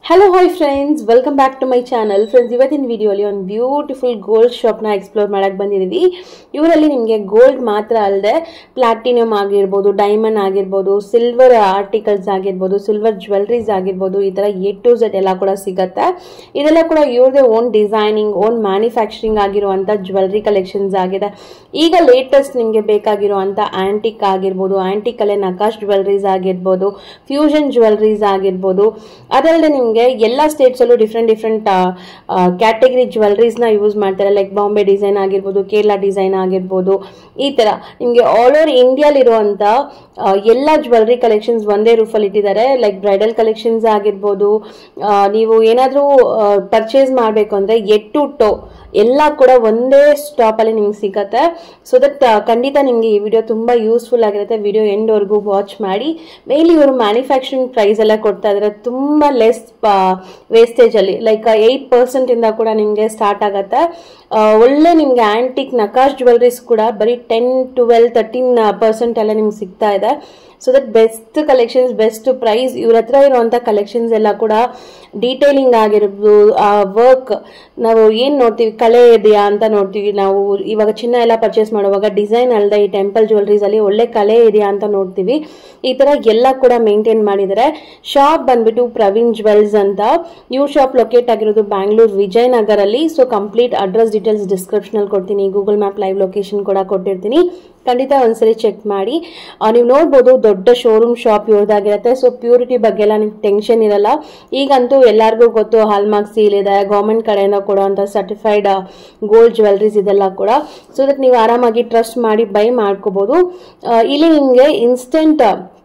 Hello hi friends welcome back to my channel friends ಇವತ್ತಿನ ವಿಡಿಯೋಲಿ ಒಂದು ಬ್ಯೂಟಿಫುಲ್ ಗೋಲ್ಡ್ ಶಾಪ್ನ ಎಕ್ಸ್ಪ್ಲೋರ್ ಮಾಡಕ್ಕೆ ಬಂದಿದ್ದೀವಿ ಇವರಲ್ಲಿ ನಿಮಗೆ ಗೋಲ್ಡ್ ಮಾತ್ರ ಅಲ್ಲದೆ ಪ್ಲಾಟಿನಮ್ ಆಗಿರ್ಬೋದು ಡೈಮಂಡ್ ಆಗಿರ್ಬೋದು ಸಿಲ್ವರ್ ಆರ್ಟಿಕಲ್ಸ್ ಆಗಿರ್ಬೋದು ಸಿಲ್ವರ್ ಜ್ಯುವೆಲ್ರೀಸ್ ಆಗಿರ್ಬೋದು ಈ ಥರ ಎ ಟು ಝೆಡ್ ಎಲ್ಲ ಕೂಡ ಸಿಗತ್ತೆ ಇದೆಲ್ಲ ಕೂಡ ಇವ್ರದೇ ಓನ್ ಡಿಸೈನಿಂಗ್ ಓನ್ ಮ್ಯಾನುಫ್ಯಾಕ್ಚರಿಂಗ್ ಆಗಿರುವಂಥ ಜ್ಯುವೆಲ್ರಿ ಕಲೆಕ್ಷನ್ಸ್ ಆಗಿದೆ ಈಗ ಲೇಟೆಸ್ಟ್ ನಿಮಗೆ ಬೇಕಾಗಿರುವಂಥ ಆಂಟಿಕ್ ಆಗಿರ್ಬೋದು ಆಂಟಿಕಲ್ಲೇ ನಕಾಶ್ ಜ್ಯುವೆಲ್ರೀಸ್ ಆಗಿರ್ಬೋದು ಫ್ಯೂಷನ್ ಜ್ಯುವೆಲ್ರೀಸ್ ಆಗಿರ್ಬೋದು ಅದಲ್ಲದೆ ನಿಮಗೆ ಎಲ್ಲ ಸ್ಟೇಟ್ಸಲ್ಲೂ ಡಿಫ್ರೆಂಟ್ ಡಿಫ್ರೆಂಟ್ ಕ್ಯಾಟಗರಿ ಜ್ಯುವೆಲ್ರೀಸ್ನ ಯೂಸ್ ಮಾಡ್ತಾರೆ ಲೈಕ್ ಬಾಂಬೆ ಡಿಸೈನ್ ಆಗಿರ್ಬೋದು ಕೇರಳ ಡಿಸೈನ್ ಆಗಿರ್ಬೋದು ಈ ಥರ ನಿಮಗೆ ಆಲ್ ಓವರ್ ಇಂಡಿಯಾಲಿರುವಂಥ ಎಲ್ಲ ಜ್ಯುವೆಲ್ರಿ ಕಲೆಕ್ಷನ್ಸ್ ಒಂದೇ ರೂಫಲ್ಲಿ ಇಟ್ಟಿದ್ದಾರೆ ಲೈಕ್ ಬ್ರೈಡಲ್ ಕಲೆಕ್ಷನ್ಸ್ ಆಗಿರ್ಬೋದು ಆ, ನೀವು ಏನಾದರೂ ಪರ್ಚೇಸ್ ಮಾಡಬೇಕು ಅಂದರೆ ಎಟ್ ಟು ಟೋ ಎಲ್ಲ ಕೂಡ ಒಂದೇ ಸ್ಟಾಪಲ್ಲಿ ನಿಮ್ಗೆ ಸಿಗತ್ತೆ ಸೊ ದಟ್ ಖಂಡಿತ ನಿಮಗೆ ಈ ವಿಡಿಯೋ ತುಂಬ ಯೂಸ್ಫುಲ್ ಆಗಿರುತ್ತೆ ವಿಡಿಯೋ ಎಂಡ್ವರೆಗೂ ವಾಚ್ ಮಾಡಿ ಮೇಲಿ ಇವರು ಮ್ಯಾನುಫ್ಯಾಕ್ಚರಿಂಗ್ ಪ್ರೈಸ್ ಎಲ್ಲ ಕೊಡ್ತಾ ಇದ್ದಾರೆ ತುಂಬ ಲೆಸ್ ವೇಸ್ಟೇಜಲ್ಲಿ ಲೈಕ್ ಏಯ್ಟ್ ಪರ್ಸೆಂಟಿಂದ ಕೂಡ ನಿಮಗೆ ಸ್ಟಾರ್ಟ್ ಆಗುತ್ತೆ ಆ, ಒಳ್ಳೆ ನಿಮಗೆ ಆ್ಯಂಟಿಕ್ ನಕಾಶ್ ಜ್ಯುವೆಲ್ರೀಸ್ ಕೂಡ ಬರೀ ಟೆನ್ ಟ್ವೆಲ್ ತರ್ಟೀನ್ ಪರ್ಸೆಂಟ್ ಎಲ್ಲ ನಿಮ್ಗೆ ಸಿಗ್ತಾ ಇದೆ so that best collections best price ಇವ್ರ ಹತ್ರ ಇರುವಂಥ ಕಲೆಕ್ಷನ್ಸ್ ಎಲ್ಲ ಕೂಡ ಡೀಟೇಲಿಂಗ್ ಆಗಿರ್ಬೋದು ಆ ವರ್ಕ್ ನಾವು ಏನು ನೋಡ್ತೀವಿ ಕಲೆ ಇದೆಯಾ ಅಂತ ನೋಡ್ತೀವಿ ನಾವು ಇವಾಗ ಚಿನ್ನ ಎಲ್ಲ ಪರ್ಚೇಸ್ ಮಾಡುವಾಗ ಡಿಸೈನ್ ಅಲ್ಲದೆ ಈ ಟೆಂಪಲ್ ಜ್ಯುವೆಲ್ರೀಸಲ್ಲಿ ಒಳ್ಳೆ ಕಲೆ ಇದೆಯಾ ಅಂತ ನೋಡ್ತೀವಿ ಈ ಥರ ಎಲ್ಲ ಕೂಡ ಮೇಂಟೈನ್ ಮಾಡಿದ್ದಾರೆ ಶಾಪ್ ಬಂದ್ಬಿಟ್ಟು ಪ್ರವೀಣ್ ಜ್ಯುವೆಲ್ಸ್ ಅಂತ ಇವ್ರ ಶಾಪ್ ಲೊಕೇಟ್ ಆಗಿರೋದು ಬ್ಯಾಂಗ್ಳೂರ್ ವಿಜಯನಗರಲ್ಲಿ ಸೊ ಕಂಪ್ಲೀಟ್ ಅಡ್ರೆಸ್ ಡೀಟೇಲ್ಸ್ ಡಿಸ್ಕ್ರಿಪ್ಷನಲ್ಲಿ ಕೊಡ್ತೀನಿ ಗೂಗಲ್ ಮ್ಯಾಪ್ ಲೈವ್ ಲೊಕೇಶನ್ ಕೂಡ ಕೊಟ್ಟಿರ್ತೀನಿ ಖಂಡಿತ ಒಂದ್ಸರಿ ಚೆಕ್ ಮಾಡಿ ಆ, ನೀವು ನೋಡ್ಬೋದು ದೊಡ್ಡ ಶೋರೂಮ್ ಶಾಪ್ ಇವ್ರದ್ದಾಗಿರುತ್ತೆ ಸೊ ಪ್ಯೂರಿಟಿ ಬಗ್ಗೆ ಎಲ್ಲ ನಿಮ್ಗೆ ಟೆನ್ಷನ್ ಇರಲ್ಲ ಈಗಂತೂ ಎಲ್ಲರಿಗೂ ಗೊತ್ತು ಹಾಲ್ಮಾರ್ಕ್ ಸೀಲ್ ಇದೆ ಗೌರ್ಮೆಂಟ್ ಕಡೆಯಿಂದ ಕೊಡುವಂಥ ಸರ್ಟಿಫೈಡ್ ಗೋಲ್ಡ್ ಜ್ಯುವೆಲ್ರೀಸ್ ಇದೆಲ್ಲ ಕೂಡ ಸೊ ದಟ್ ನೀವು ಆರಾಮಾಗಿ ಟ್ರಸ್ಟ್ ಮಾಡಿ ಬೈ ಮಾಡ್ಕೋಬೋದು ಆ, ಇಲ್ಲಿ ನಿಮಗೆ ಇನ್ಸ್ಟೆಂಟ್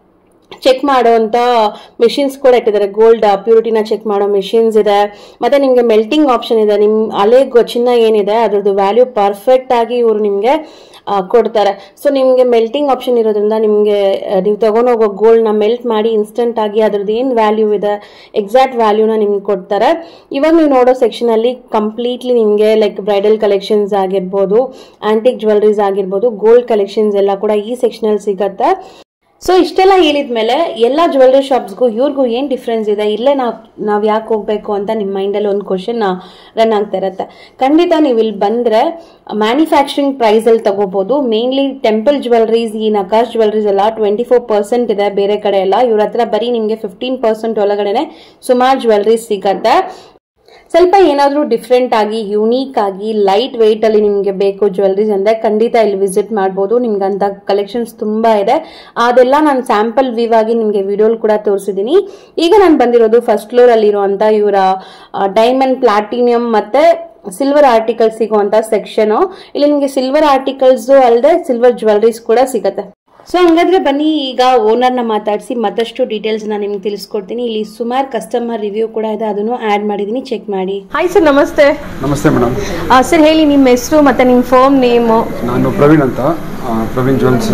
ಚೆಕ್ ಮಾಡುವಂತ ಮಿಷಿನ್ಸ್ ಕೂಡ ಇಟ್ಟಿದ್ದಾರೆ ಗೋಲ್ಡ್ ಪ್ಯೂರಿಟಿನ ಚೆಕ್ ಮಾಡೋ ಮಿಷಿನ್ಸ್ ಇದೆ ಮತ್ತೆ ನಿಮಗೆ ಮೆಲ್ಟಿಂಗ್ ಆಪ್ಷನ್ ಇದೆ ನಿಮ್ ಅಲೆ ಗೊ- ಚಿನ್ನ ಏನಿದೆ ಅದ್ರದ್ದು ವ್ಯಾಲ್ಯೂ ಪರ್ಫೆಕ್ಟ್ ಆಗಿ ಇವರು ನಿಮಗೆ ಕೊಡ್ತಾರೆ ಸೊ ನಿಮಗೆ ಮೆಲ್ಟಿಂಗ್ ಆಪ್ಷನ್ ಇರೋದ್ರಿಂದ ನಿಮಗೆ ನೀವು ತಗೊಂಡೋಗೋ ಗೋಲ್ಡ್ನ ಮೆಲ್ಟ್ ಮಾಡಿ ಇನ್ಸ್ಟೆಂಟ್ ಆಗಿ ಅದ್ರದ್ದು ಏನು ವ್ಯಾಲ್ಯೂ ಇದೆ ಎಕ್ಸಾಕ್ಟ್ ವ್ಯಾಲ್ಯೂನ ನಿಮ್ಗೆ ಕೊಡ್ತಾರೆ ಇವಾಗ ನೀವು ನೋಡೋ ಸೆಕ್ಷನಲ್ಲಿ ಕಂಪ್ಲೀಟ್ಲಿ ನಿಮಗೆ ಲೈಕ್ ಬ್ರೈಡಲ್ ಕಲೆಕ್ಷನ್ಸ್ ಆಗಿರ್ಬೋದು ಆಂಟಿಕ್ ಜ್ಯುವೆಲ್ರೀಸ್ ಆಗಿರ್ಬೋದು ಗೋಲ್ಡ್ ಕಲೆಕ್ಷನ್ಸ್ ಎಲ್ಲ ಕೂಡ ಈ ಸೆಕ್ಷನಲ್ಲಿ ಸಿಗತ್ತೆ ಸೊ ಇಷ್ಟೆಲ್ಲ ಹೇಳಿದ್ಮೇಲೆ ಎಲ್ಲ ಜ್ಯುವೆಲ್ರಿ ಶಾಪ್ಸ್ಗೂ ಇವ್ರಿಗೂ ಏನು ಡಿಫ್ರೆನ್ಸ್ ಇದೆ ಇಲ್ಲೇ ನಾವು ನಾವು ಯಾಕೆ ಹೋಗಬೇಕು ಅಂತ ನಿಮ್ಮ ಮೈಂಡಲ್ಲಿ ಒಂದು ಕ್ವಶನ್ ರನ್ ಆಗ್ತಾ ಇರುತ್ತೆ ಖಂಡಿತ ನೀವು ಇಲ್ಲಿ ಬಂದರೆ ಮ್ಯಾನುಫ್ಯಾಕ್ಚರಿಂಗ್ ಪ್ರೈಸಲ್ಲಿ ತಗೋಬೋದು ಮೇನ್ಲಿ ಟೆಂಪಲ್ ಜ್ಯುವೆಲ್ರೀಸ್ ಈ ನಕಾಶ್ ಜ್ಯುವೆಲ್ರೀಸ್ ಎಲ್ಲ ಟ್ವೆಂಟಿ ಫೋರ್ ಪರ್ಸೆಂಟ್ ಇದೆ ಬೇರೆ ಕಡೆ ಎಲ್ಲ ಇವ್ರ ಹತ್ರ ಬರೀ ನಿಮಗೆ ಫಿಫ್ಟೀನ್ ಪರ್ಸೆಂಟ್ ಒಳಗಡೆನೆ ಸುಮಾರು ಜ್ಯುವೆಲ್ರೀಸ್ ಸಿಗತ್ತೆ ಸ್ವಲ್ಪ ಏನಾದರೂ ಡಿಫ್ರೆಂಟ್ ಆಗಿ ಯುನೀಕ್ ಆಗಿ ಲೈಟ್ ವೆಯ್ಟ್ ಅಲ್ಲಿ ನಿಮಗೆ ಬೇಕು ಜ್ಯುವೆಲ್ರೀಸ್ ಅಂದ್ರೆ ಖಂಡಿತ ಇಲ್ಲಿ ವಿಸಿಟ್ ಮಾಡ್ಬೋದು ನಿಮ್ಗೆ ಅಂತ ಕಲೆಕ್ಷನ್ಸ್ ತುಂಬಾ ಇದೆ ಅದೆಲ್ಲ ನಾನು ಸ್ಯಾಂಪಲ್ ವ್ಯೂ ಆಗಿ ನಿಮಗೆ ವಿಡಿಯೋಲ್ ಕೂಡ ತೋರಿಸಿದ್ದೀನಿ ಈಗ ನಾನು ಬಂದಿರೋದು ಫಸ್ಟ್ ಫ್ಲೋರ್ ಅಲ್ಲಿ ಇರುವಂತ ಇವರ ಡೈಮಂಡ್ ಪ್ಲಾಟಿನಿಯಂ ಮತ್ತೆ ಸಿಲ್ವರ್ ಆರ್ಟಿಕಲ್ಸ್ ಸಿಗುವಂತ ಸೆಕ್ಷನ್ ಇಲ್ಲಿ ನಿಮಗೆ ಸಿಲ್ವರ್ ಆರ್ಟಿಕಲ್ಸ್ ಅಲ್ಲದೆ ಸಿಲ್ವರ್ ಜ್ಯುವೆಲ್ರೀಸ್ ಕೂಡ ಸಿಗತ್ತೆ ಸೊ ಹಂಗಾದ್ರೆ ಬನ್ನಿ ಈಗ ಓನರ್ನ ಮಾತಾಡಿಸಿ ಮತ್ತಷ್ಟು ಡೀಟೇಲ್ಸ್ನ ನಿಮ್ಗೆ ತಿಳಿಸ್ಕೊಡ್ತೀನಿ ಇಲ್ಲಿ ಸುಮಾರು ಕಸ್ಟಮರ್ ರಿವ್ಯೂ ಕೂಡ ಇದೆ ಅದನ್ನು ಆ್ಯಡ್ ಮಾಡಿದ್ದೀನಿ ಚೆಕ್ ಮಾಡಿ ಹಾಯ್ ಸರ್ ನಮಸ್ತೆ ನಮಸ್ತೆ ಮೇಡಮ್ ಸರ್ ಹೇಳಿ ನಿಮ್ಮ ಹೆಸರು ಮತ್ತೆ ನಿಮ್ಮ ಫರ್ಮ್ ನೇಮು ನಾನು ಪ್ರವೀಣ್ ಅಂತ ಆ, ಪ್ರವೀಣ್ ಜ್ಯುವೆಲ್ಸ್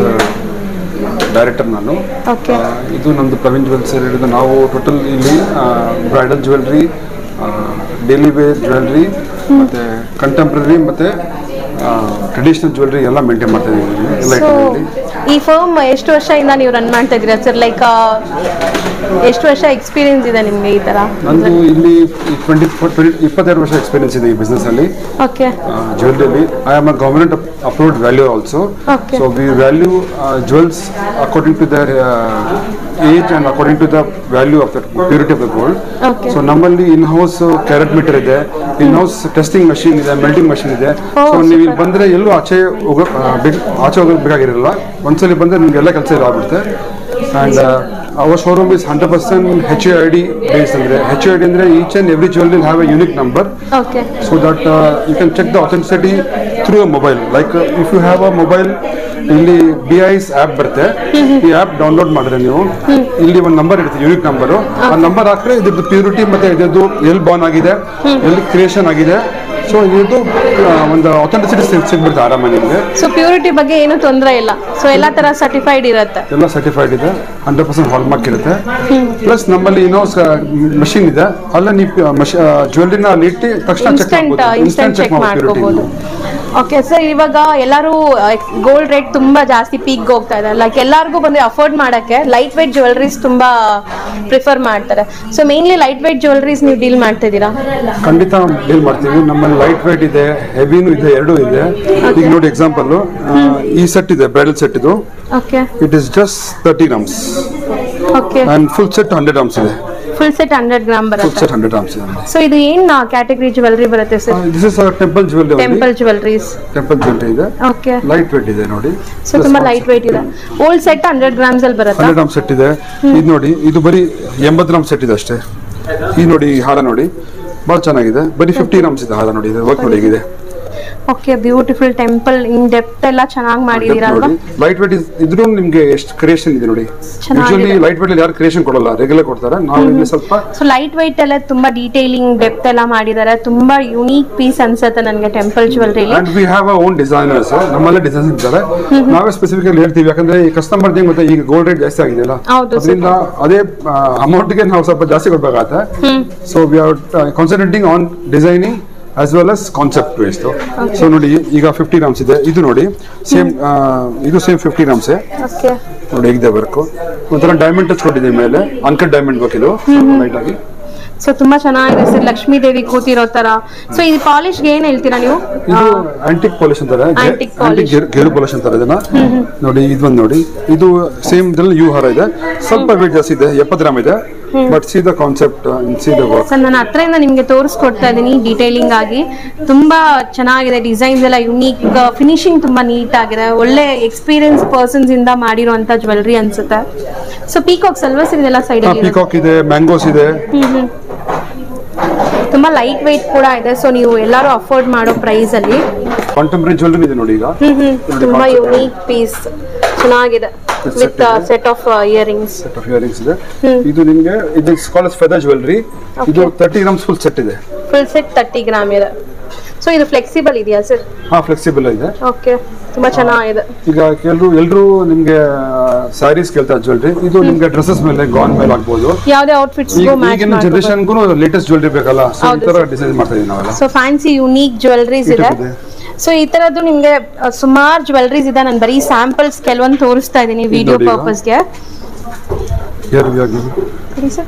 ಡೈರೆಕ್ಟರ್ ನಾನು ಓಕೆ ಆ, ಇದು ನಮ್ಮದು ಪ್ರವೀಣ್ ಜ್ಯುವೆಲ್ಸ್ ಹೇಳಿದ್ದು ನಾವು ಟೋಟಲ್ ಇಲ್ಲಿ bridal jewellery daily wear jewellery ಮತ್ತು ಕಂಟೆಂಪ್ರರಿ ಮತ್ತು ಟ್ರೆಡಿಷ್ನಲ್ ಜ್ಯುವೆಲ್ರಿ ಎಲ್ಲ ಮೇಂಟೈನ್ ಮಾಡ್ತಾ ಇದ್ದೀವಿ ಎಲ್ಲ ಸೊ ಇಟ್ಟಿದ್ದೀವಿ ಈ ಫರ್ಮ್ ಎಷ್ಟು ವರ್ಷದಿಂದ ನೀವು ರನ್ ಮಾಡ್ತಾ ಇದ್ದೀರಾ ಸರ್ ಲೈಕ್ ಎಷ್ಟು ವರ್ಷ ಎಕ್ಸ್ಪೀರಿಯನ್ಸ್ ಇದೆ ನಿಮಗೆ ಈ ಥರ ನಂದು ಇಲ್ಲಿ ಟ್ವೆಂಟಿ ಇಪ್ಪತ್ತೆರಡು ವರ್ಷ ಎಕ್ಸ್ಪೀರಿಯನ್ಸ್ ಇದೆ ಈ ಬಿಸ್ನೆಸ್ಸಲ್ಲಿ okay jewellery I am a government approved value also Okay. So we value jewels according to their age and according to the value of the purity of the gold Okay. So ನಮ್ಮಲ್ಲಿ in house carat meter ಇದೆ in house testing machine ಇದೆ melting machine ಇದೆ so ನೀವು ಇಲ್ಲಿ ಬಂದ್ರೆ ಎಲ್ಲೂ ಆಚೆ ಹೋಗೋ ಆ, ಬೇಕ್- ಆಚೆ ಹೋಗೋದು ಬೇಕಾಗಿರಲ್ಲ ಒಂದ್ಸಲಿ ಬಂದ್ರೆ ನಿಮ್ಗೆ ಎಲ್ಲ ಕೆಲಸ ಇಲ್ಲ ಆಗುತ್ತೆ and our showroom is hundred percent H I D base ಅಂದ್ರೆ ಹೆಚ್ ಐ ಡಿ ಅಂದ್ರೆ each and every jewellery have a unique number okay so that uh, you can check the authenticity through a mobile. Like uh, if you have a mobile, ಇಲ್ಲಿ B I S app ಬರುತ್ತೆ ಈ app download ಮಾಡಿದ್ರೆ ನೀವು ಇಲ್ಲಿ ಒಂದು number ಇರುತ್ತೆ unique number ಆ number ಹಾಕಿದ್ರೆ ಇದ್ರದ್ದು ಪ್ಯೂರಿಟಿ ಮತ್ತೆ ಇದ್ರದ್ದು ಎಲ್ಲಿ ಬಾನ್ ಆಗಿದೆ ಎಲ್ಲಿ ಕ್ರಿಯೇಷನ್ ಆಗಿದೆ ಸೊ ಇದ್ರದ್ದು ಆ, ಒಂದು ಅಥೆಂಟಿಸಿಟಿ ಸಿಗ್ಬಿಡುತ್ತೆ ಆರಾಮಾಗಿ ನಿಮಗೆ ಸೊ ಪ್ಯೂರಿಟಿ ಬಗ್ಗೆ ಏನು ತೊಂದರೆ ಇಲ್ಲ ಸೊ ಎಲ್ಲ ಥರ ಸರ್ಟಿಫೈಡ್ ಇರುತ್ತೆ ಎಲ್ಲ ಸರ್ಟಿಫೈಡ್ ಇದೆ ಹಂಡ್ರೆಡ್ ಪರ್ಸೆಂಟ್ ಹಾಲ್ಮಾರ್ಕ್ ಇರುತ್ತೆ ಪ್ಲಸ್ ನಮ್ಮಲ್ಲಿ ಇನ್ನೋ ಮಷಿನ್ ಇದೆ ಅಲ್ಲ ನೀವು ಜ್ಯುವೆಲ್ರಿನ ಅಲ್ಲಿ ಇಟ್ಟು ತಕ್ಷಣ ಚೆಕ್ ಇನ್ಸ್ಟೆಂಟ್ ಮಾಡ್ಬೋದು ಇನ್ಸ್ಟೆಂಟ್ ಚೆಕ್ ಮಾಡ್ಬೋದು ಮಾಡ್ಕೋಬಹುದು purity. ಓಕೆ ಸರ್ ಇವಾಗ ಎಲ್ಲರೂ ಗೋಲ್ಡ್ ರೇಟ್ ತುಂಬಾ ಜಾಸ್ತಿ ಪೀಕ್ ಹೋಗ್ತಾ ಇದೆ ಲೈಕ್ ಎಲ್ಲರಿಗೂ ಬಂದ್ರೆ ಅಫೋರ್ಡ್ ಮಾಡಕ್ಕೆ ಲೈಟ್ ವೇಟ್ ಜ್ಯುವೆಲ್ರೀಸ್ ತುಂಬಾ ಪ್ರಿಫರ್ ಮಾಡ್ತಾರೆ so mainly light weight jewelleries ನೀವು ಡೀಲ್ ಮಾಡ್ತಾ ಇದ್ದೀರಾ ಖಂಡಿತ ಡೀಲ್ ಮಾಡ್ತೀವಿ ನಮ್ಮಲ್ಲಿ ಲೈಟ್ ವೇಟ್ ಇದೆ ಹೆವಿನೂ ಇದೆ ಎರಡೂ ಇದೆ ಈಗ ನೋಡಿ ಎಕ್ಸಾಂಪಲ್ ಈ ಸೆಟ್ ಇದೆ ಬ್ರೈಡಲ್ ಸೆಟ್ ಇದು okay it is just thirty grams okay and full set hundred grams ಇದೆ full set hundred gram full ಬರುತ್ತೆ ಸೆಟ್ ಹಂಡ್ರೆಡ್ ಗ್ರಾಮ್ಸ್ ಇದೆ ಸೊ ಇದು ಏನ್ ಕ್ಯಾಟಗರಿ ಜ್ಯುವೆಲ್ರಿ ಬರುತ್ತೆ sir this is temple jewellery temple jewelleries temple jewellery ಇದೆ okay light weight ಇದೆ ನೋಡಿ so ತುಂಬಾ ಲೈಟ್ ವೇಟ್ ಇದೆ ಓಲ್ಡ್ ಸೆಟ್ ಹಂಡ್ರೆಡ್ ಗ್ರಾಮ್ಸ್ ಅಲ್ಲಿ ಬರುತ್ತಾ ಹಂಡ್ರೆಡ್ ಗ್ರಾಮ್ ಸೆಟ್ ಇದೆ ಇದು ನೋಡಿ ಇದು ಬರೀ ಎಂಬತ್ತು ಗ್ರಾಮ್ ಸೆಟ್ ಇದೆ ಅಷ್ಟೇ ಈ ನೋಡಿ ಈ ಹಾರ ನೋಡಿ ಬಹಳ ಚೆನ್ನಾಗಿದೆ ಬರೀ ಫಿಫ್ಟಿ ಗ್ರಾಮ್ಸ್ ಇದೆ ಹಾರ ನೋಡಿ ಇದೆ ವರ್ಕ್ ನೋಡಿ ಹೇಗಿದೆ okay beautiful temple in depth ಎಲ್ಲ ಚೆನ್ನಾಗಿ ಮಾಡಿದೀರಾ ಅಲ್ವಾ ನೋಡಿ ಲೈಟ್ ವೇಟ್ ಇದ್ರೂ ನಿಮ್ಗೆ ಎಷ್ಟು ಕ್ರಿಯೇಷನ್ ಇದೆ ನೋಡಿ ಚೆನ್ನಾಗಿದೆ. ಯೂಶಲಿ ಲೈಟ್ ವೇಟ್ ಯಾರು ಕ್ರಿಯೇಷನ್ ಕೊಡಲ್ಲ ರೆಗ್ಯುಲರ್ ಕೊಡ್ತಾರೆ ನಾವು ಇಲ್ಲಿ ಸ್ವಲ್ಪ ಸೊ ಲೈಟ್ ವೈಟ್ ಎಲ್ಲ ತುಂಬಾ ಡೀಟೇಲಿಂಗ್ ಡೆಪ್ತ್ ಎಲ್ಲ ಮಾಡಿದ್ದಾರೆ ತುಂಬಾ ಯುನೀಕ್ ಪೀಸ್ ಅನ್ಸುತ್ತೆ ನನಗೆ ಟೆಂಪಲ್ ಜ್ಯುವೆಲ್ರಿಲಿ and we have a own designers ನಮ್ಮಲ್ಲೇ ಡಿಸೈನ್ಸ್ ಇದ್ದಾರೆ ನಾವೇ ಸ್ಪೆಸಿಫಿಕ್ ಆಗಿ ಹೇಳ್ತೀವಿ ಯಾಕಂದ್ರೆ ಈ ಕಸ್ಟಮರ್ ಮತ್ತೆ ಈಗ ಗೋಲ್ಡ್ ರೇಟ್ ಜಾಸ್ತಿ ಆಗಿದೆಯಲ್ಲ ಹೌದು, ಅದರಿಂದ ಅದೇ ಅಮೌಂಟ್ಗೆ ನಾವು ಸ್ವಲ್ಪ ಜಾಸ್ತಿ ಕೊಡ್ಬೇಕಾಗತ್ತೆ so we are concentrating on designing as well as concept waste so ನೋಡಿ ಈಗ ಫಿಫ್ಟಿ ಗ್ರಾಮ್ಸ್ ಇದೆ ಇದು ನೋಡಿ ಸೇಮ್ ಇದು ಸೇಮ್ ಫಿಫ್ಟಿ ಗ್ರಾಮ್ಸ್ ಓಕೆ ನೋಡಿ ಹೇಗಿದೆ ವರ್ಕು ಒಂಥರ ಡೈಮಂಡ್ ಟಚ್ ಕೊಟ್ಟಿದೆ ಮೇಲೆ ಅನ್ಕಟ್ ಡೈಮಂಡ್ ವರ್ಕ್ ಇದು ಲೈಟ್ ಆಗಿ ಸೊ ತುಂಬಾ ಚೆನ್ನಾಗಿದೆ ಸರ್ ಲಕ್ಷ್ಮೀ ದೇವಿ ಕೂತಿರೋ ತರ ಸೊ ಈ ಪಾಲಿಶ್ಗೆ ಏನ್ ಹೇಳ್ತೀರಾ ನೀವು ಇದು ಆಂಟಿಕ್ ಪಾಲಿಶ್ ಅಂತಾರೆ Antique ಆಂಟಿಕ್ ಗೇರು ಪಾಲಿಶ್ ಅಂತಾರೆ ಇದನ್ನ ನೋಡಿ ಇದು ಒಂದು ನೋಡಿ ಇದು ಸೇಮ್ ಇದ್ರಲ್ಲಿ ಯು ಹಾರ ಇದೆ ಸ್ವಲ್ಪ ವೇಟ್ ಜಾಸ್ತಿ ಇದೆ ಎಪ್ಪತ್ತು ಗ್ರಾಮ್ ಇದೆ but see the concept see the work sir ನಾನು ಹತ್ರದಿಂದ ನಿಮಗೆ ತೋರಿಸ್ಕೊಡ್ತಾ ಇದ್ದೀನಿ ಡೀಟೇಲಿಂಗ್ ಆಗಿ ತುಂಬಾ ಚೆನ್ನಾಗಿದೆ ಡಿಸೈನ್ಸ್ ಎಲ್ಲ ಯುನೀಕ್ ಫಿನಿಶಿಂಗ್ ತುಂಬಾ ನೀಟ್ ಆಗಿದೆ ಒಳ್ಳೆ ಎಕ್ಸ್ಪೀರಿಯನ್ಸ್ ಪರ್ಸನ್ಸ್ ಇಂದ ಮಾಡಿರುವಂತ ಜ್ಯುವೆಲ್ರಿ ಅನ್ಸುತ್ತೆ ಸೊ ಪೀಕಾಕ್ಸ್ ಅಲ್ವಾ ಸರ್ ಇದೆಲ್ಲ ಸೈಡ್ ಅಲ್ಲಿ ಪಿಕಾಕ್ ಇದೆ ಮ್ಯಾಂಗೋಸ್ ಇದೆ ತುಂಬಾ ಲೈಟ್ ವೆಯ್ಟ್ ಕೂಡ ಇದೆ ಸೊ ನೀವು ಎಲ್ಲರೂ ಅಫೋರ್ಡ್ ಮಾಡೋ ಪ್ರೈಸ್ ಅಲ್ಲಿ ಕಾಂಟೆಂಪ್ರರಿ ಜ್ಯುವೆಲ್ಲರಿ ಇದೆ ನೋಡಿ ಈಗ ಹ್ಮ್ ಹ್ಮ್ ತುಂಬಾ ಯುನೀಕ್ ಪೀಸ್ ಚೆನ್ನಾಗಿದೆ With ವಿತ್ set ಇದೆ. Set of earrings set of earrings ಇದೆ ಇದು ನಿಮಗೆ ಇದು ಕಾಲೇಜ್ ಫೆದರ್ ಜ್ಯುವೆಲ್ಲರಿ ಇದು ತರ್ಟಿ ಗ್ರಾಮ್ಸ್ ಫುಲ್ ಸೆಟ್ ಇದೆ ಫುಲ್ ಸೆಟ್ ತರ್ಟಿ ಗ್ರಾಮ್ ಇದೆ ಸೊ ಇದು ಫ್ಲೆಕ್ಸಿಬಲ್ ಇದೆಯಾ ಸರ್ ಹಾ ಫ್ಲೆಕ್ಸಿಬಲ್ ಇದೆ ಓಕೆ ತುಂಬಾ ಚೆನ್ನಾಗಿದೆ ಈಗ ಕೆಲವು ಎಲ್ಲರೂ ನಿಮ್ಗೆ ಸ್ಯಾರೀಸ್ ಕೇಳ್ತಾರೆ ಜ್ಯುವೆಲ್ಲರಿ ಇದು ನಿಮ್ಗೆ ಡ್ರೆಸ್ಸಸ್ ಮೇಲೆ ಗಾನ್ ಮೇಲೆ ಆಗ್ಬೋದು ಯಾವುದೇ ಔಟ್ಫಿಟ್ಸ್ ಈಗ ಮ್ಯಾಚ್ ಈಗಿನ ಜನರೇಷನ್ಗೂ ಲೇಟೆಸ್ಟ್ ಜ್ಯುವೆಲ್ಲರಿ ಬೇಕಲ್ಲ ಸೊ ಈ ಹೌದು ತರ ಡಿಸೈನ್ ಮಾಡ್ತಾ ಇದೀವಿ ನಾವೆಲ್ಲ ಸೊ ಫ್ಯಾನ್ಸಿ ಯುನೀಕ್ ಜ್ಯುವೆಲ್ರೀಸ್ ಇದೆ ಇದೆ. ಸೊ ಈ ತರದ್ದು ನಿಮ್ಗೆ ಸುಮಾರು ಜ್ಯುವೆಲ್ರೀಸ್ ಇದೆ ನಾನು ಬರೀ ಸ್ಯಾಂಪಲ್ಸ್ ಕೆಲವೊಂದು ತೋರಿಸ್ತಾ ಇದ್ದೀನಿ ವಿಡಿಯೋ ನೋಡಿ ಈಗ. ಪರ್ಪಸ್ಗೆ Here we are giving.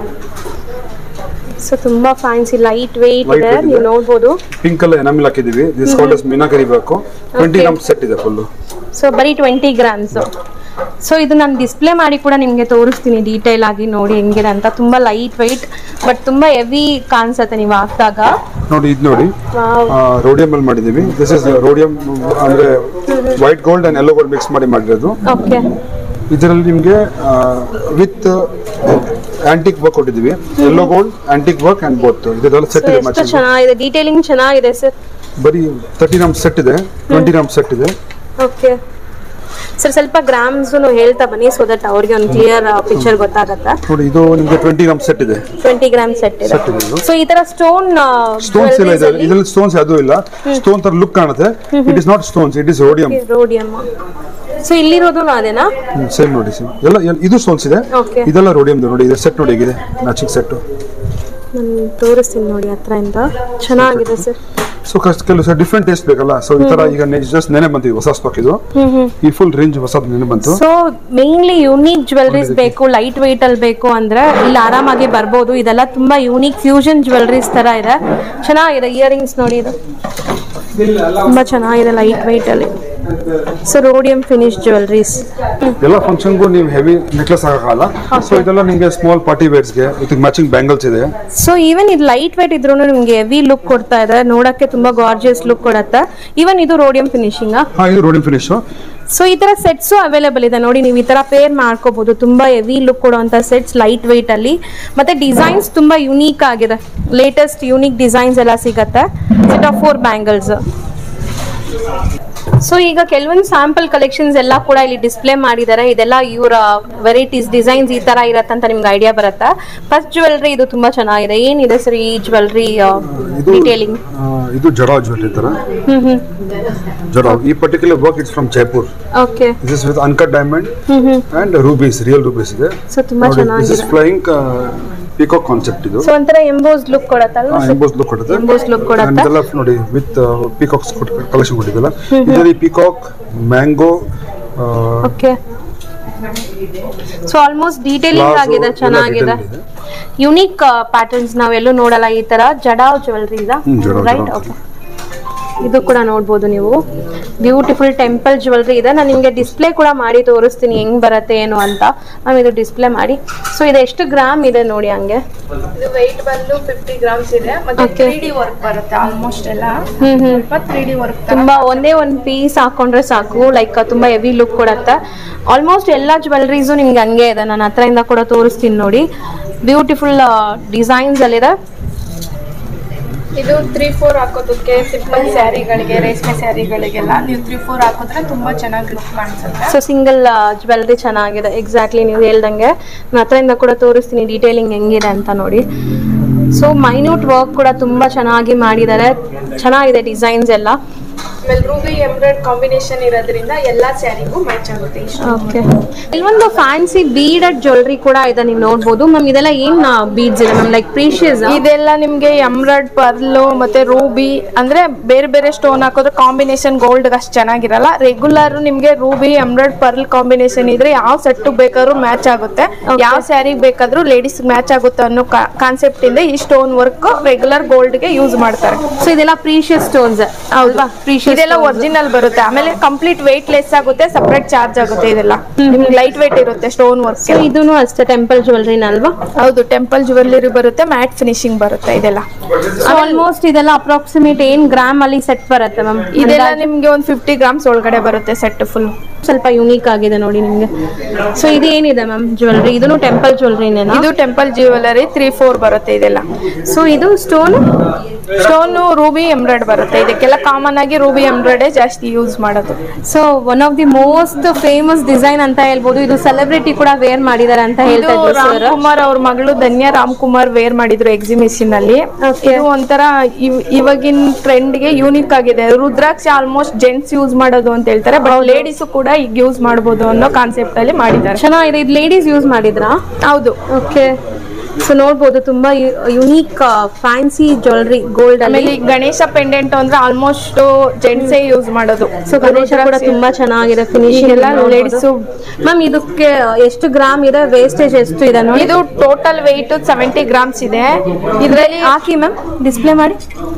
So ತುಂಬಾ ಫ್ಯಾನ್ಸಿ ಲೈಟ್ ವೆಯ್ಟ್ Light ಇದೆ weight ನೀವು ಇದೆ. ನೋಡ್ಬೋದು ಪಿಂಕ್ ಕಲರ್ ಎನಾಮಿಲ್ ಹಾಕಿದೀವಿ ದಿಸ್ ಕಾಲ್ಡ್ ಅಸ್ ಮೀನಾಕರಿ ಬೇಕು ಟ್ವೆಂಟಿ Okay. ಗ್ರಾಮ್ ಸೆಟ್ ಇದೆ ಫುಲ್ ಸೊ ಬರೀ ಟ್ವೆಂಟಿ ಗ್ರಾಮ್ಸ್ ಸೊ ಇದು ನಾನು ಡಿಸ್ಪ್ಲೇ ಮಾಡಿ ಕೂಡ ನಿಮಗೆ ತೋರಿಸ್ತೀನಿ ಡೀಟೇಲ್ ಆಗಿ ನೋಡಿ ಹೆಂಗಿದೆ ಅಂತ ತುಂಬಾ ಲೈಟ್ ವೆಯ್ಟ್ ಬಟ್ ತುಂಬಾ ಹೆವಿ ಕಾಣಿಸುತ್ತೆ ನೀವು ಹಾಕಿದಾಗ ನೋಡಿ ಇದು ನೋಡಿ ರೋಡಿಯಂ ಅಲ್ಲಿ ಮಾಡಿದೀವಿ ದಿಸ್ ಇಸ್ ರೋಡಿಯಂ ಅಂದ್ರೆ white gold and yellow gold mix ಮಾಡಿ ಮಾಡಿರೋದು ಓಕೆ ಇದರಲ್ಲಿ ನಿಮಗೆ ವಿತ್ ಆಂಟಿಕ್ ವರ್ಕ್ ಕೊಟ್ಟಿದ್ದೀವಿ yellow gold antique work and both ಇದೆಲ್ಲ ಸೆಟ್ ಇದೆ ಎಷ್ಟು ಮ್ಯಾಚಿಂಗ್ ಚೆನ್ನಾಗಿದೆ ಡೀಟೇಲಿಂಗ್ ಚೆನ್ನಾಗಿದೆ ಸರ್ ಬರೀ ತರ್ಟಿ ಗ್ರಾಮ್ ಸೆಟ್ ಇದೆ ಟ್ವೆಂಟಿ ಗ್ರಾಮ್ ಸೆಟ್ ಇದೆ ಓಕೆ ಸರ್ ಸ್ವಲ್ಪ ಗ್ರಾಮ್ಸ್ ಹೇಳ್ತಾ ಬನ್ನಿ ಸೊ ದಟ್ ಅವ್ರಿಗೆ ಒಂದು ಕ್ಲಿಯರ್ ಪಿಕ್ಚರ್ ಗೊತ್ತಾಗತ್ತೆ ನೋಡಿ ಇದು ನಿಮಗೆ ಟ್ವೆಂಟಿ ಗ್ರಾಮ್ ಸೆಟ್ ಇದೆ ಟ್ವೆಂಟಿ ಗ್ರಾಮ್ ಸೆಟ್ ಇದೆ Set ಇದೆ ಇದು. ಸೊ ಈ ತರ ಸ್ಟೋನ್ ಸ್ಟೋನ್ಸ್ ಎಲ್ಲ ಇದೆ ಇದರಲ್ಲಿ ಸ್ಟೋನ್ಸ್ ಯಾವುದೂ ಇಲ್ಲ ಸ್ಟೋನ್ ತರ ಲುಕ್ ಕಾಣುತ್ತೆ it is not stones it is rhodium rhodium so ಇಲ್ಲಿರೋದು ಅದೇನಾ ಸೇಮ್ ನೋಡಿ ಸೇಮ್ ಎಲ್ಲ ಎಲ್ಲ- ಇದು ಸ್ಟೋನ್ಸ್ ಇದೆ Okay. ಇದೆಲ್ಲ ರೋಡಿಯಂ ನೋಡಿ ಇದು ಸೆಟ್ ನೋಡಿ ಹೇಗಿದೆ ಮ್ಯಾಚಿಂಗ್ ಸೆಟ್ ನಾನು ತೋರಿಸ್ತೀನಿ ನೋಡಿ ಹತ್ರದಿಂದ ಚೆನ್ನಾಗಿದೆ ಸರ್ ಸೊ ಕೆಲವು ಸರ್ ಡಿಫ್ರೆಂಟ್ ಟೇಸ್ಟ್ ಬೇಕಲ್ಲ ಸೊ ಈ ತರ ಈಗ ಜಸ್ಟ್ ನೆನೆ ಬಂತು ಹೊಸ ಸ್ಟಾಕ್ ಇದು ಈ ಫುಲ್ ರೇಂಜ್ ಹೊಸದು ನೆನೆ ಬಂತು ಸೊ ಮೇನ್ಲಿ ಯೂನಿಕ್ ಜ್ಯುವೆಲ್ರೀಸ್ ಬೇಕು ಲೈಟ್ ವೆಯ್ಟ್ ಅಲ್ಲಿ ಬೇಕು ಅಂದ್ರೆ ಇಲ್ಲಿ ಆರಾಮಾಗಿ ಬರ್ಬೋದು ಇದೆಲ್ಲ ತುಂಬಾ ಯೂನಿಕ್ ಫ್ಯೂಷನ್ ಜ್ಯುವೆಲ್ರೀಸ್ ತರ ಇದೆ ಚೆನ್ನಾಗಿದೆ ಇಯರಿಂಗ್ಸ್ ನೋಡಿ ಇದು ತುಂಬಾ ಚೆನ್ನಾಗಿದೆ ಲೈಟ್ ವೆಯ್ಟ್ ಅಲ್ಲಿ ಸೊ ರೋಡಿಯಂ ಫಿನಿಶ್ ಜ್ಯುವೆಲ್ರೀಸ್ ಎಲ್ಲ ಫಂಕ್ಷನ್ಗೂ ನೀವು ಹೆವಿ ನೆಕ್ಲೆಸ್ ಆಗಲ್ಲ ಸೊ ಇದೆಲ್ಲ ನಿಮಗೆ ಸ್ಮಾಲ್ ಪಾರ್ಟಿ ವೇರ್ಸ್ಗೆ ಇದಕ್ಕೆ ಮ್ಯಾಚಿಂಗ್ ಬ್ಯಾಂಗಲ್ಸ್ ಇದೆ ಸೊ ಈವನ್ ಇದು ಲೈಟ್ ವೆಯ್ಟ್ ಇದ್ರೂ ನಿಮ್ಗೆ ಹೆವಿ ಲುಕ್ ಕೊಡ್ತಾ ಇದೆ ನೋಡಕ್ಕೆ ತುಂಬಾ ಗಾರ್ಜಿಯಸ್ ಲುಕ್ ಕೊಡುತ್ತೆ ಈವನ್ ಇದು ರೋಡಿಯಂ ಫಿನಿಶಿಂಗ್ ಹಾ ಇದು ರೋಡಿಯಂ ಫಿನಿಶ್ ಸೊ ಈ ತರ ಸೆಟ್ಸು ಅವೈಲೇಬಲ್ ಇದೆ ನೋಡಿ ನೀವು ಈ ತರ ಪೇರ್ ಮಾಡ್ಕೋಬಹುದು ತುಂಬಾ ಹೆವಿ ಲುಕ್ ಕೊಡುವಂತ ಸೆಟ್ಸ್ ಲೈಟ್ ವೆಯ್ಟ್ ಅಲ್ಲಿ ಮತ್ತೆ ಡಿಸೈನ್ಸ್ ತುಂಬಾ ಯುನೀಕ್ ಆಗಿದೆ ಲೇಟೆಸ್ಟ್ ಯುನೀಕ್ ಡಿಸೈನ್ಸ್ ಎಲ್ಲ ಸಿಗತ್ತೆ set of four bangles so ಈಗ ಕೆಲವೊಂದು ಸ್ಯಾಂಪಲ್ ಕಲೆಕ್ಷನ್ಸ್ ಎಲ್ಲ ಕೂಡ ಇಲ್ಲಿ ಡಿಸ್ಪ್ಲೇ ಮಾಡಿದ್ದಾರೆ ಇದೆಲ್ಲ ಇವರ ವೆರೈಟೀಸ್ ಡಿಸೈನ್ಸ್ ಈ ತರ ಇರತ್ತೆ ಅಂತ ನಿಮ್ಗೆ ಐಡಿಯಾ ಬರುತ್ತೆ ಫಸ್ಟ್ ಜ್ಯುವೆಲ್ರಿ ಇದು ತುಂಬಾ ಚೆನ್ನಾಗಿದೆ ಏನಿದೆ ಸರ್ ಈ ಜ್ಯುವೆಲ್ರಿ ಇದು ಡೀಟೇಲಿಂಗ್ ಆ, ಇದು ಜಡಾ ಜ್ಯುವೆಲ್ರಿ ತರ ಹ್ಮ್ ಹ್ಮ್ ಜಡಾ ಈ particular work it's from Jaipur okay this with uncut diamond hmm hmm and rubies real rubies ಇದೆ ಸೊ ತುಂಬಾ ದಿಸ್ ಚೆನ್ನಾಗಿದೆ ಇಸ್ ಫ್ಲೈಯಿಂಗ್ ಪಿಕಾಕ್ ಕಾನ್ಸೆಪ್ಟ್ ಇದು ಸೊ ಒಂಥರ ಎಂಬೋಸ್ ಲುಕ್ ಕೊಡತ್ತಲ್ವಾ ಎಂಬೋಸ್ ಲುಕ್ ಕೊಡುತ್ತೆ Embossed look ಕೊಡುತ್ತೆ. And ಇದೆಲ್ಲ ನೋಡಿ ವಿತ್ ಪಿಕಾಕ್ಸ್ ಕಲೆಕ್ಷನ್ ಕೊಟ್ಟಿದ್ದಲ್ಲ ಇದರಲ್ಲಿ peacock mango okay so almost detailing Plazo ಆಗಿದೆ ಎಲ್ಲ ಚೆನ್ನಾಗಿದೆ detail ಇದೆ. ಯುನೀಕ್ ಪ್ಯಾಟರ್ನ್ಸ್ ನಾವೆಲ್ಲೂ ನೋಡಲ್ಲ ಈ ತರ jadau jewellery hmm, jadau, right jadau. Okay ಇದು ಕೂಡ ನೋಡ್ಬೋದು ನೀವು ಬ್ಯೂಟಿಫುಲ್ ಟೆಂಪಲ್ ಜ್ಯುವೆಲ್ರಿ ಇದೆ ನಾನು ನಿಮಗೆ ಡಿಸ್ಪ್ಲೇ ಕೂಡ ಮಾಡಿ ತೋರಿಸ್ತೀನಿ ಹೆಂಗ್ ಬರುತ್ತೆ ಏನು ಅಂತ ನಾವು ಇದು ಡಿಸ್ಪ್ಲೇ ಮಾಡಿ ಸೊ ಇದು ಎಷ್ಟು ಗ್ರಾಮ್ ಇದೆ ನೋಡಿ ಹಂಗೆ ಇದು ವೆಯ್ಟ್ ಬಂದು ಫಿಫ್ಟಿ ಗ್ರಾಮ್ಸ್ ಇದೆ ಮತ್ತೆ Okay. ತ್ರೀ ಡಿ ವರ್ಕ್ ಬರುತ್ತೆ ಆಲ್ಮೋಸ್ಟ್ ಎಲ್ಲ ಹ್ಮ್ ಹ್ಮ್ ಸ್ವಲ್ಪ ತ್ರೀ ಡಿ ವರ್ಕ್ ತುಂಬಾ ಒಂದೇ ಒಂದು ಪೀಸ್ ಹಾಕೊಂಡ್ರೆ ಸಾಕು ಲೈಕ್ ತುಂಬಾ ಹೆವಿ ಲುಕ್ ಕೊಡುತ್ತೆ ಆಲ್ಮೋಸ್ಟ್ ಎಲ್ಲ ಜ್ಯುವೆಲ್ರೀಸು ನಿಮ್ಗೆ ಹಂಗೆ ಇದೆ ನಾನು ಹತ್ರದಿಂದ ಕೂಡ ತೋರಿಸ್ತೀನಿ ನೋಡಿ ಬ್ಯೂಟಿಫುಲ್ ಡಿಸೈನ್ಸ್ ಅಲ್ಲಿದೆ ಇದು ತ್ರೀ ಫೋರ್ ಹಾಕೋದಕ್ಕೆ ಸಿಂಪಲ್ ಸ್ಯಾರಿಗಳಿಗೆ ರೇಷ್ಮೆ ಸ್ಯಾರಿಗಳಿಗೆಲ್ಲ ನೀವು ತ್ರೀ ಫೋರ್ ಹಾಕಿದ್ರೆ ತುಂಬಾ ಚೆನ್ನಾಗಿ ಲುಕ್ ಕಾಣಿಸುತ್ತೆ ಸೊ ಸಿಂಗಲ್ ಜ್ಯುವೆಲ್ರಿ ಚೆನ್ನಾಗಿದೆ ಎಕ್ಸಾಕ್ಟ್ಲಿ ನೀವು ಹೇಳ್ದಂಗೆ ನಾನು ಹತ್ರದಿಂದ ಕೂಡ ತೋರಿಸ್ತೀನಿ ಡೀಟೇಲಿಂಗ್ ಹೆಂಗಿದೆ ಅಂತ ನೋಡಿ ಸೊ ಮೈನ್ಯೂಟ್ ವರ್ಕ್ ಕೂಡ ತುಂಬಾ ಚೆನ್ನಾಗಿ ಮಾಡಿದ್ದಾರೆ ಚೆನ್ನಾಗಿದೆ ಡಿಸೈನ್ಸ್ ಎಲ್ಲ ಆಮೇಲೆ ರೂಬಿ ಎಂಬ್ರಾಯ್ಡ್ ಕಾಂಬಿನೇಷನ್ ಇರೋದ್ರಿಂದ ಎಲ್ಲಾ ಸ್ಯಾರಿಗೂ ಮ್ಯಾಚ್ ಆಗುತ್ತೆ ಇಷ್ಟು ಓಕೆ ಇಲ್ಲೊಂದು ಫ್ಯಾನ್ಸಿ ಬೀಡಡ್ ಜ್ಯುವೆಲ್ರಿ ಕೂಡ ಇದೆ ನೀವು ನೋಡ್ಬೋದು ಮ್ಯಾಮ್ ಇದೆಲ್ಲ ಏನ್ ಬೀಡ್ಸ್ ಇದೆ ಮ್ಯಾಮ್ ಲೈಕ್ ಪ್ರೀಶಿಯಸ್ ಇದೆಲ್ಲ ನಿಮ್ಗೆ ಎಮ್ರಾಯ್ಡ್ ಪರ್ಲು ಮತ್ತೆ ರೂಬಿ ಅಂದ್ರೆ ಬೇರೆ ಬೇರೆ ಸ್ಟೋನ್ ಹಾಕಿದ್ರೆ ಕಾಂಬಿನೇಷನ್ ಗೋಲ್ಡ್ ಅಷ್ಟು ಚೆನ್ನಾಗಿರಲ್ಲ ರೆಗ್ಯುಲರ್ ನಿಮ್ಗೆ ರೂಬಿ ಎಮ್ರಾಯ್ಡ್ ಪರ್ಲ್ ಕಾಂಬಿನೇಷನ್ ಇದ್ರೆ ಯಾವ ಸೆಟ್ ಬೇಕಾದ್ರೂ ಮ್ಯಾಚ್ ಆಗುತ್ತೆ ಯಾವ ಸ್ಯಾರಿಗೆ ಬೇಕಾದ್ರೂ ಲೇಡೀಸ್ ಮ್ಯಾಚ್ ಆಗುತ್ತೆ ಅನ್ನೋ ಕಾನ್ಸೆಪ್ಟ್ ಇಂದ ಈ ಸ್ಟೋನ್ ವರ್ಕ್ ರೆಗ್ಯುಲರ್ ಗೋಲ್ಡ್ ಗೆ ಯೂಸ್ ಮಾಡ್ತಾರೆ ಸೊ ಇದೆಲ್ಲ ಪ್ರೀಶಿಯಸ್ ಸ್ಟೋನ್ಸ್ ಹೌದಾ ಪ್ರೀಶಿಯಸ್ ಇದೆಲ್ಲ ಒರಿಜಿನಲ್ ಬರುತ್ತೆ ಆಮೇಲೆ ಕಂಪ್ಲೀಟ್ ವೆಯ್ಟ್ ಲೆಸ್ ಆಗುತ್ತೆ ಸಪರೇಟ್ ಚಾರ್ಜ್ ಆಗುತ್ತೆ ಇದೆಲ್ಲ ನಿಮ್ಗೆ ಲೈಟ್ ವೆಯ್ಟ್ ಇರುತ್ತೆ ಸ್ಟೋನ್ ವರ್ಕ್ ಸೊ ಇದೂನು ಅಷ್ಟೇ ಟೆಂಪಲ್ ಜ್ಯುವೆಲ್ರಿನ ಅಲ್ವಾ ಹೌದು ಟೆಂಪಲ್ ಜುವೆಲ್ಲರಿ ಬರುತ್ತೆ ಮ್ಯಾಟ್ ಫಿನಿಶಿಂಗ್ ಬರುತ್ತೆ ಇದೆಲ್ಲ ಆಲ್ಮೋಸ್ಟ್ ಇದೆಲ್ಲ ಅಪ್ರಾಕ್ಸಿಮೇಟ್ ಏನ್ ಗ್ರಾಮ್ ಅಲ್ಲಿ ಸೆಟ್ ಬರುತ್ತೆ ಮ್ಯಾಮ್ ಇದೆಲ್ಲ ನಿಮ್ಗೆ ಒಂದು ಫಿಫ್ಟಿ ಗ್ರಾಮ್ಸ್ ಒಳಗಡೆ ಬರುತ್ತೆ ಸೆಟ್ ಫುಲ್ ಸ್ವಲ್ಪ ಯುನೀಕ್ ಆಗಿದೆ ನೋಡಿ ನಿಮ್ಗೆ ಸೊ ಇದು ಏನಿದೆ ಮ್ಯಾಮ್ ಜ್ಯುವೆಲ್ರಿ ಇದನ್ನು ಟೆಂಪಲ್ ಜ್ಯುವೆಲ್ರಿನೇನಾ ಇದು ಟೆಂಪಲ್ ಜ್ಯುವೆಲರಿ ತ್ರೀ ಫೋರ್ ಬರುತ್ತೆ ಇದೆಲ್ಲ ಸೊ ಇದು ಸ್ಟೋನ್ ಸ್ಟೋನ್ ರೂಬಿ ಎಂಬ್ರಾಯ್ಡ್ ಬರುತ್ತೆ ಇದಕ್ಕೆಲ್ಲ ಕಾಮನ್ ಆಗಿ ರೂಬಿ ಎಂಬ್ರಾಯ್ಡೇ ಜಾಸ್ತಿ ಯೂಸ್ ಮಾಡೋದು so one of the most famous design ಅಂತ ಹೇಳ್ಬೋದು ಇದು ಸೆಲೆಬ್ರಿಟಿ ಕೂಡ ವೇರ್ ಮಾಡಿದ್ದಾರೆ ಅಂತ ಇದು ಹೇಳ್ತಾ ಇದ್ರು ರಾಮ್ ಸರ್ ಕುಮಾರ್ ಅವ್ರ ಮಗಳು ಧನ್ಯ ರಾಮ್ ಕುಮಾರ್ ವೇರ್ ಮಾಡಿದ್ರು ಎಕ್ಸಿಬಿಷನ್ ಅಲ್ಲಿ Okay. ಇದು ಒಂಥರ ಇವ್- ಇವಾಗಿನ ಟ್ರೆಂಡ್ ಗೆ ಯೂನಿಕ್ ಆಗಿದೆ ರುದ್ರಾಕ್ಷ ಆಲ್ಮೋಸ್ಟ್ ಜೆಂಟ್ಸ್ ಯೂಸ್ ಮಾಡೋದು ಅಂತ ಹೇಳ್ತಾರೆ ಬಟ್ ಲೇಡೀಸ್ ಕೂಡ ಈಗ ಯೂಸ್ ಮಾಡಬಹುದು ಅನ್ನೋ ಕಾನ್ಸೆಪ್ಟ್ ಅಲ್ಲಿ ಮಾಡಿದ್ದಾರೆ ಚೆನ್ನಾಗಿದೆ ಇದು ಲೇಡೀಸ್ ಯೂಸ್ ಮಾಡಿದ್ರಾ ಹೌದು ಓಕೆ ಸೊ ನೋಡ್ಬೋದು ತುಂಬಾ ಯುನೀಕ್ ಫ್ಯಾನ್ಸಿ ಜ್ಯುವೆಲ್ರಿ ಗೋಲ್ಡ್ ಆಮೇಲೆ ಅಲ್ಲಿ ಈ ಗಣೇಶ ಪೆಂಡೆಂಟ್ ಅಂದ್ರೆ ಆಲ್ಮೋಸ್ಟ್ ಜೆಂಟ್ಸೇ ಯೂಸ್ ಮಾಡೋದು ಸೊ ಗಣೇಶ ಕೂಡ ತುಂಬಾ ಚೆನ್ನಾಗಿದೆ ಫಿನಿಶಿಂಗ್ ಈಗೆಲ್ಲ ಎಲ್ಲ ladies- ಮ್ಯಾಮ್ ಇದಕ್ಕೆ ಎಷ್ಟು ಗ್ರಾಮ್ ಇದೆ ವೇಸ್ಟೇಜ್ ಎಷ್ಟು ಇದೆ ನೋಡಿ ಇದು ಟೋಟಲ್ ವೆಯ್ಟ್ ಸೆವೆಂಟಿ ಗ್ರಾಮ್ಸ್ ಇದೆ ಇದರಲ್ಲಿ ಹಾಕಿ ಮ್ಯಾಮ್ ಡಿಸ್ಪ್ಲೇ ಮಾಡಿ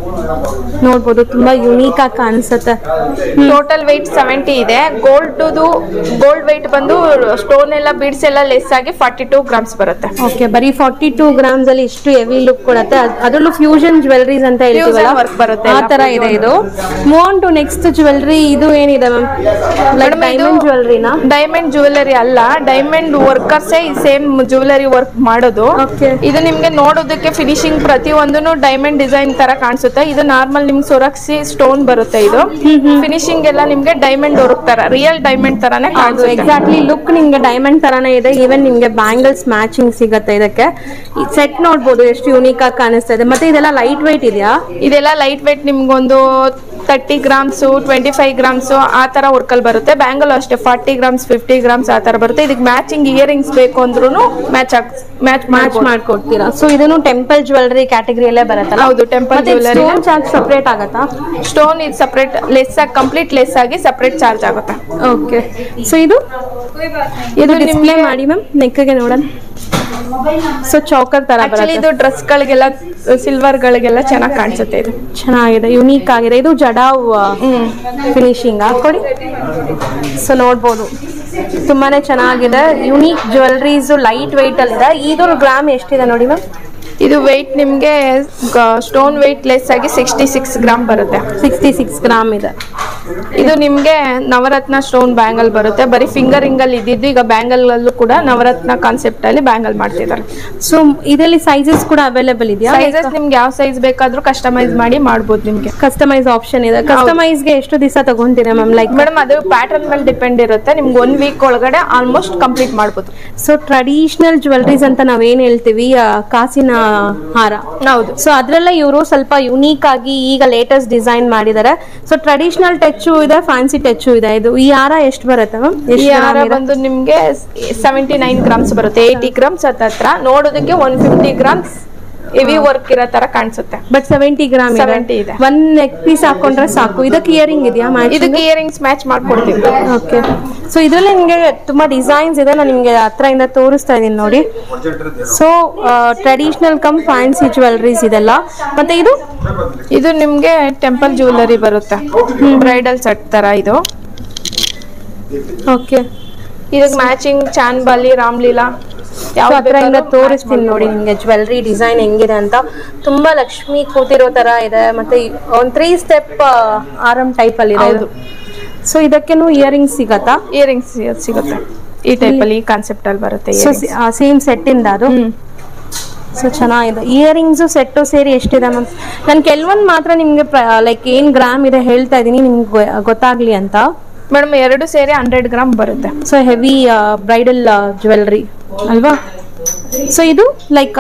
ನೋಡ್ಬೋದು ತುಂಬಾ ಯುನೀಕ್ ಆಗಿ ಕಾಣಿಸುತ್ತೆ ಟೋಟಲ್ ವೆಯ್ಟ್ ಸೆವೆಂಟಿ ಇದೆ ಗೋಲ್ಡ್ ಗೋಲ್ಡ್ ವೆಯ್ಟ್ ಬಂದು ಸ್ಟೋನ್ ಎಲ್ಲ ಬೀಡ್ಸ್ ಎಲ್ಲ ಲೆಸ್ ಆಗಿ ಫಾರ್ಟಿ ಟೂ ಗ್ರಾಮ್ಸ್ ಬರುತ್ತೆ ಓಕೆ ಬರೀ ಫಾರ್ಟಿ ಟೂ ಗ್ರಾಮ್ಸ್ ಅಲ್ಲಿ ಇಷ್ಟು ಹೆವಿ ಲುಕ್ ಕೊಡುತ್ತೆ ಅದ್- ಅದರಲ್ಲೂ ಫ್ಯೂಷನ್ ಜ್ಯುವೆಲ್ರೀಸ್ ಅಂತ ಹೇಳ್ತೀವಲ್ಲ Fusion work ಬರುತ್ತೆ ಆ ಎಲ್ಲ. ತರ ಇದೆ ಇದು ಮೂವ್ ಟು ನೆಕ್ಸ್ಟ್ ಜ್ಯುವೆಲ್ರಿ ಇದು ಏನಿದೆ ಮ್ಯಾಮ್ ಲೈಕ್ ಡೈಮಂಡ್ ಜ್ಯುವೆಲ್ರಿನಾ ಡೈಮಂಡ್ ಜ್ಯುವೆಲರಿ ಅಲ್ಲ ಡೈಮಂಡ್ ವರ್ಕರ್ಸೇ ಸೇಮ್ ಜ್ಯುವೆಲರಿ ವರ್ಕ್ ಮಾಡೋದು Okay. ಇದು ನಿಮ್ಗೆ ನೋಡೋದಕ್ಕೆ ಫಿನಿಶಿಂಗ್ ಪ್ರತಿ ಒಂದೂ ಡೈಮಂಡ್ ಡಿಸೈನ್ ತರ ಕಾಣಿಸುತ್ತೆ ಇದು ನಾರ್ಮಲ್ ನಿಮ್ಗೆ ಸೊರಕ್ಸಿ ಸ್ಟೋನ್ ಬರುತ್ತೆ ಇದು ಫಿನಿಶಿಂಗ್ ಎಲ್ಲ ನಿಮ್ಗೆ ಡೈಮಂಡ್ ವರ್ಕ್ ತರ ರಿಯಲ್ ಡೈಮಂಡ್ ತರಾನೇ ಕಾಣಿಸುತ್ತೆ ಎಕ್ಸಾಕ್ಟ್ಲಿ ಲುಕ್ ನಿಮ್ಗೆ ಡೈಮಂಡ್ ತರಾನೇ ಇದೆ ಈವನ್ ನಿಮ್ಗೆ ಬ್ಯಾಂಗಲ್ಸ್ ಮ್ಯಾಚಿಂಗ್ ಸಿಗುತ್ತೆ ಇದಕ್ಕೆ ಸೆಟ್ ನೋಡ್ಬೋದು ಎಷ್ಟು ಯೂನಿಕ್ ಆಗಿ ಕಾಣಿಸ್ತಾ ಇದೆ ಮತ್ತೆ ಇದೆಲ್ಲ ಲೈಟ್ weight ಇದೆಯಾ ಇದೆಲ್ಲ ಲೈಟ್ ವೇಟ್ ನಿಮ್ಗೊಂದು thirty grams twenty five grams ಆ ಥರ ವರ್ಕಲ್ಲಿ ಬರುತ್ತೆ ಬ್ಯಾಂಗಲ್ ಅಷ್ಟೇ ಫಾರ್ಟಿ ಗ್ರಾಮ್ಸ್ ಫಿಫ್ಟಿ ಗ್ರಾಮ್ಸ್ ಆ ಥರ ಬರುತ್ತೆ ಇದಕ್ಕೆ ಮ್ಯಾಚಿಂಗ್ ಇಯರಿಂಗ್ಸ್ ಬೇಕು ಅಂದ್ರೂ ಮ್ಯಾಚ್ ಆಗ್ ಮ್ಯಾಚ್ ಮ್ಯಾಚ್ ಮಾಡ್ಕೊಡ್ತೀರಾ ಸೊ ಇದನ್ನು ಟೆಂಪಲ್ ಜ್ಯುವೆಲ್ರಿ ಕ್ಯಾಟಗರಿಯಲ್ಲೇ ಬರುತ್ತಲ್ಲ ಹೌದು, temple jewelry. Stone charge separate ಆಗತ್ತಾ ಸ್ಟೋನ್ ಇದು ಸಪ್ರೇಟ್ ಲೆಸ್ ಆಗಿ ಕಂಪ್ಲೀಟ್ ಲೆಸ್ ಆಗಿ ಸಪ್ರೇಟ್ ಚಾರ್ಜ್ ಆಗುತ್ತೆ ಓಕೆ ಸೊ ಇದು ಇದು ಇದು ಡಿಸ್ಪ್ಲೇ ನಿಮ್ಗೆ- ಮಾಡಿ ಮ್ಯಾಮ್ ನೆಕ್ಗೆ ನೋಡೋಣ ಸೊ ಚೌಕರ್ ತರ ಆಕ್ಚುಲಿ ಬರುತ್ತೆ ಇದು ಡ್ರೆಸ್ಗಳಿಗೆಲ್ಲ ಸಿಲ್ವರ್ಗಳಿಗೆಲ್ಲ ಚೆನ್ನಾಗಿ ಕಾಣಿಸುತ್ತೆ ಇದು ಚೆನ್ನಾಗಿದೆ ಯುನೀಕ್ ಆಗಿದೆ ಇದು ಜಡಾವ್ ಫಿನಿಶಿಂಗ್ ಹಾಕೊಡಿ ಸೊ ನೋಡ್ಬೋದು ತುಂಬಾನೇ ಚೆನ್ನಾಗಿದೆ ಯುನೀಕ್ ಜ್ಯುವೆಲ್ರೀಸ್ ಲೈಟ್ ವೆಯ್ಟ್ ಅಲ್ಲಿದೆ ಇದ್ರ ಗ್ರಾಮ್ ಎಷ್ಟಿದೆ ನೋಡಿ ಮ್ಯಾಮ್ ಇದು ವೆಯ್ಟ್ ನಿಮಗೆ ಸ್ಟೋನ್ ವೆಯ್ಟ್ ಲೆಸ್ ಆಗಿ ಸಿಕ್ಸ್ಟಿ ಸಿಕ್ಸ್ ಗ್ರಾಮ್ ಬರುತ್ತೆ ಸಿಕ್ಸ್ಟಿ ಸಿಕ್ಸ್ ಗ್ರಾಮ್ ಇದೆ ಇದು ನಿಮ್ಗೆ ನವರತ್ನ ಸ್ಟೋನ್ ಬ್ಯಾಂಗಲ್ ಬರುತ್ತೆ ಬರೀ ಫಿಂಗರಿಂಗ್ ಅಲ್ಲಿ ಇದ್ದಿದ್ದು ಈಗ ಬ್ಯಾಂಗಲ್ ಅಲ್ಲೂ ಕೂಡ ನವರತ್ನ ಕಾನ್ಸೆಪ್ಟ್ ಅಲ್ಲಿ ಬ್ಯಾಂಗಲ್ ಮಾಡ್ತಿದ್ದಾರೆ ಸೊ ಇದರಲ್ಲಿ ಸೈಜಸ್ ಕೂಡ ಅವೈಲೇಬಲ್ ಇದೆಯಾ ಸೈಜಸ್ ನಿಮ್ಗೆ ಯಾವ ಸೈಜ್ ಬೇಕಾದ್ರೂ ಕಸ್ಟಮೈಸ್ ಮಾಡಿ ಮಾಡ್ಬೋದು ನಿಮ್ಗೆ ಕಸ್ಟಮೈಸ್ ಆಪ್ಷನ್ ಇದೆ ಕಸ್ಟಮೈಸ್ಗೆ ಎಷ್ಟು ದಿವಸ ತಗೊಂತೀರಾ ಮ್ಯಾಮ್ ಲೈಕ್ ಮೇಡಮ್ ಅದು ಪ್ಯಾಟರ್ನ್ ಮೇಲೆ ಡಿಪೆಂಡ್ ಇರುತ್ತೆ ನಿಮ್ಗೆ ಒನ್ ವೀಕ್ ಒಳಗಡೆ ಆಲ್ಮೋಸ್ಟ್ ಕಂಪ್ಲೀಟ್ ಮಾಡ್ಬೋದು ಸೊ ಟ್ರೆಡಿಷನಲ್ ಜ್ಯುವೆಲ್ರೀಸ್ ಅಂತ ನಾವೇನ್ ಹೇಳ್ತೀವಿ ಆ, ಕಾಸಿನ ಹಾರ ಹೌದು ಸೊ ಅದ್ರಲ್ಲೇ ಇವರು ಸ್ವಲ್ಪ ಯುನೀಕ್ ಆಗಿ ಈಗ ಲೇಟೆಸ್ಟ್ ಡಿಸೈನ್ ಮಾಡಿದ್ದಾರೆ ಸೊ ಟ್ರೆಡಿಷನಲ್ ಟಚ್ಚು ಇದೆ ಫ್ಯಾನ್ಸಿ ಟಚ್ಚು ಇದೆ ಇದು ಈ ಹಾರ ಎಷ್ಟು ಬರುತ್ತೆ ಮ್ಯಾಮ್ ಈ ಹಾರ ಬಂದು ನಿಮ್ಗೆ ಸೆವೆಂಟಿ ನೈನ್ ಗ್ರಾಮ್ಸ್ ಬರುತ್ತೆ ಏಯ್ಟಿ ಗ್ರಾಮ್ಸ್ ಹತ್ರ ನೋಡೋದಕ್ಕೆ one fifty grams heavy work ಇರೋ ತರ ಕಾಣಿಸುತ್ತೆ ಬಟ್ ಸೆವೆಂಟಿ ಗ್ರಾಮ್ 70 ಇದೆ. ಒಂದ್ ನೆಕ್ ಪೀಸ್ ಹಾಕೊಂಡ್ರೆ ಸಾಕು ಇದಕ್ಕೆ ಇಯರಿಂಗ್ ಇದೆಯಾ ಇದಕ್ಕೆ ಇಯರಿಂಗ್ಸ್ ಮ್ಯಾಚ್ ಮಾಡ್ಕೊಡ್ತೀವಿ ಓಕೆ ಸೊ ಇದರಲ್ಲಿ ನಿಮಗೆ ತುಂಬಾ ಡಿಸೈನ್ಸ್ ಇದೆ ನಾನು ನಿಮಗೆ ಹತ್ರದಿಂದ ತೋರಿಸ್ತಾ ಇದ್ದೀನಿ ನೋಡಿ so traditional cum fancy jewelleries ಇದೆಲ್ಲ ಮತ್ತೆ ಇದು ಇದು ನಿಮ್ಗೆ ಟೆಂಪಲ್ ಜ್ಯುವೆಲರಿ ಬರುತ್ತೆ ಬ್ರೈಡಲ್ ಸೆಟ್ ತರ ಇದು ಓಕೆ ಇದಕ್ಕೆ ಮ್ಯಾಚಿಂಗ್ ಚಾನ್ಬಾಲಿ ರಾಮ್ಲೀಲಾ ಯಾವ ಹತ್ರದಿಂದ ತೋರಿಸ್ತೀನಿ ನೋಡಿ ನಿಮಗೆ ಜ್ಯುವೆಲ್ರಿ ಡಿಸೈನ್ ಹೆಂಗಿದೆ ಅಂತ ತುಂಬಾ ಲಕ್ಷ್ಮಿ ಕೂತಿರೋ ತರ ಇದೆ ಮತ್ತೆ ಒಂದ್ ತ್ರೀ ಸ್ಟೆಪ್ ಆರಂ ಟೈಪ್ ಅಲ್ಲಿ ಇದೆ ಹೌದು. ಸೊ ಇದಕ್ಕೇನು ಇಯರಿಂಗ್ಸ್ ಸಿಗತ್ತಾ ಇಯರಿಂಗ್ಸ್ ಸಿಗುತ್ತೆ ಈ ಟೈಪ್ ಅಲ್ಲಿ ಈ ಕಾನ್ಸೆಪ್ಟ್ ಅಲ್ಲಿ ಬರುತ್ತೆ ಸೊ earrings. ಸೇಮ್ ಸೆಟ್ ಇಂದ ಅದು ಹ್ಮ್. ಸೊ ಚೆನ್ನಾಗಿದೆ ಇಯರಿಂಗ್ಸ್ ಸೆಟ್ಟು ಸೇರಿ ಎಷ್ಟಿದೆ ಮ್ಯಾಮ್ ನಾನು ಕೆಲವೊಂದು ಮಾತ್ರ ನಿಮಗೆ ಲೈಕ್ ಏನ್ ಗ್ರಾಮ್ ಇದೆ ಹೇಳ್ತಾ ಇದ್ದೀನಿ ನಿಮ್ಗೆ ಗೊತ್ತಾಗ್ಲಿ ಅಂತ ಮೇಡಮ್ ಎರಡು ಸೇರಿ ಹಂಡ್ರೆಡ್ ಗ್ರಾಮ್ ಬರುತ್ತೆ ಸೊ ಹೆವಿ ಬ್ರೈಡಲ್ ಜ್ಯುವೆಲ್ರಿ ಅಲ್ವಾ ಸೊ ಇದು ಲೈಕ್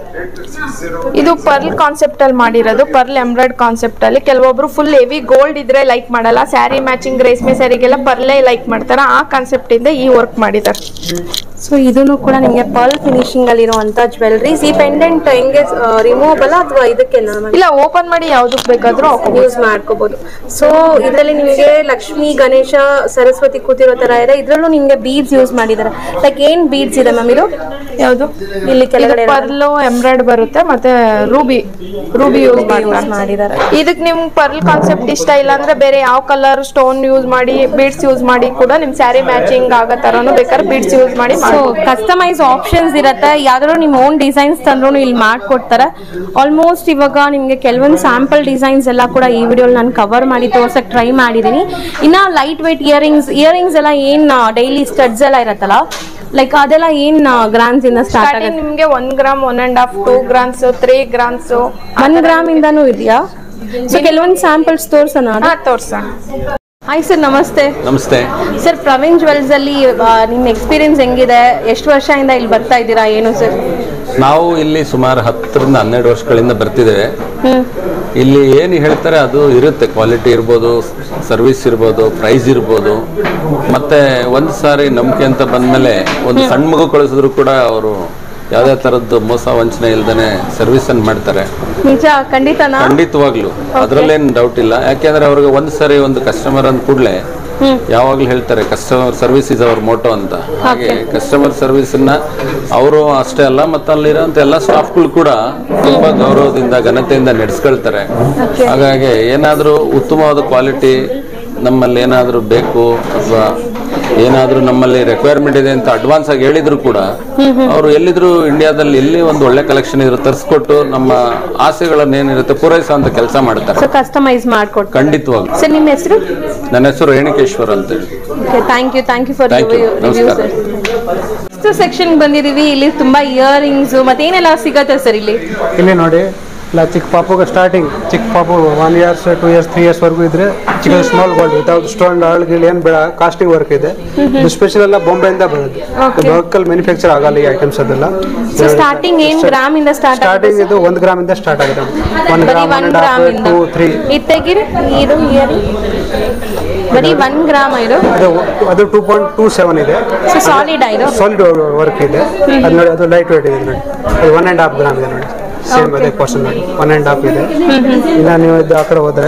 ಇದು ಪರ್ಲ್ ಕಾನ್ಸೆಪ್ಟ್ ಅಲ್ಲಿ ಮಾಡಿರೋದು ಪರ್ಲ್ ಎಂಬ್ರಾಯ್ಡ್ ಕಾನ್ಸೆಪ್ಟ್ ಅಲ್ಲಿ ಕೆಲವೊಬ್ರು ಫುಲ್ ಹೆವಿ ಗೋಲ್ಡ್ ಇದ್ರೆ ಲೈಕ್ ಮಾಡಲ್ಲ ಸ್ಯಾರಿ ಮ್ಯಾಚಿಂಗ್ ರೇಷ್ಮೆ ಸ್ಯಾರಿಗೆಲ್ಲ ಪರ್ಲೇ ಲೈಕ್ ಮಾಡ್ತಾರೆ ಆ ಕಾನ್ಸೆಪ್ಟ್ ಇಂದ ಈ ವರ್ಕ್ ಮಾಡಿದ್ದಾರೆ ಸೊ ಇದನ್ನು ಕೂಡ ನಿಮಗೆ ಪರ್ಲ್ ಫಿನಿಶಿಂಗ್ ಅಲ್ಲಿ ಇರುವಂತ ಜ್ಯುವೆಲ್ರೀಸ್ ಈ ಪೆಂಡೆಂಟ್ ಹೆಂಗೆ ರಿಮೂವಬಲ್ ಅಥವಾ ಇದಕ್ಕೆ ಇಲ್ಲ ಓಪನ್ ಮಾಡಿ ಯಾವ್ದಕ್ ಬೇಕಾದ್ರೂ ಹಾಕೋಬಹುದು ಯೂಸ್ ಮಾಡ್ಕೋಬಹುದು ಸೊ ಇದರಲ್ಲಿ ನಿಮಗೆ ಲಕ್ಷ್ಮಿ ಗಣೇಶ ಸರಸ್ವತಿ ಕೂತಿರೋ ತರ ಇದೆ ಇದ್ರಲ್ಲೂ ನಿಮಗೆ ಬೀಡ್ಸ್ ಯೂಸ್ ಮಾಡಿದ್ದಾರೆ ಲೈಕ್ ಏನ್ ಬೀಡ್ಸ್ ಇದೆ ಮ್ಯಾಮ್ ಇದು ಯಾವ್ದು ಇಲ್ಲಿ ಕೆಳಗಡೆ ಪರ್ಲ್ ಎಂಬ್ರಾಯ್ಡ್ ಬರುತ್ತೆ ಮತ್ತೆ ರೂಬಿ ರೂಬಿ ಯೂಸ್ ಯೂಸ್ ಮಾಡ್ತಾರೆ ಮಾಡಿದ್ದಾರೆ ಇದಕ್ ನಿಮ್ ಪರ್ಲ್ ಕಾನ್ಸೆಪ್ಟ್ ಇಷ್ಟ ಇಲ್ಲ ಅಂದ್ರೆ ಬೇರೆ ಯಾವ ಕಲರ್ ಸ್ಟೋನ್ ಯೂಸ್ ಮಾಡಿ ಬೀಡ್ಸ್ ಯೂಸ್ ಮಾಡಿ ಕೂಡ ನಿಮ್ ಸ್ಯಾರಿ ಮ್ಯಾಚಿಂಗ್ ಆಗೋ ತರನು ಬೇಕಾದ್ರೆ ಬೀಡ್ಸ್ ಯೂಸ್ ಮಾಡಿ ಸೊ ಕಸ್ಟಮೈಸ್ ಆಪ್ಷನ್ಸ್ ಇರುತ್ತೆ ಯಾವ್ದಾದ್ರು ನಿಮ್ಮ ಓನ್ ಡಿಸೈನ್ಸ್ ತಂದ್ರು ಇಲ್ಲಿ ಮಾಡ್ಕೊಡ್ತಾರೆ ಆಲ್ಮೋಸ್ಟ್ ಇವಾಗ ನಿಮಗೆ ಕೆಲವೊಂದು ಸ್ಯಾಂಪಲ್ ಡಿಸೈನ್ಸ್ ಎಲ್ಲ ಕೂಡ ಈ ವಿಡಿಯೋಲಿ ನಾನು ಕವರ್ ಮಾಡಿ ತೋರ್ಸಕ್ ಟ್ರೈ ಮಾಡಿದ್ದೀನಿ ಇನ್ನ ಲೈಟ್ ವೆಯ್ಟ್ ಇಯರಿಂಗ್ಸ್ ಇಯರಿಂಗ್ಸ್ ಎಲ್ಲ ಏನ್ ಡೈಲಿ ಸ್ಟಡ್ಸ್ ಎಲ್ಲ ಇರತ್ತಲ್ಲ ಲೈಕ್ ಅದೆಲ್ಲ ಏನ್ ಗ್ರಾಮ್ಸ್ ಇಂದ ಸ್ಟಾರ್ಟ್ ಸ್ಟಾರ್ಟಿಂಗ್ ಆಗುತ್ತೆ ನಿಮ್ಗೆ one gram one and half two grams three grams one gram ಇಂದಾನು ಇದೆಯಾ ಸೊ ಕೆಲವೊಂದು ಸ್ಯಾಂಪಲ್ಸ್ ತೋರ್ಸೋಣ ಹಾ ತೋರ್ಸೋಣ ಹಾಯ್ ಸರ್ ನಮಸ್ತೆ ನಮಸ್ತೆ ಸರ್ ಪ್ರವೀಣ್ ಜ್ವೆಲ್ಸ್ ಅಲ್ಲಿ ಆ, ನಿಮ್ಮ ಎಕ್ಸ್ಪೀರಿಯನ್ಸ್ ಹೆಂಗಿದೆ ಎಷ್ಟು ವರ್ಷದಿಂದ ಇಲ್ಲಿ ಬರ್ತಾ ಇದ್ದೀರಾ ಏನು ಸರ್ ನಾವು ಇಲ್ಲಿ ಸುಮಾರು ಹತ್ತರಿಂದ ಹನ್ನೆರಡು ವರ್ಷಗಳಿಂದ ಬರ್ತಿದ್ದೇವೆ ಇಲ್ಲಿ ಏನು ಹೇಳ್ತಾರೆ ಅದು ಇರುತ್ತೆ ಕ್ವಾಲಿಟಿ ಇರ್ಬೋದು ಸರ್ವಿಸ್ ಇರ್ಬೋದು ಪ್ರೈಸ್ ಇರ್ಬೋದು ಮತ್ತೆ ಒಂದು ಸಾರಿ ನಂಬಿಕೆ ಅಂತ ಬಂದಮೇಲೆ ಒಂದು ಸಣ್ಣ ಮಗು ಕಳಿಸಿದ್ರು ಕೂಡ ಅವರು ಯಾವುದೇ ಥರದ್ದು ಮೋಸ ವಂಚನೆ ಇಲ್ದೇ ಸರ್ವಿಸ್ ಅನ್ನು ಮಾಡ್ತಾರೆ ನಿಜ ಖಂಡಿತನಾ ಖಂಡಿತವಾಗ್ಲು ಅದರಲ್ಲೇನು ಡೌಟ್ ಇಲ್ಲ ಯಾಕೆಂದ್ರೆ ಅವ್ರಿಗೆ ಒಂದು ಸರಿ ಒಂದು ಕಸ್ಟಮರ್ ಅಂದ ಕೂಡಲೇ ಯಾವಾಗ್ಲೂ ಹೇಳ್ತಾರೆ customer service is our motto ಅಂತ ಹಾಗೆ ಕಸ್ಟಮರ್ ಸರ್ವಿಸನ್ನ ಅವರು ಅಷ್ಟೇ ಅಲ್ಲ ಮತ್ತು ಅಲ್ಲಿರೋಂಥ ಎಲ್ಲ ಸ್ಟಾಫ್ಗಳು ಕೂಡ ತುಂಬಾ ಗೌರವದಿಂದ ಘನತೆಯಿಂದ ನಡೆಸ್ಕೊಳ್ತಾರೆ ಹಾಗಾಗಿ ಏನಾದರೂ ಉತ್ತಮವಾದ ಕ್ವಾಲಿಟಿ ನಮ್ಮಲ್ಲಿ ಏನಾದರೂ ಬೇಕು ಅಥವಾ ಏನಾದರೂ ನಮ್ಮಲ್ಲಿ ರಿಕ್ವೈರ್ಮೆಂಟ್ ಇದೆ ಅಂತ ಅಡ್ವಾನ್ಸ್ ಆಗಿ ಹೇಳಿದ್ರು ಕೂಡ ಅವರು ಎಲ್ಲಿದ್ರು ಇಂಡಿಯಾದಲ್ಲಿ ಎಲ್ಲಿ ಒಂದು ಒಳ್ಳೆ ಕಲೆಕ್ಷನ್ ಇರೋ ತರಿಸ್ಕೊಟ್ಟು ನಮ್ಮ ಆಸೆಗಳನ್ನ ಏನಿರುತ್ತೆ ಪೂರೈಸೋ ಅಂತ ಕೆಲಸ ಮಾಡ್ತಾರೆ ಸೊ ಕಸ್ಟಮೈಸ್ ಮಾಡ್ಕೊಡ್ತಾರೆ ಖಂಡಿತವಾಗ್ಲು ಸರ್ ನಿಮ್ಮ ಹೆಸರು ನನ್ನ ಹೆಸರು ರೇಣುಕೇಶ್ವರ್ ಅಂತೇಳಿ okay thank you thank you for Thank you. Review ನಮಸ್ಕಾರ. ಸರ್ ನೆಕ್ಸ್ಟ್ ಸೆಕ್ಷನ್ ಬಂದಿದೀವಿ ಇಲ್ಲಿ ತುಂಬಾ ಇಯರಿಂಗ್ಸ್ ಮತ್ತೆ ಏನೆಲ್ಲ ಸಿಗತ್ತೆ ಸರ್ ಇಲ್ಲಿ ಇಲ್ಲಿ ನೋಡಿ ಇಲ್ಲ ಚಿಕ್ಕ ಪಾಪುಗೆ ಸ್ಟಾರ್ಟಿಂಗ್ ಚಿಕ್ಕ ಪಾಪು one years two years three ಇಯರ್ಸ್ವರೆಗೂ ಇದ್ರೆ ಚಿಕ್ಕ ಸ್ಮಾಲ್ ಗೋಲ್ಡ್ ವಿತೌಟ್ ಸ್ಟೋನ್ ಆಳ್ ಗಿಳ್ ಏನು ಬೇಡ ಕಾಸ್ಟಿಂಗ್ ವರ್ಕ್ ಇದೆ ಇದು ಸ್ಪೆಷಲ್ ಎಲ್ಲ ಬಾಂಬೆಯಿಂದ ಬರುತ್ತೆ ಲೋಕಲ್ ಮ್ಯಾನುಫ್ಯಾಕ್ಚರ್ ಆಗಲ್ಲ ಈ ಐಟಮ್ಸ್ ಅದೆಲ್ಲ ಸೊ ಸ್ಟಾರ್ಟಿಂಗ್ ಏನ್ ಗ್ರಾಮ್ ಇಂದ ಸ್ಟಾರ್ಟ್ ಸ್ಟಾರ್ಟಿಂಗ್ ಇದು ಒಂದು ಗ್ರಾಮ್ ಇಂದ ಸ್ಟಾರ್ಟ್ ಆಗಿದೆ ಒನ್ ಬರೀ gram one one gram half ಇಂದ ಟೂ ತ್ರೀ ಇದು ತೆಗೀರಿ ಇದು ಇಯರಿಂಗ್ ಬರೀ ಒನ್ ಗ್ರಾಮ್ ಇದು ಅದು ಅದು ಟೂ ಪಾಯಿಂಟ್ ಟೂ ಸೆವೆನ್ ಇದೆ ಸೊ ಸಾಲಿಡ್ ಇದು ಸಾಲಿಡ್ ವರ್ಕ್ ಇದೆ ಅದು ನೋಡಿ ಅದು ಲೈಟ್ ವೇಟ್ ಇದೆ ನೋಡಿ ಅದು ಒನ್ ಆ್ಯಂಡ್ ಹಾಫ್ ಗ್ರಾಮ್ ಇದೆ ನೋಡಿ ಸೇಮ್ ಅದೇ ಪರ್ಸನ್ ನೋಡಿ ಒನ್ ಆ್ಯಂಡ್ ಹಾಫ್ ಇದೆ ಇನ್ನು ನೀವು ಇದು ಆ ಕಡೆ ಹೋದ್ರೆ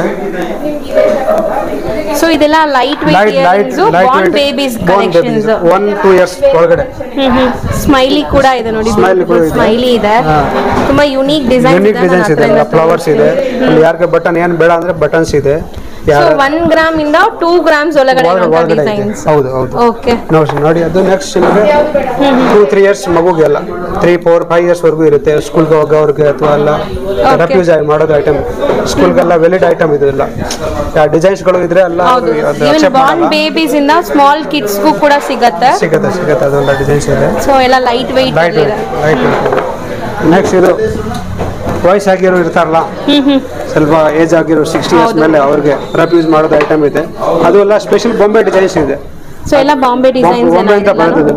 ಸೊ ಇದೆಲ್ಲ light weight light light earrings light born babies born collections one two years ಒಳಗಡೆ ಸ್ಮೈಲಿ ಕೂಡ ಇದೆ ನೋಡಿ Smiley ಕೂಡ ಇದೆ. ಸ್ಮೈಲಿ ಇದೆ ಹಾ. ತುಂಬಾ ಯುನೀಕ್ ಡಿಸೈನ್ ಯೂನಿಕ್ ಡಿಸೈನ್ಸ್ ಇದೆ ಫ್ಲವರ್ಸ್ ಇದೆ ಅಲ್ಲಿ ಯಾರಿಗೆ ಬಟನ್ ಏನು ಬೇಡ ಅಂದ್ರೆ ಬಟನ್ಸ್ ಇದೆ ಸೊ ಯಾರು ಒನ್ ಗ್ರಾಮ್ ಇಂದ ಟೂ ಗ್ರಾಮ್ಸ್ ಒಳಗಡೆ ಒಳಗಡೆ ಒಳಗಡೆ ಇದೆ ಡಿಸೈನ್ಸ್ ಹೌದು ಹೌದು ಓಕೆ ನೋಡಿ ನೋಡಿ ಅದು ನೆಕ್ಸ್ಟ್ ನಿಮಗೆ ಟೂ ತ್ರೀ ಇಯರ್ಸ್ ಮಗುಗೆಲ್ಲ ತ್ರೀ ಫೋರ್ ಫೈವ್ ಇಯರ್ಸ್ ವರೆಗೂ ಇರುತ್ತೆ ಸ್ಕೂಲ್ಗೆ ಹೋಗೋರ್ಗೆ ಅಥವಾ ಎಲ್ಲ ರೆಫ್ಯೂಸ್ ಮಾಡೋದು ಐಟಮ್ ಸ್ಕೂಲ್ಗೆಲ್ಲ ವೆಲಿಡ್ ಐಟಮ್ ಇದು ಎಲ್ಲ ಡಿಸೈನ್ಸ್ಗಳು ಇದ್ರೆ ಎಲ್ಲ ಹೌದು ಅದು ಇವನ್ accept ಬಾರ್ನ್ ಮಾಡಲ್ಲ. ಬೇಬೀಸ್ ಇಂದ ಸ್ಮಾಲ್ ಕಿಡ್ಸ್ಗೂ ಕೂಡ ಸಿಗತ್ತೆ ಸಿಗುತ್ತೆ ಸಿಗುತ್ತೆ ಅದೆಲ್ಲ ಡಿಸೈನ್ಸ್ ಇದೆ ಸೊ ಎಲ್ಲ ಲೈಟ್ ವೆಯ್ಟ್ ಲೈಟ್ ಇದೆ ಲೈಟ್ ನೆಕ್ಸ್ಟ್ ಇದು ವಯಸ್ಸಾಗಿರೋ ಇರ್ತಾರಲ್ಲ ಸ್ವಲ್ಪ ಏಜ್ ಆಗಿರೋ ಸಿಕ್ಸ್ಟಿ ಇಯರ್ಸ್ ಮೇಲೆ ಅವ್ರಿಗೆ ಯೂಸ್ ಮಾಡೋದು ಐಟಮ್ ಇದೆ ಅದು ಎಲ್ಲ ಸ್ಪೆಷಲ್ ಬಾಂಬೆ ಡಿಸೈನ್ಸ್ ಇದೆ ಸೊ ಎಲ್ಲ ಬಾಂಬೆ ಡಿಸೈನ್ಸ್ ಬಾಂಬೆ ಅಂತ ಬರೋದಿಲ್ಲ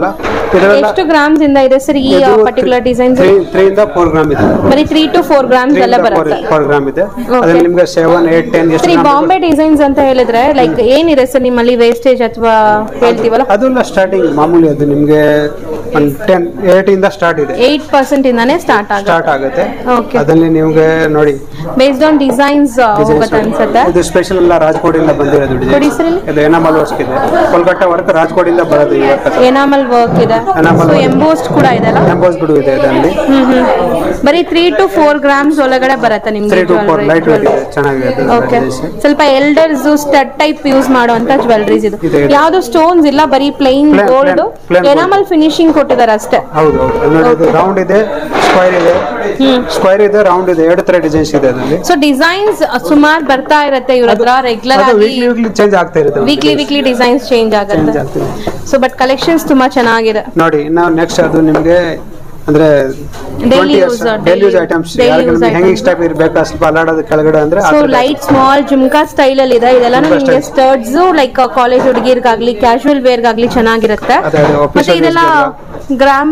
ಇದೆಲ್ಲ ಎಷ್ಟು ಗ್ರಾಮ್ಸ್ ಇಂದ ಇದೆ ಸರ್ ಈ ಪರ್ಟಿಕ್ಯುಲರ್ ಡಿಸೈನ್ಸ್ ತ್ರೀ ಇಂದ ಫೋರ್ ಗ್ರಾಮ್ ಇದೆ ಬರೀ ತ್ರೀ ಟು ಫೋರ್ ಗ್ರಾಮ್ಸ್ ಎಲ್ಲ ಬರುತ್ತೆ ಫೋರ್ ಗ್ರಾಮ್ ಇದೆ ಅದ್ರಲ್ಲಿ ನಿಮ್ಗೆ ಸೆವೆನ್ ಏಟ್ ಟೆನ್ ಎಷ್ಟು ಸರಿ gram ಬಾಂಬೆ ಡಿಸೈನ್ಸ್ ಅಂತ ಹೇಳಿದ್ರೆ ಲೈಕ್ ಏನಿದೆ ಸರ್ ನಿಮ್ಮಲ್ಲಿ ವೇಸ್ಟೇಜ್ ಅಥವಾ ಹೇಳ್ತೀವಲ್ಲ ಅದೆಲ್ಲ ಸ್ಟಾರ್ಟಿಂಗ್ ಮಾಮೂಲಿ ಅದು ನಿಮ್ಗೆ ಒಂದು ಟೆನ್ ಏಟ್ ಇಂದ ಸ್ಟಾರ್ಟ್ ಇದೆ ಏಟ್ ಪರ್ಸೆಂಟ್ ಇಂದಾನೇ ಸ್ಟಾರ್ಟ್ ಆಗುತ್ತೆ ಸ್ಟಾರ್ಟ್ ಆಗುತ್ತೆ Okay. ಅದರಲ್ಲಿ ನಿಮ್ಗೆ ನೋಡಿ ಬೇಸ್ಡ್ ಆನ್ ಡಿಸೈನ್ಸ್ ಹೋಗುತ್ತೆ ಅನ್ಸುತ್ತೆ ಇದು ಸ್ಪೆಷಲ್ ಎಲ್ಲ ರಾಜ್ಕೋಟಿಂದ ಬಂದಿರೋದು ಕೊಡಿ ಡಿಸೈನ್ ಸರ್ ಇಲ್ಲಿ ಇದು ಎನಾಮಲ್ ವರ್ಕ್ ಇದೆ ಕೋಲ್ಕತ್ತಾ ವರ್ಕ್ ರಾಜ್ಕೋಟಿಂದ ಬರೋದು ಈ ವರ್ಕ್ ಎನಾಮಲ್ ವರ್ಕ್ ಇದೆ Enamel ಸೊ work. ಎಂಬೋಸ್ಟ್ ಕೂಡ ಇದೆಲ್ಲ ಎಂಬೋಸ್ ಬಿಡು ಇದೆ ಅದರಲ್ಲಿ ಹ್ಮ್ ಹ್ಮ್ ಬರೀ ತ್ರೀ ಟು ಫೋರ್ ಗ್ರಾಮ್ಸ್ ಒಳಗಡೆ ಬರುತ್ತೆ ನಿಮ್ಗೆ three to four light weight ಇದೆ ಚೆನ್ನಾಗಿದೆ ಅದು ಓಕೆ design. ಸ್ವಲ್ಪ ಎಲ್ಡರ್ಸ್ ಸ್ಟಡ್ ಟೈಪ್ ಯೂಸ್ ಮಾಡುವಂತ ಜ್ಯುವೆಲ್ರೀಸ್ ಇದು ಇದೆ, ಇದೆ. ಯಾವ್ದು ಸ್ಟೋನ್ಸ್ ಇಲ್ಲ ಬರೀ plain Plain- gold plain- plain gold. Enamel finishing ಕೊಟ್ಟಿದ್ದಾರೆ ಅಷ್ಟೇ ಹೌದು ಹೌದು ಅಲ್ಲಿ ನೋಡಿ ಇದು ರೌಂಡ್ ಇದೆ ಸ್ಕ್ವೈರ್ ಇದೆ ಸ್ಕ್ವೈರ್ ಇದೆ ರೌಂಡ್ ಇದೆ ಎರಡು ತರ ಡಿಸೈನ್ಸ್ ಇದೆ ಅದರಲ್ಲಿ ಸೊ ಡಿಸೈನ್ಸ್ ಸುಮಾರು ಬರ್ತಾ ಇರುತ್ತೆ ಇವ್ರ ಹತ್ರ ರೆಗ್ಯುಲರ್ ಅದು ಆಗಿ ವೀಕ್ಲಿ ವೀಕ್ಲಿ ಚೇಂಜ್ ಆಗ್ತಾ ಇರುತ್ತೆ weekly weekly designs change change ಆಗುತ್ತೆ ಆಗ್ತಿದೆ ಸೊ ಬಟ್ ಕಲೆಕ್ಷನ್ಸ್ ತುಂಬಾ ಚೆನ್ನಾಗಿದೆ ನೋಡಿ ನಾವು ನೆಕ್ಸ್ಟ್ ಅದು ನಿಮಗೆ ಅಂದ್ರೆ Daily use, daily daily use use. Items Daily use ಹೆಂಗಿಂಗ್ items. ಸ್ಟೆಪ್ ಇರಬೇಕಾ ಸ್ವಲ್ಪ ಅಲ್ಲಾಡೋದು ಕೆಳಗಡೆ ಅಂದ್ರೆ ಆ ಸೊ ಥರ ಲೈಟ್ ಸ್ಮಾಲ್ ಜುಮ್ಕಾ ಸ್ಟೈಲ್ ಅಲ್ಲಿ ಇದೆ ಇದೆಲ್ಲ ಜುಮ್ಕಾ ನಿಮಗೆ style. ಸ್ಟರ್ಡ್ಸ್ ಲೈಕ್ ಕಾಲೇಜ್ ಹುಡುಗಿರ್ಗಾಗ್ಲಿ ಕ್ಯಾಶುವಲ್ ವೇರ್ಗಾಗ್ಲಿ ಚೆನ್ನಾಗಿರುತ್ತೆ ಅದೇ, ಅದೇ, official ಮತ್ತೆ ಇದೆಲ್ಲ use ಗ್ರಾಮ್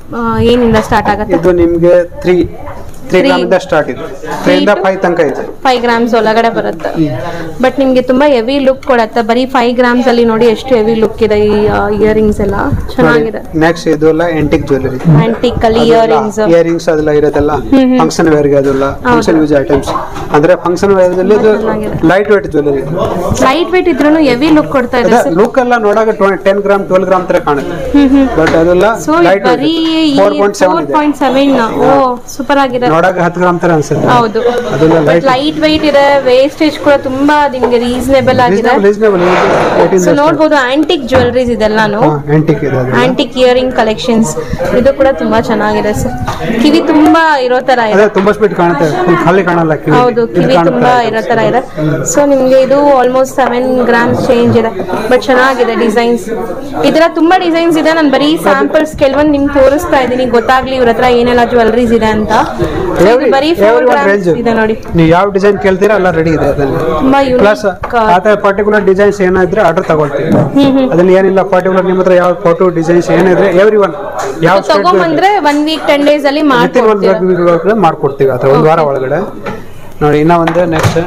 ಏನಿಂದ ಸ್ಟಾರ್ಟ್ ಆಗುತ್ತೆ ಇದು ನಿಮ್ಗೆ ತ್ರೀ ತ್ರೀ Three. ಗ್ರಾಮ್ ಇಂದ ಸ್ಟಾರ್ಟ್ ಇದೆ ತ್ರೀ ಇಂದ to- ಫೈವ್ ತನಕ ಇದೆ ಫೈವ್ ಗ್ರಾಮ್ಸ್ ಒಳಗಡೆ ಬರುತ್ತೆ ಬಟ್ ನಿಮ್ಗೆ ತುಂಬಾ ಹೆವಿ ಲುಕ್ ಕೊಡತ್ತೆ ಬರೀ ಫೈವ್ ಗ್ರಾಮ್ಸ್ ಅಲ್ಲಿ ನೋಡಿ ಎಷ್ಟು ಹೆವಿ ಲುಕ್ ಇದೆ ಈ ಇಯರಿಂಗ್ಸ್ ಎಲ್ಲ ಚೆನ್ನಾಗಿದೆ ನೆಕ್ಸ್ಟ್ ಇದು ಎಲ್ಲ ಎಂಟಿಕ್ ಜ್ಯುವೆಲರಿ ಆಂಟಿಕ್ ಅಲ್ಲಿ ಇಯರಿಂಗ್ಸ್ ಇಯರಿಂಗ್ಸ್ ಅದೆಲ್ಲ ಇರೋದಲ್ಲ ಫಂಕ್ಷನ್ ವೇರ್ಗೆ ಅದೆಲ್ಲ ಫಂಕ್ಷನ್ ಯೂಸ್ ಐಟಮ್ಸ್ ಅಂದ್ರೆ ಫಂಕ್ಷನ್ ವೇರ್ದಲ್ಲಿ ಇದು light weight jewellery light weight ಇದ್ರೂ ಹೆವಿ ಲುಕ್ ಕೊಡ್ತಾ ಇದೆ ಅದೇ ಲುಕ್ ಎಲ್ಲ ನೋಡಾಗ ಟೆನ್ ಗ್ರಾಮ್ ಟ್ವೆಲ್ ಗ್ರಾಮ್ ತರ ಕಾಣುತ್ತೆ ಬಟ್ ಅದೆಲ್ಲ ಸೊ ಲೈಟ್ ಬರೀ ಫೋರ್ ಪಾಯಿಂಟ್ ಸೆವೆನ್ ಫೋರ್ ಇದೆ ಪಾಯಿಂಟ್ ಸೆವೆನ್ ಓ ಸೂಪರ್ ಆಗಿದೆ ನೋಡಾಗ ಹತ್ತು ಗ್ರಾಮ್ ತರ ಅನ್ಸುತ್ತೆ ಹೌದು ಅದೆಲ್ಲ ಲೈಟ್ ಲೈಟ್ ವೈಟ್ ಇದೆ ವೇಸ್ಟೇಜ್ ಕೂಡ ತುಂಬಾ ನಿಮ್ಗೆ ರೀಸನೇಬಲ್ ಆಗಿದೆ ರೀಸನೇಬಲ್ ಸೊ ನೋಡ್ಬೋದು ಆಂಟಿಕ್ ಜ್ಯುವೆಲ್ರೀಸ್ ಇದೆಲ್ಲಾನು ಆಂಟಿಕ್ ಇದೆ ಅದು ಆಂಟಿಕ್ ಇಯರಿಂಗ್ ಕಲೆಕ್ಷನ್ಸ್ ಇದು ಕೂಡ ತುಂಬಾ ಚೆನ್ನಾಗಿದೆ ಸರ್ ಕಿವಿ ತುಂಬಾ ಇರೋ ತರ ಇದೆ ಅದೇ ತುಂಬಾ ಸ್ಪೀಡ್ ಕಾಣುತ್ತೆ full ಖಾಲಿ ಕಾಣಲ್ಲ ಕಿವಿ ಹೌದು ಇದು ಕಿವಿ ಕಾಣುತ್ತೆ. ತುಂಬಾ ಇರೋ ತರ ಇದೆ ಸೊ ನಿಮ್ಗೆ ಇದು ಆಲ್ಮೋಸ್ಟ್ ಸೆವೆನ್ ಗ್ರಾಮ್ಸ್ ಚೇಂಜ್ ಇದೆ ಬಟ್ ಚೆನ್ನಾಗಿದೆ ಡಿಸೈನ್ಸ್ ಇದರ ತುಂಬಾ ಡಿಸೈನ್ಸ್ ಇದೆ ನಾನು ಬರೀ ಸ್ಯಾಂಪಲ್ಸ್ ಕೆಲವೊಂದು ನಿಮ್ಗೆ ತೋರಿಸ್ತಾ ಇದ್ದೀನಿ ಗೊತ್ತಾಗ್ಲಿ ಇವ್ರ ಹತ್ರ ಏನೆಲ್ಲ ಜ್ಯುವೆಲ್ರೀಸ್ ಇದೆ ಅಂತ So ಇದು Every- ಬರೀ ಫೋರ್ every one ಗ್ರಾಮ್ಸ್ range. ಇದೆ ನೋಡಿ ನೀವು ಯಾವ ಡಿಸೈನ್ ಕೇಳ್ತೀರಾ ಎಲ್ಲ ರೆಡಿ ಇದೆ ಅದ್ರಲ್ಲಿ ತುಂಬಾ ಪ್ಲಸ್ ಯುನಿಕ್ ಆ ಥರ ಪರ್ಟಿಕ್ಯುಲರ್ ಡಿಸೈನ್ಸ್ ಏನಾದ್ರೆ ಆರ್ಡರ್ ತಗೊಳ್ತೀವಿ ಅದ್ರಲ್ಲಿ ಏನಿಲ್ಲ ಪರ್ಟಿಕ್ಯುಲರ್ ನಿಮ್ಮ ಹತ್ರ ಯಾವ ಫೋಟೋ ಡಿಸೈನ್ಸ್ ಏನಿದ್ರೆ ಎವ್ರಿ ಒನ್ ಯಾವ ತಗೊಂಬಂದ್ರೆ ಒನ್ ವೀಕ್ ಟೆನ್ ಡೇಸ್ ಅಲ್ಲಿ ವಿತಿನ್ ಒಂದು ಮಾಡ್ಕೊಡ್ತೀರಾ ಮಾಡ್ಕೊಡ್ತೀವಿ ಆ ಥರ ಒಂದು ವಾರ ಒಳಗಡೆ ನೋಡಿ ಇನ್ನ ಒಂದು ನೆಕ್ಸ್ಟ್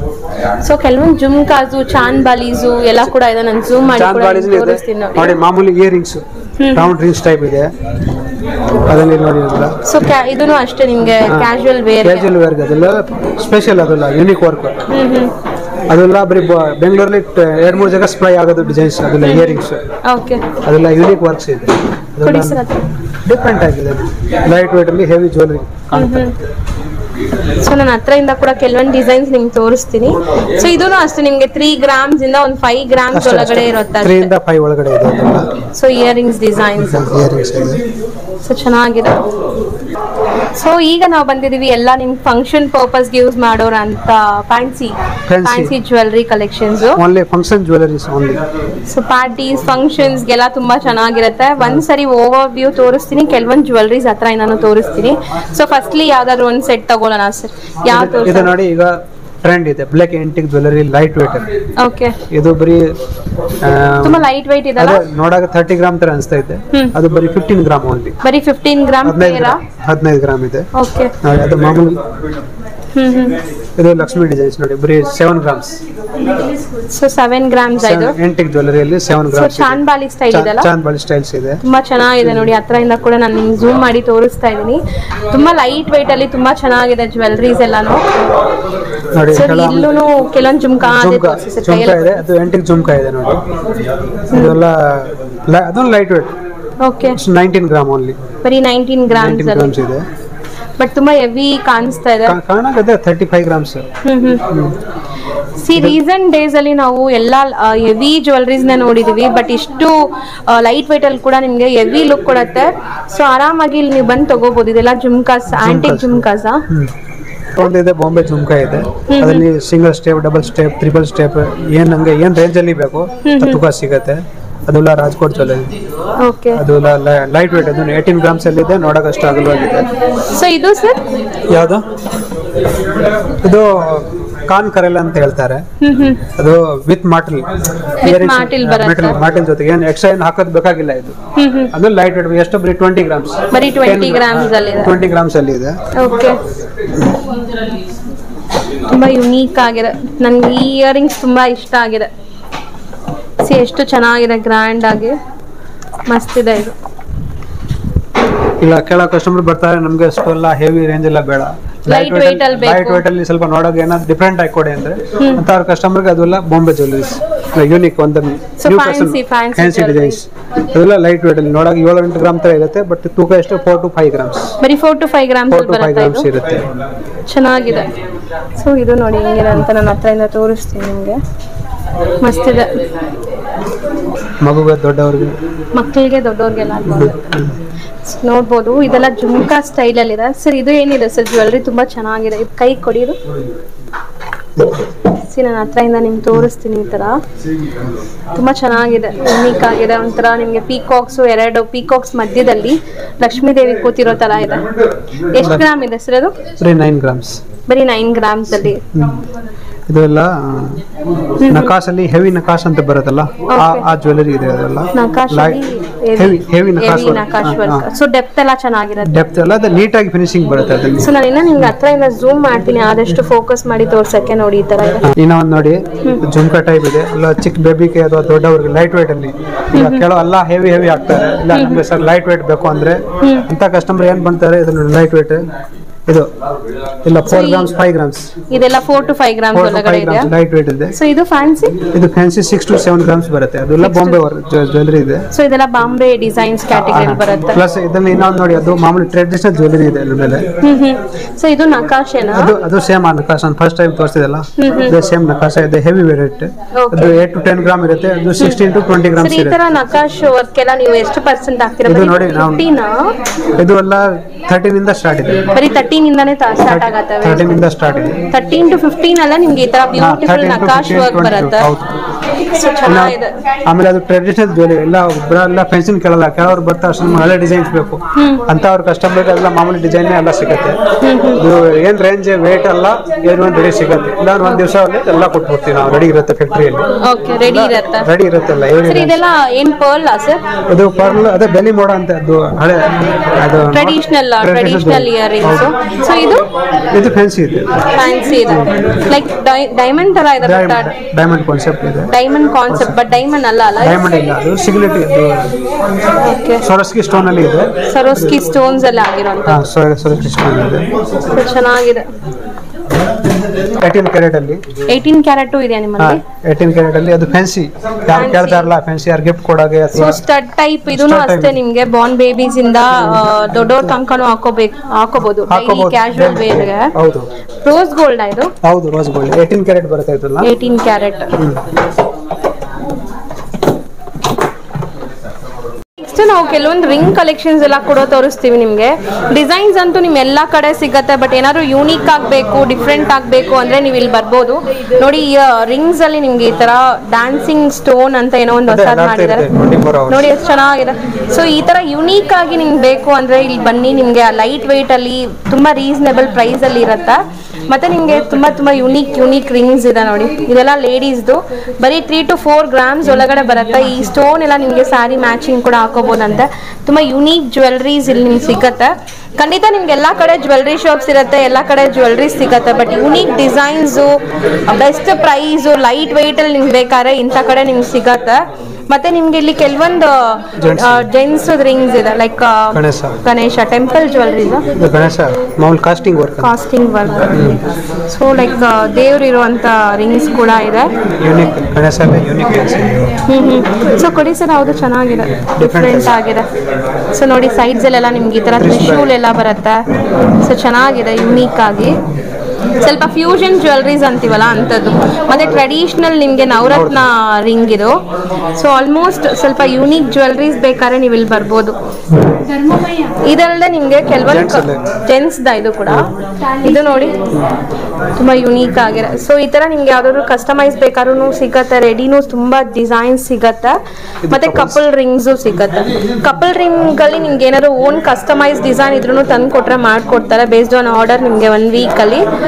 ಸೊ ಕೆಲವೊಂದು ಜುಮ್ಕಾಸು ಚಾನ್ ಬಾಲೀಸು ಎಲ್ಲ ಕೂಡ ಇದೆ ನಾನು ಝೂಮ್ ಮಾಡಿ ಚಾಂದ್ ಕೂಡ ಬಾಳಿಸ್ ನಿಮ್ಗೆ ಇದೆ ತೋರಿಸ್ತೀನಿ ನೋಡಿ ನೋಡಿ ಮಾಮೂಲಿ ಇಯರಿಂಗ್ಸ್ ರೌಂಡ್ ರಿಂಗ್ಸ್ ಟೈಪ್ ಇದೆ ಅದರಲ್ಲಿ ನೋಡಿ ಅದೆಲ್ಲ ಸೊ ಇದನ್ನು ಅಷ್ಟೇ ನಿಮ್ಗೆ ಕ್ಯಾಶುವಲ್ ವೇರ್ ಕ್ಯಾಜುವಲ್ ವೇರ್ಗೆ ಅದೆಲ್ಲ ಸ್ಪೆಷಲ್ ಅದೆಲ್ಲ ಯೂನಿಕ್ ವರ್ಕ್ ಅದೆಲ್ಲ ಬರೀ ಬ- ಬೆಂಗಳೂರಲ್ಲಿ ಎರಡು ಮೂರು ಜಾಗ ಸ್ಪ್ರೈ ಆಗೋದು ಡಿಸೈನ್ಸ್ ಅದೆಲ್ಲ ಇಯರಿಂಗ್ಸ್ ಓಕೆ ಅದೆಲ್ಲ ಯೂನಿಕ್ ವರ್ಕ್ಸ್ ಇದೆ ಕೊಡಿ ಸರ್ ಅದು ಡಿಫ್ರೆಂಟ್ ಆಗಿದೆ ಲೈಟ್ ವೇಟ್ ಅಲ್ಲಿ ಹೆವಿ ಜ್ಯುವೆಲರಿ ಸೊ ನನ್ನ ಹತ್ರದಿಂದ ಕೂಡ ಕೆಲವೊಂದು ಡಿಸೈನ್ಸ್ ನಿಮ್ಗೆ ತೋರಿಸ್ತೀನಿ ಸೊ ಇದೂ ಅಷ್ಟೇ ನಿಮ್ಗೆ ತ್ರೀ ಗ್ರಾಮ್ಸ್ ಇಂದ ಒಂದು ಫೈವ್ ಗ್ರಾಮ್ಸ್ ಒಳಗಡೆ ಇರುತ್ತೆ ತ್ರೀ ಅಷ್ಟೇ ಇಂದ ಫೈವ್ ಒಳಗಡೆ ಇದೆ ಅದೆಲ್ಲ ಸೊ ಇಯರಿಂಗ್ಸ್ ಡಿಸೈನ್ಸ್ ಇಯರಿಂಗ್ಸ್ ಇದೆ ಸೊ ಚೆನ್ನಾಗಿದೆ ಸೊ ಈಗ ನಾವು ಬಂದಿದೀವಿ ಎಲ್ಲ ನಿಮ್ ಫಂಕ್ಷನ್ ಪರ್ಪಸ್ ಯೂಸ್ ಮಾಡೋರ ಅಂತ fancy Fancy. Fancy jewellery collections only function jewelleries only so parties ಫಂಕ್ಷನ್ಸ್ಗೆಲ್ಲ ತುಂಬಾ ಚೆನ್ನಾಗಿರುತ್ತೆ ಒಂದ್ ಸರಿ ಓವರ್ ವ್ಯೂ ತೋರಿಸ್ತೀನಿ ಕೆಲವೊಂದು ಜ್ಯುವೆಲ್ರೀಸ್ ಹತ್ರ ನಾನು ತೋರಿಸ್ತೀನಿ ಸೊ ಫಸ್ಟ್ಲಿ ಯಾವ್ದಾದ್ರು ಒಂದ್ ಸೆಟ್ ತಗೊಳ್ಳೋಣ ಸರ್ ಯಾವ ಇದು ತೋರಿಸ ನೋಡಿ ಈಗ ಟ್ರೆಂಡ್ ಇದೆ black antique jewellery light weight okay ಇದು ಬರೀ ಆ, ತುಂಬಾ ಲೈಟ್ ವೈಟ್ ಇದಲ್ಲ ಅದೇ ನೋಡಾಗ ತರ್ಟಿ ಗ್ರಾಮ್ ತರ ಅನಿಸ್ತಾ ಇದೆ ಹ್ಮ್. ಅದು ಬರೀ ಫಿಫ್ಟೀನ್ ಗ್ರಾಮ್ ಓನ್ಲಿ ಬರೀ ಫಿಫ್ಟೀನ್ ಗ್ರಾಮ್ ಹದಿನೈದು ಪೇರಾ ಗ್ರಾಮ್ ಹದಿನೈದು ಗ್ರಾಮ್ ಇದೆ ಓಕೆ ನೋಡಿ ಅದು ಮಾಮೂಲಿ ಹ್ಮ್ ಹ್ಮ್ ಇದು ಲಕ್ಷ್ಮಿ ಡಿಸೈನ್ಸ್ ನೋಡಿ ಬರೀ seven grams so seven grams ಇದು ಎಂಟಿಕ್ ಜ್ಯುವೆಲರಿಯಲ್ಲಿ seven so grams chandbali style ಇದೆಲ್ಲ ಚಾಂದ್ ಸ್ಟೈಲ್ಸ್ ಇದೆ ತುಂಬಾ ಚೆನ್ನಾಗಿದೆ ನೋಡಿ ಹತ್ರದಿಂದ ಕೂಡ ನಾನು ನಿಮ್ಗೆ ಝೂಮ್ ಮಾಡಿ ತೋರಿಸ್ತಾ ಇದ್ದೀನಿ ತುಂಬಾ ಲೈಟ್ ವೈಟ್ ಅಲ್ಲಿ ತುಂಬಾ ಚೆನ್ನಾಗಿದೆ ಜ್ಯುವೆಲ್ರೀಸ್ ಎಲ್ಲಾನು ನೋಡಿ ಸೊ ಕೆಳ- ಇಲ್ಲೂ ಕೆಲವೊಂದು ಜುಮ್ಕಾ ಅದೇ ಜುಮ್ಕಾ ತೋರಿಸಿ ಸರ್ ಜುಮ್ಕಾ ಇದೆ ಅದು ಎಂಟಿಕ್ ಜುಮ್ಕಾ ಇದೆ ನೋಡಿ ಇದೆಲ್ಲ ಲೈ- ಅದೊಂದು light weight okay nineteen gram only ಬರೀ ನೈನ್ಟೀನ್ ಗ್ರಾಮ್ಸ್ ನೈನ್ಟೀನ್ ಅಲ್ಲಿ ಗ್ರಾಮ್ಸ್ ಇದೆ ಬಟ್ ತುಂಬಾ ಹೆವಿ ಕಾಣಿಸ್ತಾ ಇದೆ ಕಾಣಾಗದೆ ತರ್ಟಿ ಫೈವ್ ಗ್ರಾಮ್ಸ್ ಹ್ಮ್ ಹ್ಮ್ ಸಿ ರೀಸೆಂಟ್ ಡೇಸ್ ಅಲ್ಲಿ ನಾವು ಎಲ್ಲ ಹೆವಿ ಜ್ಯುವೆಲ್ರೀಸ್ ನ ನೋಡಿದೀವಿ ಬಟ್ ಇಷ್ಟು ಲೈಟ್ ವೈಟ್ ಅಲ್ಲಿ ಕೂಡ ನಿಮ್ಗೆ ಹೆವಿ ಲುಕ್ ಕೊಡುತ್ತೆ ಸೊ ಆರಾಮಾಗಿ ಇಲ್ಲಿ ನೀವು ಬಂದು ತಗೋಬಹುದು ಇದೆಲ್ಲ ಜುಮ್ಕಾಸ್ ಆಂಟಿಕ್ ಜುಮ್ಕಾಸ ಒಂದಿದೆ ಬಾಂಬೆ ಜುಮ್ಕಾ ಇದೆ ಅದರಲ್ಲಿ single step double step triple step ಏನ್ ಹಂಗೆ ಏನ್ ರೇಂಜ್ ಅಲ್ಲಿ ಬೇಕು ತೂಕ ಸಿಗತ್ತೆ ಅದೆಲ್ಲ ರಾಜ್ಕೋಟ್ ಜ್ಯುವೆಲರಿ ಓಕೆ ಅದು ಲೈಟ್ ವೇಟ್ ಅದು ಏಯ್ಟೀನ್ ಗ್ರಾಮ್ಸ್ ಅಲ್ಲಿ ಇದೆ ನೋಡಕ್ ಅಷ್ಟು ಅಗಲವಾಗಿದೆ ಸೊ ಇದು ಸರ್ ಯಾವುದು ಇದು ಕಾನ್ ಕರೆಲ್ಲ ಅಂತ ಹೇಳ್ತಾರೆ ಅದು ವಿತ್ ಮಾಟಲ್ martel ಬರುತ್ತೆ. ಮಾಟಲ್ ಜೊತೆಗೆ ಏನು ಎಕ್ಸ್ಟ್ರಾ ಏನು ಹಾಕೋದ್ ಬೇಕಾಗಿಲ್ಲ ಇದು ಅದು ಲೈಟ್ ವೇಟ್ ಎಷ್ಟು ಬರೀ ಟ್ವೆಂಟಿ ಗ್ರಾಮ್ಸ್ ಬರೀ 20 grams ಅಲ್ಲಿ ಇದೆ. ಟ್ವೆಂಟಿ ಗ್ರಾಮ್ಸ್ ಅಲ್ಲಿ ಇದೆ ಓಕೆ ತುಂಬಾ ಯುನೀಕ್ ಆಗಿದೆ ನನ್ಗೆ ಈ ಇಯರಿಂಗ್ಸ್ ತುಂಬಾ ಇಷ್ಟ ಆಗಿದೆ ಸಿ ಎಷ್ಟು ಚೆನ್ನಾಗಿದೆ ಗ್ರ್ಯಾಂಡ್ ಆಗಿ ಮಸ್ತ್ ಇದೆ ಇದು ಇಲ್ಲ ಕೆಲ ಕಸ್ಟಮರ್ ಬರ್ತಾರೆ ನಮ್ಗೆ ಅಷ್ಟೆಲ್ಲ ಹೆವಿ ರೇಂಜ್ ಎಲ್ಲ ಬೇಡ Light weight ಅಲ್ಲಿ ಬೇಕು. ಲೈಟ್ ವೇಟ್ ಅಲ್ಲಿ ಸ್ವಲ್ಪ ನೋಡೋಕೆ ಏನಾದ್ರು ಡಿಫ್ರೆಂಟ್ ಆಗಿ ಕೊಡಿ ಅಂದ್ರೆ ಅಂತ ಅವ್ರ ಕಸ್ಟಮರ್ಗೆ ಅದೆಲ್ಲ ಬಾಂಬೆ ಜ್ಯುವೆಲರೀಸ್ ಯೂನಿಕ್ ಒಂದು So fancy, fancy fancy jewelry. Designs ಅದೆಲ್ಲ ಲೈಟ್ ವೇಟ್ ಅಲ್ಲಿ ನೋಡೋಕೆ ಏಳು ಎಂಟು ಗ್ರಾಮ್ ತರ ಇರುತ್ತೆ ಬಟ್ ತೂಕ ಎಷ್ಟು ಫೋರ್ ಟು ಫೈವ್ ಗ್ರಾಮ್ಸ್ ಬರೀ four to five grams four to five ಬರುತ್ತೆ ಗ್ರಾಮ್ಸ್ ಇದು ಇರುತ್ತೆ ಚೆನ್ನಾಗಿದೆ ಸೊ ಇದು ನೋಡಿ ಹೆಂಗಿದೆ ಅಂತ ನನ್ನ ಹತ್ರದಿಂದ ತೋರಿಸ್ತೀನಿ ನಿಮಗೆ ಮಸ್ತಿದೆ ಮಗುಗೆ ದೊಡ್ಡವ್ರಿಗೆ ಮಕ್ಕಳಿಗೆ ದೊಡ್ಡವ್ರಿಗೆಲ್ಲ ಆಗ್ಬೋದು ನೋಡ್ಬೋದು ಇದೆಲ್ಲ ಜುಮ್ಕಾ ಸ್ಟೈಲಲ್ಲಿ ಇದೆ ಸರ್ ಇದು ಏನಿದೆ ಸರ್ ಜ್ಯುವೆಲ್ರಿ ತುಂಬಾ ಚೆನ್ನಾಗಿದೆ ಇದು ಕೈ ಕೊಡಿ ಇದು ಸಿ ನನ್ನ ಹತ್ರದಿಂದ ನಿಮ್ಗೆ ತೋರಿಸ್ತೀನಿ ಈ ತರ ತುಂಬಾ ಚೆನ್ನಾಗಿದೆ ಯುನೀಕ್ ಆಗಿದೆ ಒಂಥರ ನಿಮ್ಗೆ ಪೀಕಾಕ್ಸ್ ಎರಡು ಪೀಕಾಕ್ಸ್ ಮಧ್ಯದಲ್ಲಿ ಲಕ್ಷ್ಮೀ ದೇವಿ ಕೂತಿರೋ ತರ ಇದೆ ಎಷ್ಟು ಗ್ರಾಮ್ ಇದೆ ಸರ್ ಅದು ಬರೀ ನೈನ್ ಗ್ರಾಮ್ಸ್ ಬರೀ ನೈನ್ ಗ್ರಾಮ್ಸ್ ಅಲ್ಲಿ ಇದೆಲ್ಲ ನಕಾಶ್ ಅಲ್ಲಿ ಹೆವಿ ನಕಾಶ್ ಅಂತ ಬರುತ್ತಲ್ಲ ಆ ಆ ಜ್ಯುವೆಲರಿ ಇದೆ ಅದೆಲ್ಲ ನಕಾಶಲ್ಲಿ ಹೆವಿ ಹೆವಿ ನಕಾಶ್ ಹೆವಿ ನಕಾಶ್ ವರ್ಕ್ ಸೊ ಡೆಪ್ತ್ ಎಲ್ಲ ಚೆನ್ನಾಗಿರುತ್ತೆ ಡೆಪ್ತ್ ಎಲ್ಲ ಅದು ನೀಟಾಗಿ ಫಿನಿಶಿಂಗ್ ಬರುತ್ತೆ ಅದ್ರಲ್ಲಿ ಸೊ ನಾನು ಇನ್ನ ನಿಮ್ಗೆ ಹತ್ರದಿಂದ ಝೂಮ್ ಮಾಡ್ತೀನಿ ಆದಷ್ಟು ಫೋಕಸ್ ಮಾಡಿ ತೋರ್ಸಕ್ಕೆ ನೋಡಿ ಈ ತರ ಇದೆ ಇನ್ನ ಒಂದ್ ನೋಡಿ ಜುಮ್ಕಾ ಟೈಪ್ ಇದೆ ಅಲ್ಲ ಚಿಕ್ಕ ಬೇಬಿಗೆ ಅಥವಾ ದೊಡ್ಡವ್ರಿಗೆ ಲೈಟ್ ವೇಟ್ ಅಲ್ಲಿ ಈಗ ಕೆಲವು ಎಲ್ಲ ಹೆವಿ ಹೆವಿ ಆಗ್ತಾರೆ ಇಲ್ಲ ನಮ್ಗೆ ಸರ್ ಲೈಟ್ ವೇಟ್ ಬೇಕು ಅಂದ್ರೆ ಅಂತ ಕಸ್ಟಮರ್ ಏನ್ ಬಂತಾರೆ ಇದು ಲೈಟ್ ವೇಟ್ ಇದು ಇಲ್ಲ ಫೋರ್ ಗ್ರಾಮ್ಸ್ ಫೈವ್ ಗ್ರಾಮ್ಸ್ ಇದೆಲ್ಲ four to five grams four to ಒಳಗಡೆ ಫೈವ್ ಇದೆಯಾ ಗ್ರಾಮ್ಸ್ ಲೈಟ್ ವೇಟ್ ಇದೆ ಸೊ ಇದು ಫ್ಯಾನ್ಸಿ ಇದು fancy six to seven grams ಬರುತ್ತೆ ಅದೆಲ್ಲ ಬಾಂಬೆ ಜ್ಯುವೆಲರಿ ಇದೆ ಸೊ ಇದೆಲ್ಲ ಬಾಂಬೆ ಡಿಸೈನ್ಸ್ ಕ್ಯಾಟಗರಿ ಬರುತ್ತೆ ಪ್ಲಸ್ ಇದನ್ನ ಇನ್ನೊಂದು ನೋಡಿ ಅದು ಮಾಮೂಲಿ ಟ್ರೆಡಿಷನಲ್ ಜ್ಯುವೆಲರಿ ಇದೆ ಅದ್ರ ಮೇಲೆ ಹ್ಮ್ ಹ್ಮ್ ಸೊ ಇದು ನಕಾಶೆನಾ ಅದು ಅದು ಸೇಮ್ ಆ ನಕಾಶ ಫಸ್ಟ್ ಟೈಮ್ ತೋರಿಸಿದಲ್ಲ ಅದು ಸೇಮ್ ನಕಾಶ ಇದೆ ಹೆವಿ ವೇಟ್ ಅದು ಏಟ್ ಟು ಟೆನ್ ಗ್ರಾಮ್ ಇರುತ್ತೆ ಅದು sixteen to twenty sir grams ಈ ಇರುತ್ತೆ ತರ ನಕಾಶ್ ವರ್ಕ್ ಎಲ್ಲ ನೀವು ಎಷ್ಟು ಪರ್ಸೆಂಟ್ ಹಾಕ್ತೀರಾ ಇದು ಬರೀ ನೋಡಿ ನಾವು- ಫಿಫ್ಟೀನಾ ಇದು ಎಲ್ಲ ಥರ್ಟೀನ್ ಇಂದ ಸ್ಟಾರ್ಟ್ ಇದೆ ಬರೀ ತರ್ಟೀನ್ ಇಂದಾನೇ ಸ್ಟಾರ್ಟ್ ಆಗತ್ತವೆ ಥರ್ಟೀನ್ ಇಂದ ಸ್ಟಾರ್ಟ್ ಇದೆ ತರ್ಟೀನ್ ಟು ಫಿಫ್ಟೀನ್ ಅಲ್ಲ ನಿಮ್ಗೆ ಈ ತರ ಬ್ಯೂಟಿಫುಲ್ 13 to ನಕಾಶ್ 15, ವರ್ಕ್ 22, ಬರುತ್ತೆ ಹೌದು. ಸೊ ಚೆನ್ನಾಗಿದೆ ಆಮೇಲೆ ಅದು ಟ್ರೆಡಿಷನಲ್ ಜ್ಯುವೆಲರಿ ಎಲ್ಲ ಒಬ್ಬರ ಎಲ್ಲ ಫೆನ್ಸಿನ್ ಕೇಳಲ್ಲ ಕೆಲವರು ಬರ್ತಾರೆ ಅಷ್ಟು ನಮ್ಗೆ ಹಳೆ ಡಿಸೈನ್ಸ್ ಬೇಕು ಅಂತ ಅವ್ರ ಕಸ್ಟಮರ್ಗೆ ಎಲ್ಲ ಮಾಮೂಲಿ ಡಿಸೈನ್ ಎಲ್ಲ ಸಿಗುತ್ತೆ ಇದು ಏನ್ ರೇಂಜ್ ವೇಟ್ ಅಲ್ಲ ಏನು ಒಂದು ರೆಡಿ ಸಿಗುತ್ತೆ ಇಲ್ಲ ಒಂದ್ ದಿವಸ ಅಲ್ಲಿ ಎಲ್ಲ ಕೊಟ್ಬಿಡ್ತೀವಿ ನಾವು ರೆಡಿ ಇರುತ್ತೆ ಫ್ಯಾಕ್ಟ್ರಿಯಲ್ಲಿ ಓಕೆ ರೆಡಿ ಇರತ್ತಾ ರೆಡಿ ಇರುತ್ತಲ್ಲ ಏನು ಸರ್ ಇದೆಲ್ಲ ಏನ್ ಪರ್ಲ್ ಸರ್ ಅದು ಪರ್ಲ್ ಅದೇ ಬೆಲಿ ಮೋಡ ಅಂತ ಅದು ಹಳೆ ಅದು ಟ್ರೆಡಿಷನಲ್ ಟ್ರೆಡಿಷನಲ್ ಇಯರಿಂಗ್ಸ್ ಸೊ ಇದು ಇದು ಫ್ಯಾನ್ಸಿ ಇದೆ ಫ್ಯಾನ್ಸಿ ಇದೆ ಲೈಕ್ ಡೈಮಂಡ್ ತರ ಇದೆ ಬಟ್ ಡೈಮಂಡ್ ಕಾನ್ಸೆಪ್ಟ್ ಇದೆ ಡೈಮಂಡ್ ಕಾನ್ಸೆಪ್ಟ್ ಬಟ್ ಡೈಮಂಡ್ ಅಲ್ಲ ಅಲ್ಲ ಡೈಮಂಡ್ ಇಲ್ಲ ಅದು ಸಿಗ್ನೆಟ್ ಇದು ಓಕೆ ಸೊರಸ್ಕಿ ಸ್ಟೋನ್ ಅಲ್ಲಿ ಇದೆ ಸರೋಸ್ಕಿ ಸ್ಟೋನ್ಸ್ ಎಲ್ಲ ಆಗಿರೋಂಥ ಹಾ, ಸೊರ- ಸೊರಸ್ಕಿ ಸ್ಟೋನ್ ಇದೆ ಚೆನ್ನಾಗಿದೆ ಏಟೀನ್ ಕ್ಯಾರೆಟ್ ಅಲ್ಲಿ ಏಯ್ಟೀನ್ ಕ್ಯಾರೆಟು ಇದೆಯಾ ನಿಮ್ಮಲ್ಲಿ ಏಟೀನ್ ಕ್ಯಾರೆಟ್ ಅಲ್ಲಿ ಅದು ಫ್ಯಾನ್ಸಿ ಯಾರು Fancy. ಕೇಳ್ತಾರಲ್ಲ ಫ್ಯಾನ್ಸಿ ಯಾರು ಗಿಫ್ಟ್ ಕೊಡೋಕೆ ಸೊ ಅಥವಾ ಸ್ಟಡ್ ಟೈಪ್ ಇದೂನು Stud type. ಅಷ್ಟೇ ನಿಮ್ಗೆ ಬಾರ್ನ್ ಬೇಬೀಸ್ ಇಂದ ದೊಡ್ಡವ್ರ ತನಕನೂ ಹಾಕೋಬೇಕು ಹಾಕೋಬಹುದು ಡೈಲಿ ಹಾಕೋಬಹುದು ಕ್ಯಾಶುವಲ್ ವೇರ್ಗೆ ಹೌದು ರೋಸ್ ಗೋಲ್ಡ್ ಇದು ಹೌದು ರೋಸ್ ಗೋಲ್ಡ್ ಏಟೀನ್ ಕ್ಯಾರೆಟ್ ಬರುತ್ತೆ ಇದಲ್ಲ ಏಯ್ಟೀನ್ ಕ್ಯಾರೆಟ್ ನೆಕ್ಸ್ಟ್ ನಾವು ಕೆಲವೊಂದು ರಿಂಗ್ ಕಲೆಕ್ಷನ್ಸ್ ಎಲ್ಲ ಕೂಡ ತೋರಿಸ್ತೀವಿ ನಿಮಗೆ ಡಿಸೈನ್ಸ್ ಅಂತೂ ನಿಮ್ ಎಲ್ಲಾ ಕಡೆ ಸಿಗತ್ತೆ ಬಟ್ ಏನಾದ್ರು ಯೂನಿಕ್ ಆಗಬೇಕು ಡಿಫ್ರೆಂಟ್ ಆಗಬೇಕು ಅಂದ್ರೆ ನೀವು ಇಲ್ಲಿ ಬರ್ಬೋದು ನೋಡಿ ಈ ರಿಂಗ್ಸ್ ಅಲ್ಲಿ ನಿಮ್ಗೆ ಈ ತರ ಡ್ಯಾನ್ಸಿಂಗ್ ಸ್ಟೋನ್ ಅಂತ ಏನೋ ಒಂದು ಅದೇ ಹೊಸದ್ ಎಲ್ಲ ಮಾಡಿದ್ದಾರೆ ಇರುತ್ತೆ, 24 hours. ನೋಡಿ ಎಷ್ಟು ಚೆನ್ನಾಗಿದೆ ಸೊ ಈ ತರ ಯುನೀಕ್ ಆಗಿ ನಿಮ್ಗೆ ಬೇಕು ಅಂದ್ರೆ ಇಲ್ಲಿ ಬನ್ನಿ ನಿಮ್ಗೆ ಲೈಟ್ ವೆಯ್ಟ್ ಅಲ್ಲಿ ತುಂಬಾ ರೀಸನೇಬಲ್ ಪ್ರೈಸ್ ಅಲ್ಲಿ ಇರತ್ತೆ ಮತ್ತೆ ನಿಮ್ಗೆ ತುಂಬಾ ತುಂಬಾ ಯುನೀಕ್ ಯುನೀಕ್ ರಿಂಗ್ಸ್ ಇದೆ ನೋಡಿ ಇದೆಲ್ಲ ಲೇಡೀಸ್ದು ಬರೀ ತ್ರೀ ಟು ಫೋರ್ ಗ್ರಾಮ್ಸ್ ಒಳಗಡೆ ಬರುತ್ತೆ ಈ ಸ್ಟೋನ್ ಎಲ್ಲ ನಿಮ್ಗೆ ಸ್ಯಾರಿ ಮ್ಯಾಚಿಂಗ್ ಕೂಡ ಹಾಕೋಬಹುದಂತೆ ತುಂಬಾ ಯುನೀಕ್ ಜ್ಯುವೆಲ್ರೀಸ್ ಇಲ್ಲಿ ನಿಮ್ಗೆ ಸಿಗತ್ತೆ ಖಂಡಿತ ನಿಮ್ಗೆ ಎಲ್ಲಾ ಕಡೆ ಜ್ಯುವೆಲ್ರಿ ಶಾಪ್ಸ್ ಇರುತ್ತೆ ಎಲ್ಲಾ ಕಡೆ ಜ್ಯುವೆಲ್ರಿ ಸಿಗತ್ತೆ but unique designs best price light weight ಅಲ್ಲಿ ನಿಮ್ಗೆ ಬೇಕಾದ್ರೆ ಇಂಥ ಕಡೆ ನಿಮ್ಗೆ ಸಿಗತ್ತೆ ಮತ್ತೆ ನಿಮ್ಗೆ ಇಲ್ಲಿ ಕೆಲವೊಂದು Gents. ಜೆಂಟ್ಸ್ ರಿಂಗ್ಸ್ ಇದೆ like Ganesha. Ganesha temple jewelleries ಇದು ಗಣೇಶ ಮಾಮೂಲಿ casting work casting work so like ದೇವ್ರು ಇರುವಂತ ರಿಂಗ್ಸ್ ಕೂಡ ಇದೆ ಯೂನಿಕ್ ಗಣೇಶ ಯೂನಿಕ್ ಹ್ಮ್ ಹ್ಮ್ ಸೊ ಕೊಡಿ ಸರ್ ಹೌದು ಚೆನ್ನಾಗಿದೆ ಡಿಫ್ರೆಂಟ್ ಆಗಿದೆ ಸೊ ನೋಡಿ ಸೈಡ್ಸ್ ಅಲ್ಲೆಲ್ಲ ನಿಮ್ಗೆ ಈ ತರ ತ್ರಿಶೂಲ್ ಎಲ್ಲ ಬರುತ್ತೆ ಸೊ ಚೆನ್ನಾಗಿದೆ ಯುನೀಕ್ ಆಗಿ ಸ್ವಲ್ಪ ಫ್ಯೂಷನ್ ಜ್ಯುವೆಲ್ರೀಸ್ ಅಂತೀವಲ್ಲ ಅಂಥದ್ದು ಮತ್ತೆ ಟ್ರೆಡಿಷನಲ್ ನಿಮಗೆ ನವರತ್ನ ರಿಂಗ್ ಇದು ಸೊ ಆಲ್ಮೋಸ್ಟ್ ಸ್ವಲ್ಪ ಯುನೀಕ್ ಜ್ಯುವೆಲ್ರೀಸ್ ಬೇಕಾದ್ರೆ ನೀವು ಇಲ್ಲಿ ಬರ್ಬೋದು ಇದಲ್ಲದೆ ನಿಮಗೆ Gents ಕೆಲವೊಂದು ಅಲ್ಲೇ. ಜೆಂಟ್ಸ್ ದ ಇದು ಕೂಡ ಇದು ನೋಡಿ ತುಂಬಾ ಯುನೀಕ್ ಆಗಿದೆ ಸೊ ಈ ತರ ನಿಮ್ಗೆ ಯಾವ್ದಾದ್ರು ಕಸ್ಟಮೈಸ್ ಬೇಕಾದ್ರೂ ಸಿಗತ್ತೆ ರೆಡಿನೂ ತುಂಬಾ ಡಿಸೈನ್ ಸಿಗತ್ತೆ ಮತ್ತೆ ಕಪಲ್ ರಿಂಗ್ಸು ಸಿಗತ್ತೆ ಕಪಲ್ ರಿಂಗ್ ಅಲ್ಲಿ ನಿಮ್ಗೆ ಏನಾದ್ರು ಓನ್ ಕಸ್ಟಮೈಸ್ ಡಿಸೈನ್ ಇದ್ರೂ ತಂದು ಕೊಟ್ರೆ ಮಾಡ್ಕೊಡ್ತಾರೆ ಬೇಸ್ಡ್ ಆನ್ ಆರ್ಡರ್ ನಿಮ್ಗೆ ಒನ್ ವೀಕ್ ಅಲ್ಲಿ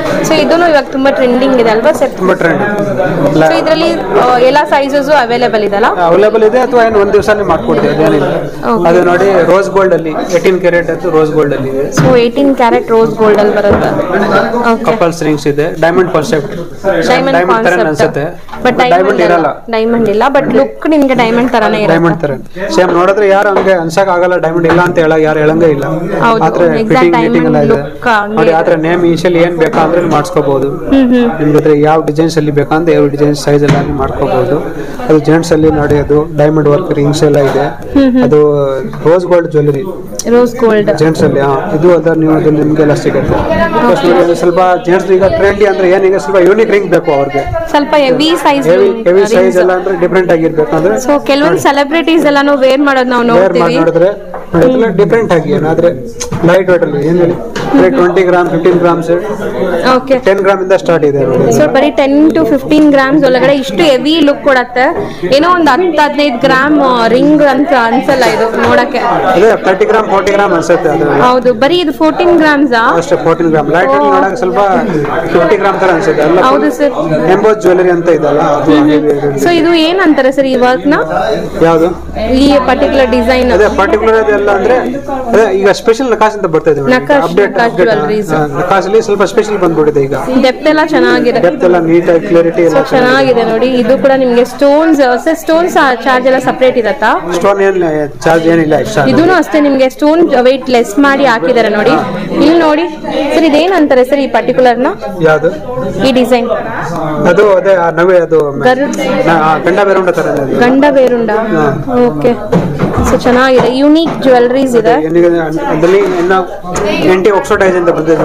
ಸೊ ಇದನ್ನು ಇವಾಗ ತುಂಬಾ ಟ್ರೆಂಡಿಂಗ್ ಇದೆ ಅಲ್ವಾ ಸರ್ ತುಂಬ ಟ್ರೆಂಡ್ ಸೊ ಇದರಲ್ಲಿ ಎಲ್ಲ ಸೈಜಸ್ ಅವೈಲೇಬಲ್ ಇದೆಲ್ಲ ಅವೈಲೇಬಲ್ ಇದೆ ಅಥವಾ ಏನು ಒಂದು ದಿವಸನೇ ಮಾಡ್ಕೊಡ್ತೀವಿ ಅದೇನಿಲ್ಲ ಅದು ನೋಡಿ ರೋಸ್ ಗೋಲ್ಡ್ ಅಲ್ಲಿ ಏಯ್ಟೀನ್ ಕ್ಯಾರೆಟ್ ಅದು ರೋಸ್ ಗೋಲ್ಡ್ ಅಲ್ಲಿ ಇದೆ so eighteen carat rose gold ಅಲ್ಲಿ ಬರುತ್ತೆ ಓಕೆ ಕಪಲ್ಸ್ ರಿಂಗ್ಸ್ ಇದೆ ಡೈಮಂಡ್ ಕಾನ್ಸೆಪ್ಟ್ ಡೈಮಂಡ್ ಡೈಮಂಡ್ ತರ ಅನ್ಸುತ್ತೆ ಬಟ್ ಡೈಮಂಡ್ ಇರಲ್ಲ ಡೈಮಂಡ್ ಇಲ್ಲ ಬಟ್ ಲುಕ್ ನಿಮ್ಗೆ ಡೈಮಂಡ್ ತರಾನೇ ಇರುತ್ತೆ ಡೈಮಂಡ್ ತರ ಸೇಮ್ ನೋಡಿದ್ರೆ ಯಾರು ಹಂಗೆ ಅನ್ಸಕ್ ಆಗಲ್ಲ ಡೈಮಂಡ್ ಇಲ್ಲ ಅಂತ ಹೇಳಕ್ ಯಾರು ಹೇಳಂಗೇ ಇಲ್ಲ ಹೌದು, ಆದ್ರೆ exact ಫಿಟ್ಟಿಂಗ್ diamond ಗಿಟಿಂಗ್ ಎಲ್ಲ ಇದೆ look ಹಂಗೆ ನೋಡಿ ಆದ್ರೆ ನೇಮ್ ಇನಿಷಿಯಲ್ ಏನ್ ಬೇಕಾ ಅಂದ್ರೆ ಮಾಡಿಸ್ಕೋಬಹುದು ನಿಮ್ಗೆ ಹತ್ರ ಯಾವ ಡಿಸೈನ್ಸ್ ಅಲ್ಲಿ ಬೇಕಂದ್ರೆ ಯಾವ ಡಿಸೈನ್ ಸೈಜ್ ಎಲ್ಲ ಮಾಡ್ಕೋಬಹುದು ಅದು ಜೆಂಟ್ಸ್ ಅಲ್ಲಿ ನೋಡಿ ಅದು ಡೈಮಂಡ್ ವರ್ಕ್ ರಿಂಗ್ಸ್ ಎಲ್ಲ ಇದೆ ಅದು rose gold jewellery rose gold gents ಅಲ್ಲಿ ಹಾ, ಇದು ಅದರ ನೀವು ಅದು ನಿಮ್ಗೆಲ್ಲ ಸಿಗುತ್ತೆ Plus ನೋಡಿ, ಅದು ಸ್ವಲ್ಪ ಜೆಂಟ್ಸ್ ಈಗ ಟ್ರೆಂಡಿ ಅಂದ್ರೆ ಏನೀಗ ಸ್ವಲ್ಪ ಯೂನಿಕ್ ರಿಂಗ್ ಬೇಕು ಅವ್ರಿಗೆ ಸ್ವಲ್ಪ heavy size heavy heavy size ಎಲ್ಲ ಅಂದ್ರೆ ಡಿಫ್ರೆಂಟ್ ಆಗಿರ್ಬೇಕಂದ್ರೆ ಸೊ ಕೆಲವೊಂದು ಸೆಲೆಬ್ರಿಟೀಸ್ ಎಲ್ಲಾನು ವೇರ್ ಮಾಡೋದು ನಾವು ವೇರ್ ಮಾಡಿ ನೋಡ್ತೀವಿ ನೋಡಿದ್ರೆ ಡಿಫ್ರೆಂಟ್ ಆಗಿ ಏನಾದ್ರೆ ಲೈಟ್ ವೇಟ್ ಅಲ್ಲಿ ಏನು ಹೇಳಿ twenty gram fifteen grams okay ten gram ಇಂದ ಸ್ಟಾರ್ಟ್ ಇದೆ ನೋಡಿ ಸೊ ಬರೀ ಟೆನ್ ಟು ಫಿಫ್ಟೀನ್ ಗ್ರಾಮ್ಸ್ ಒಳಗಡೆ ಇಷ್ಟು ಹೆವಿ ಲುಕ್ ಕೊಡತ್ತೆ ಏನೋ ಒಂದು ಹತ್ತು ಹದಿನೈದು ಗ್ರಾಮ್ ರಿಂಗ್ ಅಂತ ಅನ್ಸಲ್ಲ ಇದು ನೋಡಕ್ಕೆ ಅದೇ ತರ್ಟಿ ಗ್ರಾಮ್ ಫೋರ್ಟಿ ಗ್ರಾಮ್ ಅನ್ಸುತ್ತೆ ಅದು ಹೌದು ಬರೀ ಇದು ಫೋರ್ಟೀನ್ ಗ್ರಾಮ್ಸ್ ಅಷ್ಟೇ ಫೋರ್ಟೀನ್ ಗ್ರಾಮ್ ಲೈಟ್ ವೇಟ್ ನೋಡಕ್ಕೆ ಸ್ವಲ್ಪ ಫಿಫ್ಟಿ ಗ್ರಾಮ್ ತರ ಅನ್ಸುತ್ತೆ ಎಲ್ಲ ಹೌದು ಸರ್ ಎಂಬೋಸ್ ಜ್ಯುವೆಲರಿ ಅಂತ ಇದಲ್ಲ ಅದು ಸೊ ಇದು ಏನ್ ಅಂತಾರೆ ಸರ್ ಈ ವರ್ಕ್ ನ ಯಾವುದು ಈ ಪರ್ಟಿಕ್ಯುಲರ್ ಡಿಸೈನ್ ಅದೇ ಪರ್ಟಿಕ್ಯುಲರ್ ಅದೆಲ್ಲ ಅಂದ್ರೆ ಅದೇ ಈಗ ಸ್ಪೆಷಲ್ ನಕಾಸ್ ಅಂತ ಬರ್ತಾ ಇದೆ ನಕಾಶ್, ಅಪ್ಡೇಟ್ ನಕಾಶ್ jewelries. ನಕಾಸಲ್ಲಿ ಸ್ವಲ್ಪ ಸ್ಪೆಷಲ್ ಬಂದ್ಬಿಟ್ಟಿದೆ ಈಗ ಡೆಪ್ತ್ ಎಲ್ಲ ಚೆನ್ನಾಗಿದೆ ಡೆಪ್ತ್ ಎಲ್ಲ ನೀಟ್ ಆಗಿ ಕ್ಲಾರಿಟಿ ಎಲ್ಲ ಚೆನ್ನಾಗಿದೆ ನೋಡಿ ಇದು ಕೂಡ ನಿಮ್ಗೆ ಸ್ಟೋನ್ಸ್ ಸ್ಟೋನ್ಸ್ ಚಾರ್ಜ್ ಎಲ್ಲ ಸಪರೇಟ್ ಇರತ್ತಾ ಸ್ಟೋನ್ ಏನ್ ಚಾರ್ಜ್ ಏನಿಲ್ಲ ಎಕ್ಸ್ಟ್ರಾ ಇದೂನು ಅಷ್ಟೇ ನಿಮ್ಗೆ ಸ್ಟೋನ್ ವೆಯ್ಟ್ ಲೆಸ್ ಮಾಡಿ ಹಾಕಿದ್ದಾರೆ ನೋಡಿ ಇಲ್ಲಿ ನೋಡಿ ಸರ್ ಇದೇನ್ ಅಂತಾರೆ ಸರ್ ಈ ಪರ್ಟಿಕ್ಯುಲರ್ ನ ಯಾವುದು ಈ ಡಿಸೈನ್ ಅದು ಅದೇ ಆ ನವೆ ಅದು ಗರುಡ್ ನ- ಆ ಗಂಡ ಬೇರುಂಡ ತರ ಇದೆ ಅದು. ಗಂಡ ಬೇರುಂಡ ಓಕೆ ಸೊ ಚೆನ್ನಾಗಿದೆ ಯೂನಿಕ್ ಜ್ಯುವೆಲ್ರೀಸ್ ಇದೆ ಏನಿಗೆ ಅದ್ರಲ್ಲಿ ಇನ್ನ ಎಂಟಿ ಆಕ್ಸಿಡೈಸ್ ಅಂತ ಬಂದಿದೆ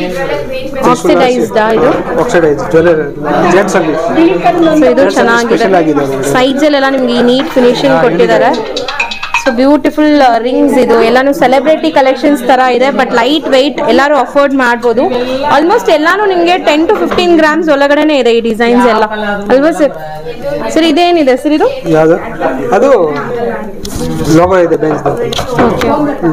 ಆಕ್ಸಿಡೈಸ್ಡ್ ಇದು ಆಕ್ಸಿಡೈಸ್ ಜ್ಯುವೆಲರಿ ಜೆಂಟ್ಸ್ ಅಲ್ಲಿ ಸೊ ಇದು ಚೆನ್ನಾಗಿದೆ ಸ್ಪೆಷಲ್ ಆಗಿದೆ ಅದು. ಸೈಜ್ ಅಲ್ಲೆಲ್ಲ ನಿಮ್ಗೆ ಈ ನೀಟ್ ಫಿನಿಶಿಂಗ್ ಕೊಟ್ಟಿದ್ದಾರೆ ಸೊ ಬ್ಯೂಟಿಫುಲ್ ರಿಂಗ್ಸ್ ಇದು ಎಲ್ಲಾನು ಸೆಲೆಬ್ರಿಟಿ ಕಲೆಕ್ಷನ್ಸ್ ತರ ಇದೆ ಬಟ್ ಲೈಟ್ ವೈಟ್ ಎಲ್ಲಾರು ಅಫೋರ್ಡ್ ಮಾಡ್ಬೋದು ಆಲ್ಮೋಸ್ಟ್ ಎಲ್ಲಾನು ನಿಮ್ಗೆ ಟೆನ್ ಟು ಫಿಫ್ಟೀನ್ ಗ್ರಾಮ್ಸ್ ಒಳಗಡೆನೆ ಇದೆ ಈ ಡಿಸೈನ್ಸ್ ಎಲ್ಲ ಅಲ್ವಾ ಸರ್ ಸರ್ ಇದೇನಿದೆ ಸರ್ ಇದು ಯಾವುದು ಅದು ಲೋಗೋ ಇದೆ ಬೆಂಚ್ ಓಕೆ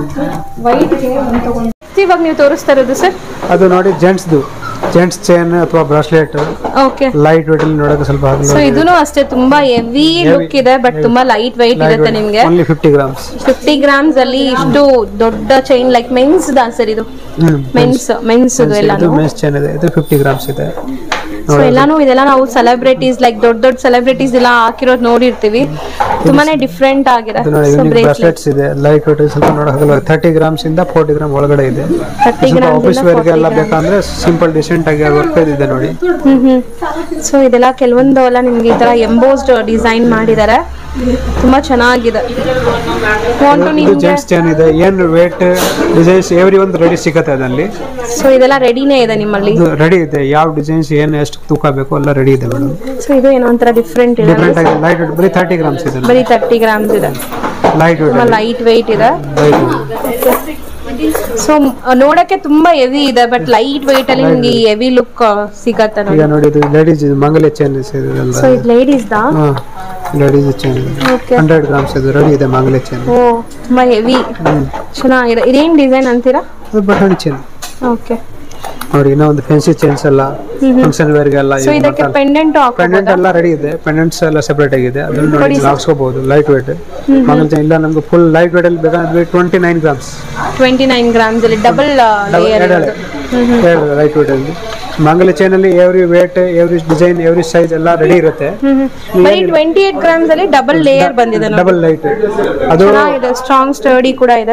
ಇವಾಗ ನೀವು ತೋರಿಸ್ತಾ ಇರೋದು ಸರ್ ಅದು ನೋಡಿ ಜೆಂಟ್ಸ್ದು ಜೆಂಟ್ಸ್ ಚೈನ್ ಅಥವಾ ಬ್ರಾಸ್ಲೆಟ್ ಓಕೆ ಲೈಟ್ ವೇಟ್ ಅಲ್ಲಿ ನೋಡೋಕೆ ಸ್ವಲ್ಪ ಸೊ ಇದೂನು ಅಷ್ಟೇ ತುಂಬಾ ಹೆವಿ ಲುಕ್ ಇದೆ ಬಟ್ ತುಂಬಾ ಲೈಟ್ ವೈಟ್ ಇರುತ್ತೆ ನಿಮ್ಗೆ only fifty grams fifty grams ಅಲ್ಲಿ ಇಷ್ಟು ದೊಡ್ಡ ಚೈನ್ ಲೈಕ್ ಮೆನ್ಸ್ ದಾ ಸರ್ ಇದು ಮೆನ್ಸ್ ಮೆನ್ಸ್ ಇದು ಎಲ್ಲಾನು ಮೆನ್ಸ್ ಚೈನ್ ಇದೆ ಇದು ಫಿಫ್ಟಿ ಗ್ರಾಮ್ಸ್ ಇದೆ ಸೊ ಎಲ್ಲಾನು ಇದೆಲ್ಲ ನಾವು ಸೆಲೆಬ್ರಿಟೀಸ್ ಲೈಕ್ ದೊಡ್ಡ ದೊಡ್ಡ ಸೆಲೆಬ್ರಿಟೀಸ್ ಎಲ್ಲ ಹಾಕಿರೋದು ನೋಡಿರ್ತೀವಿ ತುಂಬಾನೇ ಡಿಫ್ರೆಂಟ್ ಆಗಿದೆ ಇದು ನೋಡಿ ಸೊ ಯೂನಿಕ್ ಬ್ರೇಸ್ಲೆಟ್ ಬ್ರಾಸ್ಲೆಟ್ಸ್ ಇದೆ ಲೈಟ್ ವೇಟ್ ಸ್ವಲ್ಪ ನೋಡೋಕೆ ತರ್ಟಿ ಗ್ರಾಮ್ಸ್ ಇಂದ ಫೋರ್ಟಿ ಗ್ರಾಮ್ ಒಳಗಡೆ ಇದೆ ಥರ್ಟಿ ಸ್ವಲ್ಪ ಗ್ರಾಮ್ಸ್ ಆಫೀಸ್ ವೇರ್ಗೆ ಎಲ್ಲ ಬೇಕಂದ್ರೆ ಸಿಂಪಲ್ ಡಿಸೆಂಟ್ ಆಗಿ ವರ್ಕ್ ಇದೆ ನೋಡಿ ಹ್ಮ್ ಹ್ಮ್ ಸೊ ಇದೆಲ್ಲ ಕೆಲವೊಂದು ಎಲ್ಲ ನಿಮ್ಗೆ ಈ ತರ ಎಂಬೋಸ್ಡ್ ಡಿಸೈನ್ ಮಾಡಿದ್ದಾರೆ ತುಂಬಾ ಚೆನ್ನಾಗಿದೆ ವಾಂಟ್ ಟು ಇದು ನಿಮ್ಗೆ ಜೆಂಟ್ಸ್ ಚೈನ್ ಇದೆ ಏನು ವೇಟ್ ಡಿಸೈನ್ಸ್ ಎವ್ರಿ ಒಂದು ರೆಡಿ ಸಿಗುತ್ತೆ ಅದಲ್ಲಿ ಸೊ ಇದೆಲ್ಲ ರೆಡಿನೇ ಇದೆ ನಿಮ್ಮಲ್ಲಿ ಇದು ರೆಡಿ ಇದೆ ಯಾವ ಡಿಸೈನ್ಸ್ ಏನು ಎಷ್ಟು ತೂಕ ಬೇಕು ಎಲ್ಲ ರೆಡಿ ಇದೆ ಮೇಡಮ್ ಸೊ ಇದು ಏನೋ ಒಂಥರ ಡಿಫ್ರೆಂಟ್ ಇದೆ ಡಿಫ್ರೆಂಟ್ ಆಗಿ ಲೈಟ್ ವೇಟ್ ಬರೀ ತರ್ಟಿ ಗ್ರಾಮ್ಸ್ ಇದೆ ಬರೀ ತರ್ಟಿ ಗ್ರಾಮ್ಸ್ ಇದೆ ಲೈಟ್ ತುಂಬಾ ವೇಟ್ ಲೈಟ್ ವೆಯ್ಟ್ ಇದೆ ಸೊ ನೋಡಕ್ಕೆ ತುಂಬಾ ಹೆವಿ ಇದೆ ಬಟ್ ಲೈಟ್ ವೆಯ್ಟ್ ಅಲ್ಲಿ ನಿಮ್ಗೆ ಹೆವಿ ಲುಕ್ ಸಿಗತ್ತೆ ನೋಡಿ ಈಗ ನೋಡಿ ಇದು ಲೇಡೀಸ್ ಇದು ಮಂಗಲ್ಯ ಚೈನ್ ಇದೆಲ್ಲ ಸೊ ಇದು ಲೇಡೀಸ್ ದಾ ಹಾಂ ladies chain okay hundred grams ಇದು ರೆಡಿ ಇದೆ ಮಂಗಲ್ಯ ಚೈನ್ ಓ ತುಂಬಾ ಹೆವಿ ಚೆನ್ನಾಗಿದೆ ಇದೇನ್ ಡಿಸೈನ್ ಅಂತೀರಾ ಅದು ಬಟನ್ ಚೈನ್ ಓಕೆ ನೋಡಿ ಇನ್ನೂ ಒಂದು ಫ್ಯಾನ್ಸಿ ಚೈನ್ಸ್ ಎಲ್ಲ ಫಂಕ್ಷನ್ ವೇರ್ಗೆಲ್ಲ ಸೊ ಇದಕ್ಕೆ ಪೆಂಡೆಂಟ್ ಪೆಂಡೆಂಟ್ ಎಲ್ಲ ರೆಡಿ ಇದೆ ಪೆಂಡೆಂಟ್ಸ್ ಎಲ್ಲ ಸೆಪರೇಟ್ ಆಗಿದೆ ಅದನ್ನ ನೋಡಿ ಹಾಕ್ಸ್ಕೋಬಹುದು ಲೈಟ್ ವೇಟ್ ಮಂಗಲ್ ಚೈನ್ ಇಲ್ಲ ನಮ್ಗೆ ಫುಲ್ ಲೈಟ್ ವೇಟ್ ಅಲ್ಲಿ ಬೇಕಾದ್ರೆ twenty nine grams twenty nine grams ಅಲ್ಲಿ ಡಬಲ್ ಲೇಯರ್ ಎರಡು ಲೈಟ್ ವೇಟ್ ಅಲ್ಲಿ ಮಂಗಲ ಚೈನ್ ಅಲ್ಲಿ every weight every design every size ಎಲ್ಲ ರೆಡಿ ಇರುತ್ತೆ ಬರೀ ಟ್ವೆಂಟಿ ಏಟ್ ಗ್ರಾಮ್ಸ್ ಅಲ್ಲಿ ಡಬಲ್ ಲೇಯರ್ ಬಂದಿದೆ ನೋಡಿ ಡಬಲ್ ಲೈಟ್ ಅದು ಚೆನ್ನಾಗಿದೆ ಸ್ಟ್ರಾಂಗ್ ಸ್ಟಡಿ ಕೂಡ ಇದೆ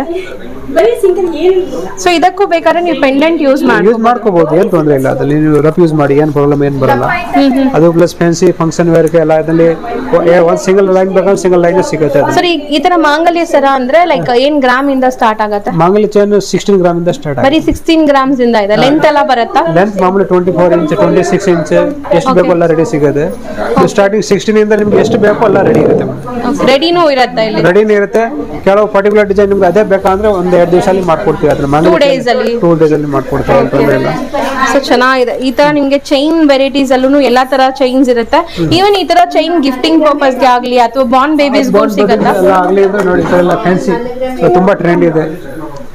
ಸೊ ಇದಕ್ಕೂ ಬೇಕಾದ್ರೆ ನೀವು ಪೆಂಡೆಂಟ್ ಯೂಸ್ ಮಾಡಿ ಯೂಸ್ ಮಾಡ್ಕೋಬಹುದು ಏನ್ ತೊಂದ್ರೆ ಇಲ್ಲ ಅದ್ರಲ್ಲಿ ನೀವು ರಫ್ ಯೂಸ್ ಮಾಡಿ ಏನ್ ಪ್ರಾಬ್ಲಮ್ ಏನ್ ಬರಲ್ಲ ಅದು ಪ್ಲಸ್ ಫ್ಯಾನ್ಸಿ ಫಂಕ್ಷನ್ ವೇರ್ಗೆ ಎಲ್ಲ ಅದರಲ್ಲಿ ಒಂದ್ ಸಿಂಗಲ್ ಲೈನ್ ಬೇಕಾದ್ರೆ ಸಿಂಗಲ್ ಲೈನ್ ಸಿಗುತ್ತೆ ಅದು ಸರ್ ಈ ತರ ಮಾಂಗಲ್ಯ ಸರ ಅಂದ್ರೆ ಲೈಕ್ ಏನ್ ಗ್ರಾಮ್ ಇಂದ ಸ್ಟಾರ್ಟ್ ಆಗತ್ತೆ ಮಂಗಲ ಚೈನ್ ಸಿಕ್ಸ್ಟೀನ್ ಗ್ರಾಮ್ ಇಂದ ಸ್ಟಾರ್ಟ್ ಬರೀ ಸಿಕ್ಸ್ಟೀನ್ ಗ್ರಾಮ್ಸ್ ಇಂದ ಇದೆ ಲೆಂತ್ ಎಲ್ಲ ಬರುತ್ತಾ ಲೆಂತ್ ಮಾಮೂಲಿ twenty four inch twenty six inch ಎಷ್ಟು ಬೇಕು ಎಲ್ಲ ರೆಡಿ ಸಿಗುತ್ತೆ ಸ್ಟಾರ್ಟಿಂಗ್ ಸಿಕ್ಸ್ಟೀನ್ ಇಂದ ನಿಮ್ಗೆ ಎಷ್ಟು ಬೇಕು ಎಲ್ಲ ರೆಡಿ ಇರುತ್ತೆ ರೆಡಿನೂ ಇರತ್ತಾ ಇಲ್ಲಿ ರೆಡಿನೇ ಇರುತ್ತೆ ಕೆಲವು ಪರ್ಟಿಕ್ಯುಲರ್ ಡಿಸೈನ್ ನಿಮ್ಗೆ ಅದೇ ಬೇಕಂದ್ರೆ ಒಂದ್ ಎರಡು ದಿವಸ ಮಾಡ್ಕೊಡ್ತೀವಿ ಅದ್ರ Two days ಅಲ್ಲಿ? ಟೂ ಡೇಸ್ ಅಲ್ಲಿ ಮಾಡ್ಕೊಡ್ತೀವಿ ಏನ್ ತೊಂದ್ರೆ ಇಲ್ಲ ಸೊ ಚೆನ್ನಾಗಿದೆ ಈ ತರ ನಿಮ್ಗೆ ಚೈನ್ ವೆರೈಟೀಸ್ ಅಲ್ಲೂ ಎಲ್ಲಾ ತರ ಚೈನ್ಸ್ ಇರುತ್ತೆ ಈವನ್ ಈ ತರ ಚೈನ್ ಗಿಫ್ಟಿಂಗ್ ಪರ್ಪಸ್ ಗೆ ಆಗ್ಲಿ ಅಥವಾ ಬಾರ್ನ್ ಬೇಬೀಸ್ ಸಿಗತ್ತಾ ಎಲ್ಲ ಆಗ್ಲಿ ಅಂದ್ರೆ ನೋಡಿ ಈ ತರ ಎಲ್ಲ ಫ್ಯಾನ್ಸಿ ತುಂಬಾ ಟ್ರೆಂಡ್ ಇದೆ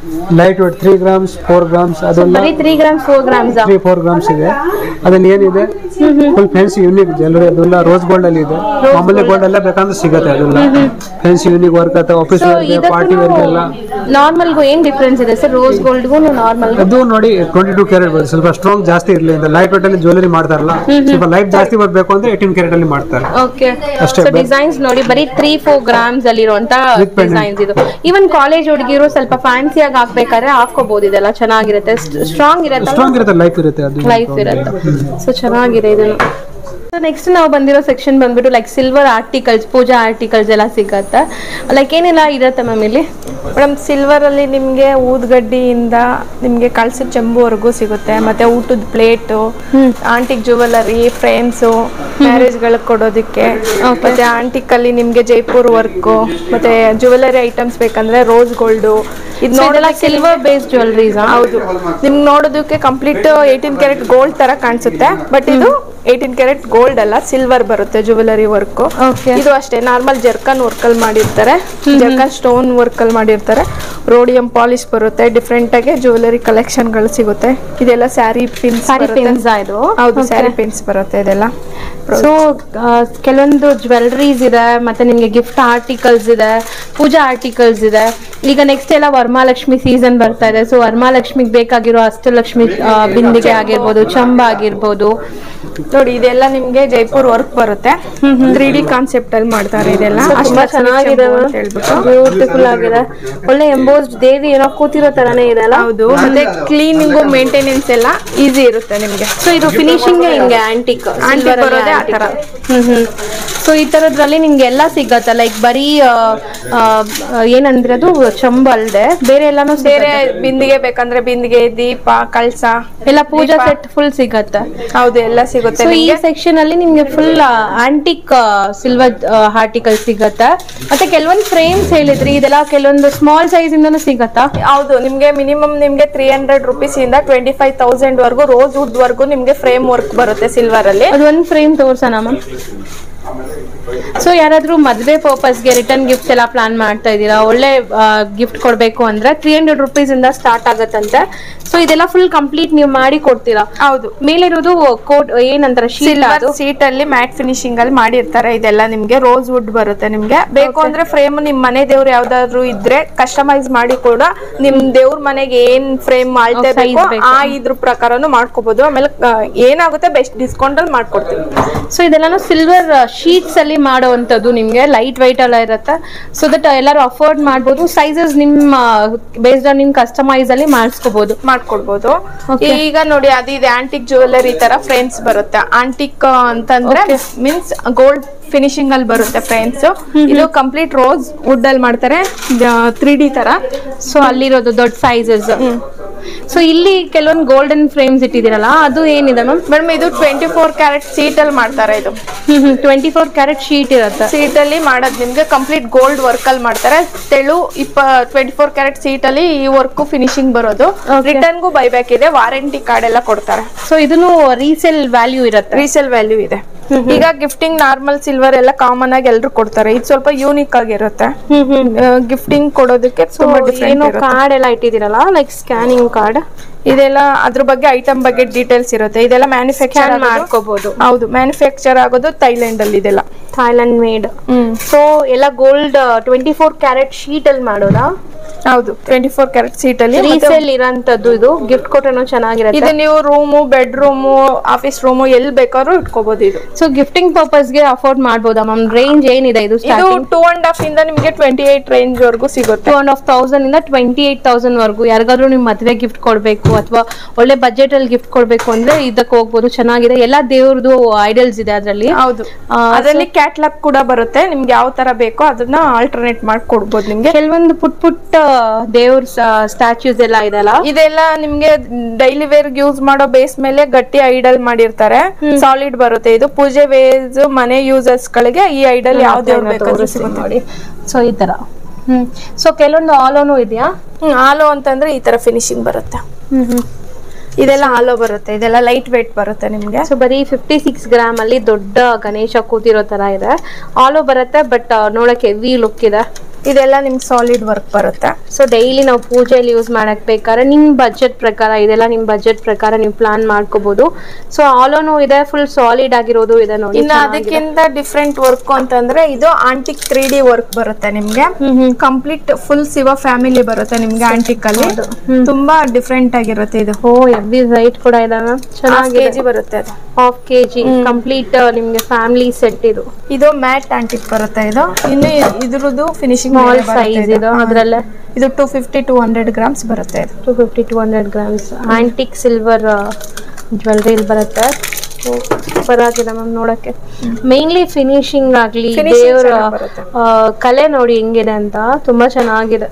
light weight three grams four grams ಅದೆಲ್ಲ ಬರೀ three grams four grams three four grams ಇದೆ ಅದ್ರಲ್ಲಿ ಏನಿದೆ ಫುಲ್ ಫ್ಯಾನ್ಸಿ ಯೂನಿಕ್ ಜ್ಯುವೆಲರಿ ಅದೆಲ್ಲ ರೋಸ್ ಗೋಲ್ಡ್ ಅಲ್ಲಿ ಇದೆ ಮಾಮೂಲಿ ಗೋಲ್ಡ್ ಎಲ್ಲ ಬೇಕಂದ್ರೆ ಸಿಗುತ್ತೆ ಅದೆಲ್ಲ ಫ್ಯಾನ್ಸಿ ಯೂನಿಕ್ ವರ್ಕ್ ಅಥವಾ ಆಫೀಸ್ ಸೊ ವೇರ್ಗೆ ಪಾರ್ಟಿ ವೇರ್ಗೆಲ್ಲ ನಾರ್ಮಲ್ಗೂ ಏನ್ ಡಿಫ್ರೆನ್ಸ್ ಇದೆ ಸರ್ ರೋಸ್ ಗೋಲ್ಡ್ಗೂ ನಾರ್ಮಲ್ ಅದು ನೋಡಿ ಟ್ವೆಂಟಿ ಟೂ ಕ್ಯಾರೆಟ್ ಬರುತ್ತೆ ಸ್ವಲ್ಪ ಸ್ಟ್ರಾಂಗ್ ಜಾಸ್ತಿ ಇರಲಿ ಅಂತ ಲೈಟ್ ವೇಟ್ ಅಲ್ಲಿ ಜ್ಯುವೆಲರಿ ಮಾಡ್ತಾರಲ್ಲ ಸ್ವಲ್ಪ ಲೈಟ್ ಜಾಸ್ತಿ ಬರಬೇಕು ಅಂದ್ರೆ ಏಯ್ಟೀನ್ ಕ್ಯಾರೆಟ್ ಅಲ್ಲಿ ಮಾಡ್ತಾರೆ ಓಕೆ ಅಷ್ಟೇ ಸೊ ಡಿಸೈನ್ಸ್ ನೋಡಿ ಬರೀ ತ್ರೀ ಫೋರ್ ಗ್ರಾಮ್ಸ್ ಅಲ್ಲಿರುವಂತ With pendant. ಡಿಸೈನ್ಸ್ ಇದು ಈವನ್ ಕಾಲೇಜ್ ಹುಡುಗಿರು ಸ್ವಲ್ಪ ಫ್ಯಾನ್ಸಿ ಆಗಿ ಹಾಕ್ಬೇಕಾದ್ರೆ ಹಾಕೋಬಹುದು ಇದೆಲ್ಲ ಚೆನ್ನಾಗಿರುತ್ತೆ ಸ್ಟ್ರಾಂಗ್ ಇರುತ್ತೆ ಸ್ಟ್ರಾಂಗ್ ಇರುತ್ತೆ ಲೈಫ್ ಇರುತ್ತೆ ಅದು ಲೈಫ್ ಇರುತ್ತೆ ಸೊ ಚೆನ್ನಾಗಿದೆ ಇದನ್ನು ನೆಕ್ಸ್ಟ್ ನಾವು ಬಂದಿರೋ ಸೆಕ್ಷನ್ ಬಂದ್ಬಿಟ್ಟು like silver articles puja articles ಎಲ್ಲ ಸಿಗತ್ತೆ ಲೈಕ್ ಏನೆಲ್ಲ ಇರುತ್ತೆ ಮ್ಯಾಮ್ ಇಲ್ಲಿ ಮೇಡಮ್ ಸಿಲ್ವರ್ ಅಲ್ಲಿ ನಿಮ್ಗೆ ಊದ್ಗಡ್ಡಿಯಿಂದ ನಿಮ್ಗೆ ಕಳ್ಸಿದ ಚೆಂಬುವರೆಗೂ ಸಿಗುತ್ತೆ ಮತ್ತೆ ಊಟದ ಪ್ಲೇಟು ಆಂಟಿಕ್ ಜುವೆಲರಿ ಫ್ರೇಮ್ಸು ಮ್ಯಾರೇಜ್ಗಳಿಗೆ ಕೊಡೋದಕ್ಕೆ ಮತ್ತೆ ಆಂಟಿಕ್ ಅಲ್ಲಿ ನಿಮ್ಗೆ ಜೈಪುರ್ ವರ್ಕು ಮತ್ತೆ ಜುವೆಲರಿ ಐಟಮ್ಸ್ ಬೇಕಂದ್ರೆ ರೋಸ್ ಗೋಲ್ಡು ಇದು ಇದೆಲ್ಲ ನೋಡೋದಕ್ಕೆ ಸಿಲ್ವರ್ ಬೇಸ್ ಜ್ಯುವೆಲ್ರೀಸ್ ಹೌದು ನಿಮ್ಗೆ ನೋಡೋದಕ್ಕೆ ಕಂಪ್ಲೀಟ್ ಏಯ್ಟೀನ್ ಕ್ಯಾರೆಟ್ ಗೋಲ್ಡ್ ತರ ಕಾಣಿಸುತ್ತೆ ಬಟ್ ಇದು ಏಯ್ಟೀನ್ ಕ್ಯಾರೆಟ್ ಗೋಲ್ಡ್ ಅಲ್ಲ ಸಿಲ್ವರ್ ಬರುತ್ತೆ ಜುವೆಲರಿ ವರ್ಕ್ Okay. ಇದು ಅಷ್ಟೇ ನಾರ್ಮಲ್ ಜರ್ಕನ್ ವರ್ಕ್ ಅಲ್ಲಿ ಮಾಡಿರ್ತಾರೆ ಜರ್ಕನ್ ಸ್ಟೋನ್ ವರ್ಕ್ ಅಲ್ಲಿ ಮಾಡಿರ್ತಾರೆ ರೋಡಿಯಂ ಪಾಲಿಶ್ ಬರುತ್ತೆ ಡಿಫ್ರೆಂಟ್ ಆಗಿ ಜುವೆಲರಿ ಕಲೆಕ್ಷನ್ ಗಳು ಸಿಗುತ್ತೆ ಇದೆಲ್ಲ ಸ್ಯಾರಿ ಪಿನ್ಸ್ ಸ್ಯಾರಿ ಪಿನ್ಸ್ ಇದು ಹೌದು ಸ್ಯಾರಿ ಪಿನ್ಸ್ ಬರುತ್ತೆ ಇದೆಲ್ಲ ಸೊ ಕೆಲವೊಂದು ಜ್ಯುವೆಲ್ರೀಸ್ ಇದೆ ಮತ್ತೆ ನಿಮಗೆ ಗಿಫ್ಟ್ ಆರ್ಟಿಕಲ್ಸ್ ಇದೆ ಪೂಜಾ ಆರ್ಟಿಕಲ್ಸ್ ಇದೆ ಈಗ ನೆಕ್ಸ್ಟ್ ಎಲ್ಲ ವರಮಹಾಲಕ್ಷ್ಮಿ ಸೀಸನ್ ಬರ್ತಾ ಇದೆ ಸೊ ವರಮಹಾಲಕ್ಷ್ಮಿಗೆ ಬೇಕಾಗಿರೋ ಅಷ್ಟಲಕ್ಷ್ಮಿ ಆ, ಬಿಂದಿಗೆ ಆಗಿರ್ಬೋದು ಚಂಬ ಆಗಿರ್ಬೋದು ನೋಡಿ ಇದೆಲ್ಲ ನಿಮ್ಗೆ ಜೈಪುರ್ ವರ್ಕ್ ಬರುತ್ತೆ ತ್ರೀ ಡಿ ಕಾನ್ಸೆಪ್ಟ್ ಅಲ್ಲಿ ಮಾಡ್ತಾರೆ ಇದೆಲ್ಲ ತುಂಬಾ ಅಷ್ಟಲಕ್ಷ್ಮಿ ಚೆನ್ನಾಗಿದೆ ಚೆಂಬು ಅಂತ ಹೇಳ್ಬಿಟ್ಟು ಬ್ಯೂಟಿಫುಲ್ ಆಗಿದೆ ಒಳ್ಳೆ ಎಂಬೋಸ್ಡ್ ದೇವಿ ಏನೋ ಕೂತಿರೋ ತರನೇ ಇದೆ ಅಲ್ಲ ಹೌದು ಮತ್ತೆ ಕ್ಲೀನಿಂಗು ಮೇಂಟೆನೆನ್ಸ್ ಎಲ್ಲ ಈಸಿ ಇರುತ್ತೆ ನಿಮ್ಗೆ ಸೊ ಇದು ಫಿನಿಶಿಂಗ್ ಹಿಂಗೆ ಆಂಟಿಕ್ Antique ಬರೋದೇ ಆ ತರ. ಹ್ಮ್ ಹ್ಮ್ ಸೊ ಈ ತರದ್ರಲ್ಲಿ ನಿಮ್ಗೆ ಎಲ್ಲ ಸಿಗತ್ತೆ ಲೈಕ್ ಬರೀ ಆ, ಆ, ಏನಂದ್ರೆ ಅದು ಚಂಬ ಅಲ್ದೆ ಬೇರೆ ಎಲ್ಲಾನು ಬೇರೆ ಬೇರೆ ಬಿಂದಿಗೆ ಬೇಕಂದ್ರೆ ಬಿಂದಿಗೆ ದೀಪ ಕಳಸ ಎಲ್ಲ ಪೂಜಾ ದೀಪ. ಸೆಟ್ ಫುಲ್ ಸಿಗತ್ತೆ ಹೌದು ಎಲ್ಲ ಸಿಗುತ್ತೆ ಸೊ ಈ ನಿಮ್ಗೆ ಸೆಕ್ಷನ್ ಅಲ್ಲಿ ನಿಮ್ಗೆ ಫುಲ್ ಆಂಟಿಕ್ ಸಿಲ್ವರ್ ಆರ್ಟಿಕಲ್ ಸಿಗತ್ತೆ ಮತ್ತೆ ಕೆಲವೊಂದು ಫ್ರೇಮ್ಸ್ ಹೇಳಿದ್ರಿ ಇದೆಲ್ಲ ಕೆಲವೊಂದು ಸ್ಮಾಲ್ ಸೈಜ್ ಇಂದನೂ ಸಿಗತ್ತಾ ಹೌದು ನಿಮ್ಗೆ ಮಿನಿಮಮ್ ನಿಮ್ಗೆ ತ್ರೀ ಹಂಡ್ರೆಡ್ ರುಪೀಸ್ ಇಂದ ಟ್ವೆಂಟಿ ಫೈವ್ ತೌಸಂಡ್ ವರ್ಗು ರೋಸ್ ವುಡ್ ವರ್ಗು ನಿಮ್ಗೆ ಫ್ರೇಮ್ ವರ್ಕ್ ಬರುತ್ತೆ ಸಿಲ್ವರ್ ಅಲ್ಲಿ ಅದು ಒಂದು ಫ್ರೇಮ್ ತೋರ್ಸೋಣ ಮ್ಯಾಮ್ ಸೊ ಯಾರಾದ್ರೂ ಮದುವೆ ಪರ್ಪಸ್ಗೆ ರಿಟರ್ನ್ ಗಿಫ್ಟ್ಸ್ ಎಲ್ಲ ಪ್ಲಾನ್ ಮಾಡ್ತಾ ಇದ್ದೀರಾ ಒಳ್ಳೆ ಗಿಫ್ಟ್ ಕೊಡಬೇಕು ಅಂದ್ರೆ ತ್ರೀ ಹಂಡ್ರೆಡ್ ರುಪೀಸ್ ಇಂದ ಸ್ಟಾರ್ಟ್ ಆಗತ್ತಂತೆ ಸೊ ಇದೆಲ್ಲ ಫುಲ್ ಕಂಪ್ಲೀಟ್ ನೀವು ಮಾಡಿ ಕೊಡ್ತೀರಾ ಹೌದು ಮೇಲಿರೋದು ಕೋಟ್ ಏನಂತಾರೆ ಶೀಲ ಸಿಲ್ವರ್ ಅದು ಸೀಟ್ ಅಲ್ಲಿ ಮ್ಯಾಟ್ ಫಿನಿಶಿಂಗ್ ಅಲ್ಲಿ ಮಾಡಿರ್ತಾರೆ ಇದೆಲ್ಲ ನಿಮ್ಗೆ ರೋಸ್ ವುಡ್ ಬರುತ್ತೆ ನಿಮ್ಗೆ ಬೇಕು ಅಂದ್ರೆ ಫ್ರೇಮ್ ನಿಮ್ ಮನೆ ದೇವ್ರು ಯಾವ್ದಾದ್ರು ಇದ್ರೆ ಕಸ್ಟಮೈಸ್ ಮಾಡಿ ಕೂಡ ನಿಮ್ ದೇವ್ರ ಮನೆಗೆ ಏನ್ ಫ್ರೇಮ್ ಅಳತೆ size ಬೇಕು ಬೇಕು. ಆ ಇದ್ರ ಪ್ರಕಾರನು ಮಾಡ್ಕೋಬಹುದು ಆಮೇಲೆ ಆ, ಏನಾಗುತ್ತೆ ಬೆಸ್ಟ್ ಡಿಸ್ಕೌಂಟ್ ಅಲ್ಲಿ ಮಾಡ್ಕೊಡ್ತೀವಿ ಸೊ ಇದೆಲ್ಲಾನು ಸಿಲ್ವರ್ ಶೀಟ್ಸ್ ಅಲ್ಲಿ ಮಾಡುವಂತದ್ದು ನಿಮ್ಗೆ ಲೈಟ್ ವೈಟ್ ಎಲ್ಲ ಇರುತ್ತೆ ಸೊ ದಟ್ ಎಲ್ಲರೂ ಅಫೋರ್ಡ್ ಮಾಡ್ಬೋದು ಸೈಜಸ್ ನಿಮ್ಮ ಬೇಸ್ಡ್ ಆನ್ ನಿಮ್ ಕಸ್ಟಮೈಸ್ ಅಲ್ಲಿ ಮಾಡಿಸ್ಕೋಬಹುದು ಮಾಡ್ಕೊಡ್ಬೋದು Okay. ಈಗ ನೋಡಿ ಅದು ಇದೆ ಆಂಟಿಕ್ ಜುವೆಲ್ಲರಿ ತರ ಫ್ರೇಮ್ಸ್ ಬರುತ್ತೆ ಆಂಟಿಕ್ ಅಂತಂದ್ರೆ ಮೀನ್ಸ್ ಗೋಲ್ಡ್ ಫಿನಿಶಿಂಗ್ ಅಲ್ಲಿ ಬರುತ್ತೆ ಫ್ರೇಮ್ಸ್ ಇದು ಕಂಪ್ಲೀಟ್ ರೋಸ್ ವುಡ್ ಅಲ್ಲಿ ಮಾಡ್ತಾರೆ ತ್ರೀ ಡಿ ತರ ಸೊ ಅಲ್ಲಿರೋದು ದೊಡ್ಡ ಸೈಜಸ್ ಸೊ ಇಲ್ಲಿ ಕೆಲವೊಂದು ಗೋಲ್ಡನ್ ಫ್ರೇಮ್ಸ್ ಇಟ್ಟಿದ್ದೀರಲ್ಲ ಅದು ಏನಿದೆ ಮ್ಯಾಮ್ ಮೇಡಮ್ ಇದು ಟ್ವೆಂಟಿ ಫೋರ್ ಕ್ಯಾರೆಟ್ ಸೀಟ್ ಅಲ್ಲಿ ಮಾಡ್ತಾರೆ ಇದು ಟ್ವೆಂಟಿ ಫೋರ್ ಕ್ಯಾರೆಟ್ ಶೀಟ್ ಇರುತ್ತೆ ಸೀಟ್ ಅಲ್ಲಿ ಮಾಡೋದು ನಿಮ್ಗೆ ಕಂಪ್ಲೀಟ್ ಗೋಲ್ಡ್ ವರ್ಕ್ ಅಲ್ಲಿ ಮಾಡ್ತಾರೆ ತೆಳು ಇಪ್ಪ ಟ್ವೆಂಟಿ ಫೋರ್ ಕ್ಯಾರೆಟ್ ಸೀಟ್ ಅಲ್ಲಿ ಈ ವರ್ಕ್ ಫಿನಿಶಿಂಗ್ ಬರೋದು Okay. ರಿಟರ್ನ್ಗೂ ಬೈಬ್ಯಾಕ್ ಇದೆ ವಾರಂಟಿ ಕಾರ್ಡ್ ಎಲ್ಲ ಕೊಡ್ತಾರೆ ಸೊ ಇದನ್ನು ರೀಸೇಲ್ ವ್ಯಾಲ್ಯೂ ಇರುತ್ತೆ ರೀಸೇಲ್ ವ್ಯಾಲ್ಯೂ ಇದೆ ಈಗ ಗಿಫ್ಟಿಂಗ್ ನಾರ್ಮಲ್ ಸಿಲ್ವರ್ ಎಲ್ಲ ಕಾಮನ್ ಆಗಿ ಎಲ್ರು ಕೊಡ್ತಾರೆ ಇದು ಸ್ವಲ್ಪ ಯೂನಿಕ್ ಆಗಿರುತ್ತೆ ಗಿಫ್ಟಿಂಗ್ ಕೊಡೋದಕ್ಕೆ ಸೊ ತುಂಬಾ ಡಿಫ್ರೆಂಟ್ ಏನೋ ಇರುತ್ತೆ ಕಾರ್ಡ್ ಎಲ್ಲ ಇಟ್ಟಿದ್ದೀರಲ್ಲ ಲೈಕ್ ಸ್ಕ್ಯಾನಿಂಗ್ ಕಾರ್ಡ್ ಇದೆಲ್ಲ ಅದ್ರ ಬಗ್ಗೆ ಐಟಮ್ ಬಗ್ಗೆ ಡೀಟೇಲ್ಸ್ ಇರುತ್ತೆ ಇದೆಲ್ಲ ಮ್ಯಾನುಫ್ಯಾಕ್ಚರ್ Scan ಮಾಡ್ಕೋಬಹುದು. ಹೌದು ಮ್ಯಾನುಫ್ಯಾಕ್ಚರ್ ಆಗೋದು ಥೈಲ್ಯಾಂಡ್ ಅಲ್ಲಿ ಇದೆಲ್ಲ ಥೈಲ್ಯಾಂಡ್ ಮೇಡ್ ಹ್ಮ್ ಸೊ ಎಲ್ಲ gold twenty four carat sheet ಅಲ್ಲಿ ಮಾಡೋದಾ ಹೌದು ಟ್ವೆಂಟಿ ಫೋರ್ ಕ್ಯಾರೆಟ್ ಸೀಟ್ ಅಲ್ಲಿ ಮತ್ತೆ ರೀಸೇಲ್ ಇರೋಂಥದ್ದು ಇದು ಗಿಫ್ಟ್ ಕೊಟ್ಟರೆ ಚೆನ್ನಾಗಿರುತ್ತೆ ಇದು ನೀವು room bed room office room ಎಲ್ಲಿ ಬೇಕಾದ್ರೂ ಇಟ್ಕೋಬಹುದು ಇದು ಸೊ ಗಿಫ್ಟಿಂಗ್ ಪರ್ಪಸ್ಗೆ ಅಫೋರ್ಡ್ ಮಾಡ್ಬೋದಾ ಮ್ಯಾಮ್ ರೇಂಜ್ ಏನಿದೆ ಇದು ಇದು ಸ್ಟಾರ್ಟಿಂಗ್ ಟೂ ಅಂಡ್ ಹಾಫ್ ಇಂದ ನಿಮಗೆ ಟ್ವೆಂಟಿ ಏಟ್ ರೇಂಜ್ ವರೆಗೂ ಸಿಗುತ್ತೆ ಟೂ ಅಂಡ್ ಹಾಫ್ ತೌಸಂಡ್ ಇಂದ ಟ್ವೆಂಟಿ ಏಟ್ ತೌಸಂಡ್ ವರೆಗೂ ಯಾರಿಗಾದ್ರೂ ನಿಮ್ ಮದ್ವೆ ಗಿಫ್ಟ್ ಕೊಡ್ಬೇಕು ಅಥವಾ ಒಳ್ಳೆ ಬಜೆಟ್ ಅಲ್ಲಿ ಗಿಫ್ಟ್ ಕೊಡ್ಬೇಕು ಅಂದ್ರೆ ಇದಕ್ಕೆ ಹೋಗ್ಬೋದು ಚೆನ್ನಾಗಿದೆ ಎಲ್ಲಾ ದೇವ್ರದ್ದು ಐಡಲ್ಸ್ ಇದೆ ಅದರಲ್ಲಿ ಹೌದು ಆ, ಅದರಲ್ಲಿ ಕ್ಯಾಟ್ಲಾಗ್ ಕೂಡ ಬರುತ್ತೆ ನಿಮ್ಗೆ ಯಾವ ತರ ಬೇಕೋ ಅದನ್ನ ಆಲ್ಟರ್ನೇಟ್ ಮಾಡಿ ಕೊಡ್ಬೋದು ನಿಮ್ಗೆ ಕೆಲವೊಂದು ಪುಟ್ ಪುಟ್ಟ ದೇವ್ರ ಸ್ಟ್ಯಾಚ್ಯೂಸ್ ಎಲ್ಲ ಇದೆಲ್ಲ ಇದೆಲ್ಲ ನಿಮ್ಗೆ ಡೈಲಿ ವೇರ್ ಯೂಸ್ ಮಾಡೋ ಬೇಸ್ ಮೇಲೆ ಗಟ್ಟಿ ಐಡಲ್ ಮಾಡಿರ್ತಾರೆ ಸಾಲಿಡ್ ಬರುತ್ತೆ ಇದು ಪೂಜೆ ವೇಸ್ ಮನೆ ಯೂಸರ್ಸ್ ಗಳಿಗೆ ಈ ಐಡಲ್ ಯಾವ ದೇವ್ರ ಬೇಕಾದ್ರೂ ಸಿಗುತ್ತೆ ನೋಡಿ ಸೊ ಈ ತರ ಹ್ಮ್ ಸೊ ಕೆಲವೊಂದು ಆಲೋನು ಇದೆಯಾ ಹ್ಮ್ ಹಾಲು ಅಂತಂದ್ರೆ ಈ ತರ ಫಿನಿಶಿಂಗ್ ಬರುತ್ತೆ ಹ್ಮ್ ಹ್ಮ್ ಇದೆಲ್ಲ ಹಾಲೋ ಬರುತ್ತೆ ಇದೆಲ್ಲ ಲೈಟ್ ವೇಟ್ ಬರುತ್ತೆ ನಿಮ್ಗೆ ಸೊ ಬರೀ ಫಿಫ್ಟಿ ಸಿಕ್ಸ್ ಗ್ರಾಮ್ ಅಲ್ಲಿ ದೊಡ್ಡ ಗಣೇಶ ಕೂತಿರೋ ತರ ಇದೆ ಆಲೋ ಬರುತ್ತೆ ಬಟ್ ನೋಡಕ್ಕೆ ಹೆವಿ ಲುಕ್ ಇದೆ ಇದೆಲ್ಲ ನಿಮ್ಗೆ ಸಾಲಿಡ್ ವರ್ಕ್ ಬರುತ್ತೆ ಸೊ ಡೈಲಿ ನಾವು ಪೂಜೆಯಲ್ಲಿ ಯೂಸ್ ಮಾಡಕ್ ಬೇಕಾದ್ರೆ ನಿಮ್ ಬಜೆಟ್ ಪ್ರಕಾರ ಇದೆಲ್ಲ ನಿಮ್ ಬಜೆಟ್ ಪ್ರಕಾರ ನೀವು ಪ್ಲಾನ್ ಮಾಡ್ಕೋಬಹುದು ಸೊ ಆಲೋನು ಇದೆ ಫುಲ್ ಸಾಲಿಡ್ ಆಗಿರೋದು ಇದೆ ನೋಡಿ ಇನ್ನು ಅದಕ್ಕಿಂತ ಡಿಫ್ರೆಂಟ್ ವರ್ಕ್ ಅಂತಂದ್ರೆ ಇದು ಆಂಟಿಕ್ ತ್ರೀ ಡಿ ವರ್ಕ್ ಬರುತ್ತೆ ನಿಮ್ಗೆ ಕಂಪ್ಲೀಟ್ ಫುಲ್ ಶಿವ ಫ್ಯಾಮಿಲಿ ಬರುತ್ತೆ ನಿಮ್ಗೆ ಆಂಟಿಕ್ ಅಲ್ಲಿ ತುಂಬಾ ಡಿಫ್ರೆಂಟ್ ಆಗಿರುತ್ತೆ ಇದು ಓ ಎವ್ರಿ ರೈಟ್ ಕೂಡ ಇದೆ ಮ್ಯಾಮ್ ಚೆನ್ನಾಗಿದೆ ಕೆಜಿ ಬರುತ್ತೆ ಅದು ಹಾಫ್ ಕೆ ಜಿ ಕಂಪ್ಲೀಟ್ ನಿಮ್ಗೆ ಫ್ಯಾಮಿಲಿ ಸೆಟ್ ಇದು ಇದು ಮ್ಯಾಟ್ ಆಂಟಿಕ್ ಬರುತ್ತೆ ಇದು ಇನ್ನು ಇದ್ರದ್ದು ಫಿನಿಶಿಂಗ್ ಸ್ಮಾಲ್ ಸೈಜ್ ಇದು ಅದ್ರಲ್ಲೇ ಇದು two fifty two hundred grams ಬರುತ್ತೆ ಇದು two fifty two hundred grams antique silver jewellery ಬರುತ್ತೆ ಸೂಪರ್ ಆಗಿದೆ ಮ್ಯಾಮ್ ನೋಡಕ್ಕೆ ಮೇನ್ಲಿ ಫಿನಿಶಿಂಗ್ ಆಗ್ಲಿ Finishing ದೇವ್ರ ಚೆನ್ನಾಗ್ ಬರುತ್ತೆ. ಆ, ಕಲೆ ನೋಡಿ ಹೆಂಗಿದೆ ಅಂತ ತುಂಬಾ ಚೆನ್ನಾಗಿದೆ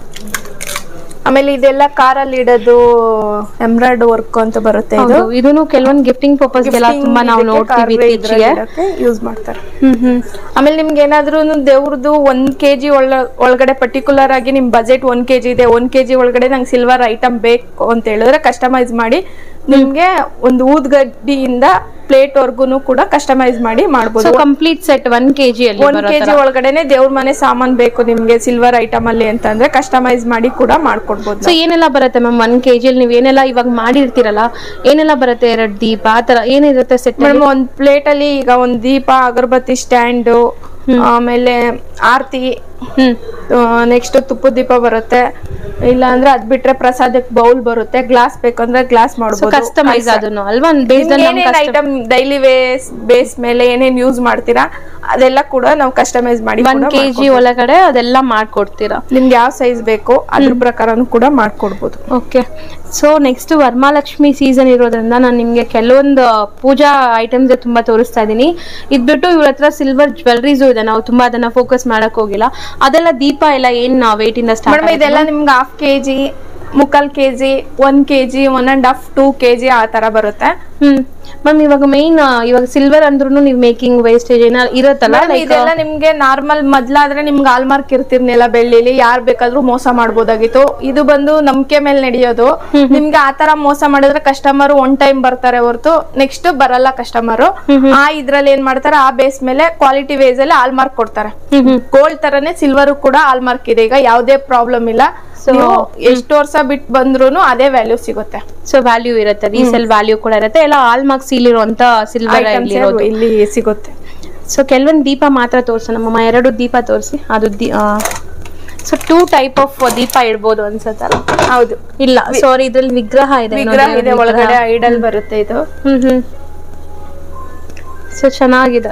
ಆಮೇಲೆ ಇದೆಲ್ಲ ಕಾರಲ್ಲಿ ಇಡೋದು ಎಂಬ್ರಾಯ್ಡ್ ವರ್ಕ್ ಅಂತ ಬರುತ್ತೆ ಇದು ಹೌದು ಇದನ್ನು ಕೆಲವೊಂದು ಗಿಫ್ಟಿಂಗ್ ಪರ್ಪಸ್ ಗೆಲ್ಲ ತುಂಬಾ ನಾವು ನೋಡ್ತೀವಿ ಇತ್ತೀಚೆಗೆ ಯೂಸ್ ಮಾಡ್ತಾರೆ ಹ್ಮ್ ಹ್ಮ್ ಆಮೇಲೆ ನಿಮ್ಗೆ ಏನಾದ್ರೂ ದೇವ್ರದ್ದು ಒಂದ್ ಕೆಜಿ ಒಳ ಒಳಗಡೆ ಪರ್ಟಿಕ್ಯುಲರ್ ಆಗಿ ನಿಮ್ ಬಜೆಟ್ ಒಂದ್ ಕೆಜಿ ಇದೆ ಒಂದ್ ಕೆಜಿ ಒಳಗಡೆ ನಂಗೆ ಸಿಲ್ವರ್ ಐಟಮ್ ಬೇಕು ಅಂತ ಹೇಳಿದ್ರೆ ಕಸ್ಟಮೈಸ್ ಮಾಡಿ ನಿಮ್ಗೆ ಒಂದು ಊದ್ಗಡ್ಡಿಯಿಂದ ಪ್ಲೇಟ್ ವರ್ಗುನು ಕೂಡ ಕಸ್ಟಮೈಸ್ ಮಾಡಿ ಸೊ ಮಾಡ್ಬೋದು ಕಂಪ್ಲೀಟ್ ಸೆಟ್ ಒನ್ ಕೆಜಿ ಅಲ್ಲಿ ಒಂದ್ ಬರೋ ಕೆಜಿ ತರ. ಒಳಗಡೆನೆ ದೇವ್ರ ಮನೆ ಸಾಮಾನ್ ಬೇಕು ನಿಮ್ಗೆ ಸಿಲ್ವರ್ ಐಟಮ್ ಅಲ್ಲಿ ಅಂತಂದ್ರೆ ಕಸ್ಟಮೈಸ್ ಮಾಡಿ ಕೂಡ ಮಾಡ್ಕೊಡ್ಬೋದು ಸೊ ಏನೆಲ್ಲ ಬರುತ್ತೆ ಮ್ಯಾಮ್ ಒನ್ ಕೆಜಿ ಅಲ್ಲಿ ನೀವು ಏನೆಲ್ಲ ಇವಾಗ ಮಾಡಿರ್ತೀರಲ್ಲ ಏನೆಲ್ಲ ಬರುತ್ತೆ ಎರಡು ದೀಪ ಆ ತರ ಏನಿರುತ್ತೆ ಸೆಟ್ ಮೇಡಮ್ ಒಂದ್ ಪ್ಲೇಟ್ ಅಲ್ಲಿ ಈಗ ಒಂದ್ ದೀಪ ಅಗರಬತ್ತಿ ಸ್ಟ್ಯಾಂಡು ಆಮೇಲೆ ಆರತಿ ನೆಕ್ಸ್ಟ್ ತುಪ್ಪದ ದೀಪ ಬರುತ್ತೆ ಇಲ್ಲ ಅಂದ್ರೆ ಅದ್ ಬಿಟ್ರೆ ಪ್ರಸಾದಕ್ಕೆ ಬೌಲ್ ಬರುತ್ತೆ ಗ್ಲಾಸ್ ಬೇಕಂದ್ರೆ ಗ್ಲಾಸ್ ಮಾಡ್ಬೋದು ಕಸ್ಟಮೈಸ್ ಅದನ್ನು ಅಲ್ವಾ ಬೇಸ್ಡ್ ಏನೇನ್ ಐಟಮ್ ಡೈಲಿ ವೇಸ್ ಬೇಸ್ ಮೇಲೆ ಏನೇನ್ ಯೂಸ್ ಮಾಡ್ತೀರಾ ಅದೆಲ್ಲ ಕೂಡ ನಾವು ಕಸ್ಟಮೈಸ್ ಮಾಡಿ ಒನ್ ಕೂಡ ಕೆಜಿ ಮಾಡ್ಕೊಡ್ಬೋದು. ಒಳಗಡೆ ಅದೆಲ್ಲ ಮಾಡ್ಕೊಡ್ತೀರಾ ನಿಮ್ಗೆ ಯಾವ ಸೈಜ್ ಬೇಕು ಅದ್ರ ಪ್ರಕಾರನು ಕೂಡ ಮಾಡ್ಕೊಡ್ಬೋದು okay so next Varamahalakshmi season ಇರೋದ್ರಿಂದ ನಾನು ನಿಮಗೆ ಕೆಲವೊಂದು ಪೂಜಾ ಐಟಮ್ಸ್ ತುಂಬಾ ತೋರಿಸ್ತಾ ಇದ್ದೀನಿ ಇದ್ಬಿಟ್ಟು ಇವ್ರ ಹತ್ರ ಸಿಲ್ವರ್ ಜ್ಯುವೆಲ್ರೀಸು ಇದೆ ನಾವು ತುಂಬಾ ಅದನ್ನ ಫೋಕಸ್ ಮಾಡಕ್ ಹೋಗಿಲ್ಲ ಅದೆಲ್ಲ ದೀಪ ಎಲ್ಲ ಏನ್ ವೇಟ್ ಇಂದ ಮೇಡಮ್ ಸ್ಟಾರ್ಟ್ ಇದೆಲ್ಲ ನಿಮ್ಗೆ ಹಾಫ್ ಕೆಜಿ ಮುಕ್ಕಾಲ್ KG one KG one and half two KG ಆ ತರ ಬರುತ್ತೆ ಹ್ಮ್ ಮ್ಯಾಮ್ ಇವಾಗ ಮೈನ್ ಇವಾಗ ಸಿಲ್ವರ್ ಅಂದ್ರೂ ನೀವು ಮೇಕಿಂಗ್ ವೇಸ್ಟೇಜ್ ಏನ ಇರುತ್ತಲ್ಲ Madam, like, ಇದೆಲ್ಲ ನಿಮ್ಗೆ ನಾರ್ಮಲ್ ಮೊದ್ಲಾದ್ರೆ ನಿಮ್ಗೆ ಹಾಲ್ಮಾರ್ಕ್ ಇರ್ತಿರ್ನಿಲ್ಲ ಬೆಳ್ಳಿಲಿ ಯಾರ್ ಬೇಕಾದ್ರೂ ಮೋಸ ಮಾಡ್ಬೋದಾಗಿತ್ತು ಇದು ಬಂದು ನಂಬಿಕೆ ಮೇಲೆ ನಡೆಯೋದು ನಿಮ್ಗೆ ಆತರ ಮೋಸ ಮಾಡಿದ್ರೆ ಕಸ್ಟಮರ್ ಒನ್ ಟೈಮ್ ಬರ್ತಾರೆ ಹೊರತು ನೆಕ್ಸ್ಟ್ ಬರಲ್ಲ ಕಸ್ಟಮರ್ ಆ ಇದ್ರಲ್ಲಿ ಏನ್ ಮಾಡ್ತಾರೆ ಆ ಬೇಸ್ ಮೇಲೆ ಕ್ವಾಲಿಟಿ ವೇಸ್ ಅಲ್ಲಿ ಹಾಲ್ಮಾರ್ಕ್ ಕೊಡ್ತಾರೆ ಗೋಲ್ಡ್ ತರನೇ ಸಿಲ್ವರ್ ಕೂಡ ಹಾಲ್ಮಾರ್ಕ್ ಇದೆ ಈಗ ಯಾವ್ದೇ ಪ್ರಾಬ್ಲಮ್ ಇಲ್ಲ ನೀವು ಎಷ್ಟು ವರ್ಷ ಬಿಟ್ಟು ಬಂದ್ರು ಅದೇ ವ್ಯಾಲ್ಯೂ ಸಿಗುತ್ತೆ ಸೊ ವ್ಯಾಲ್ಯೂ ಇರುತ್ತೆ ರೀಸೆಲ್ ವ್ಯಾಲ್ಯೂ ಕೂಡ ಇರುತ್ತೆ ಎಲ್ಲ ಆಲ್ ಮಾರ್ಕ್ ಸೀಲ್ ಇರುವಂತ ಸಿಲ್ವರ್ Items ಇರೋದು ಇಲ್ಲಿ ಸಿಗುತ್ತೆ ಸೊ ಕೆಲವೊಂದು ದೀಪ ಮಾತ್ರ ತೋರ್ಸು ನಮ್ಮಮ್ಮ ಎರಡು ದೀಪ ತೋರಿಸಿ ಅದು ಸೊ ಟೂ ಟೈಪ್ ಆಫ್ ದೀಪ ಇಡ್ಬೋದು ಅನ್ಸತ್ತಲ್ಲ ಹೌದು ಇಲ್ಲ ಸಾರಿ ಇದ್ರಲ್ಲಿ ವಿಗ್ರಹ ಇದೆ ವಿಗ್ರಹ ನೋಡಿ, ಇದೆ ವಿಗ್ರಹ. ಒಳಗಡೆ ಐಡಲ್ ಬರುತ್ತೆ ಇದು ಹ್ಮ್ ಹ್ಮ್ ಸೊ ಚೆನ್ನಾಗಿದೆ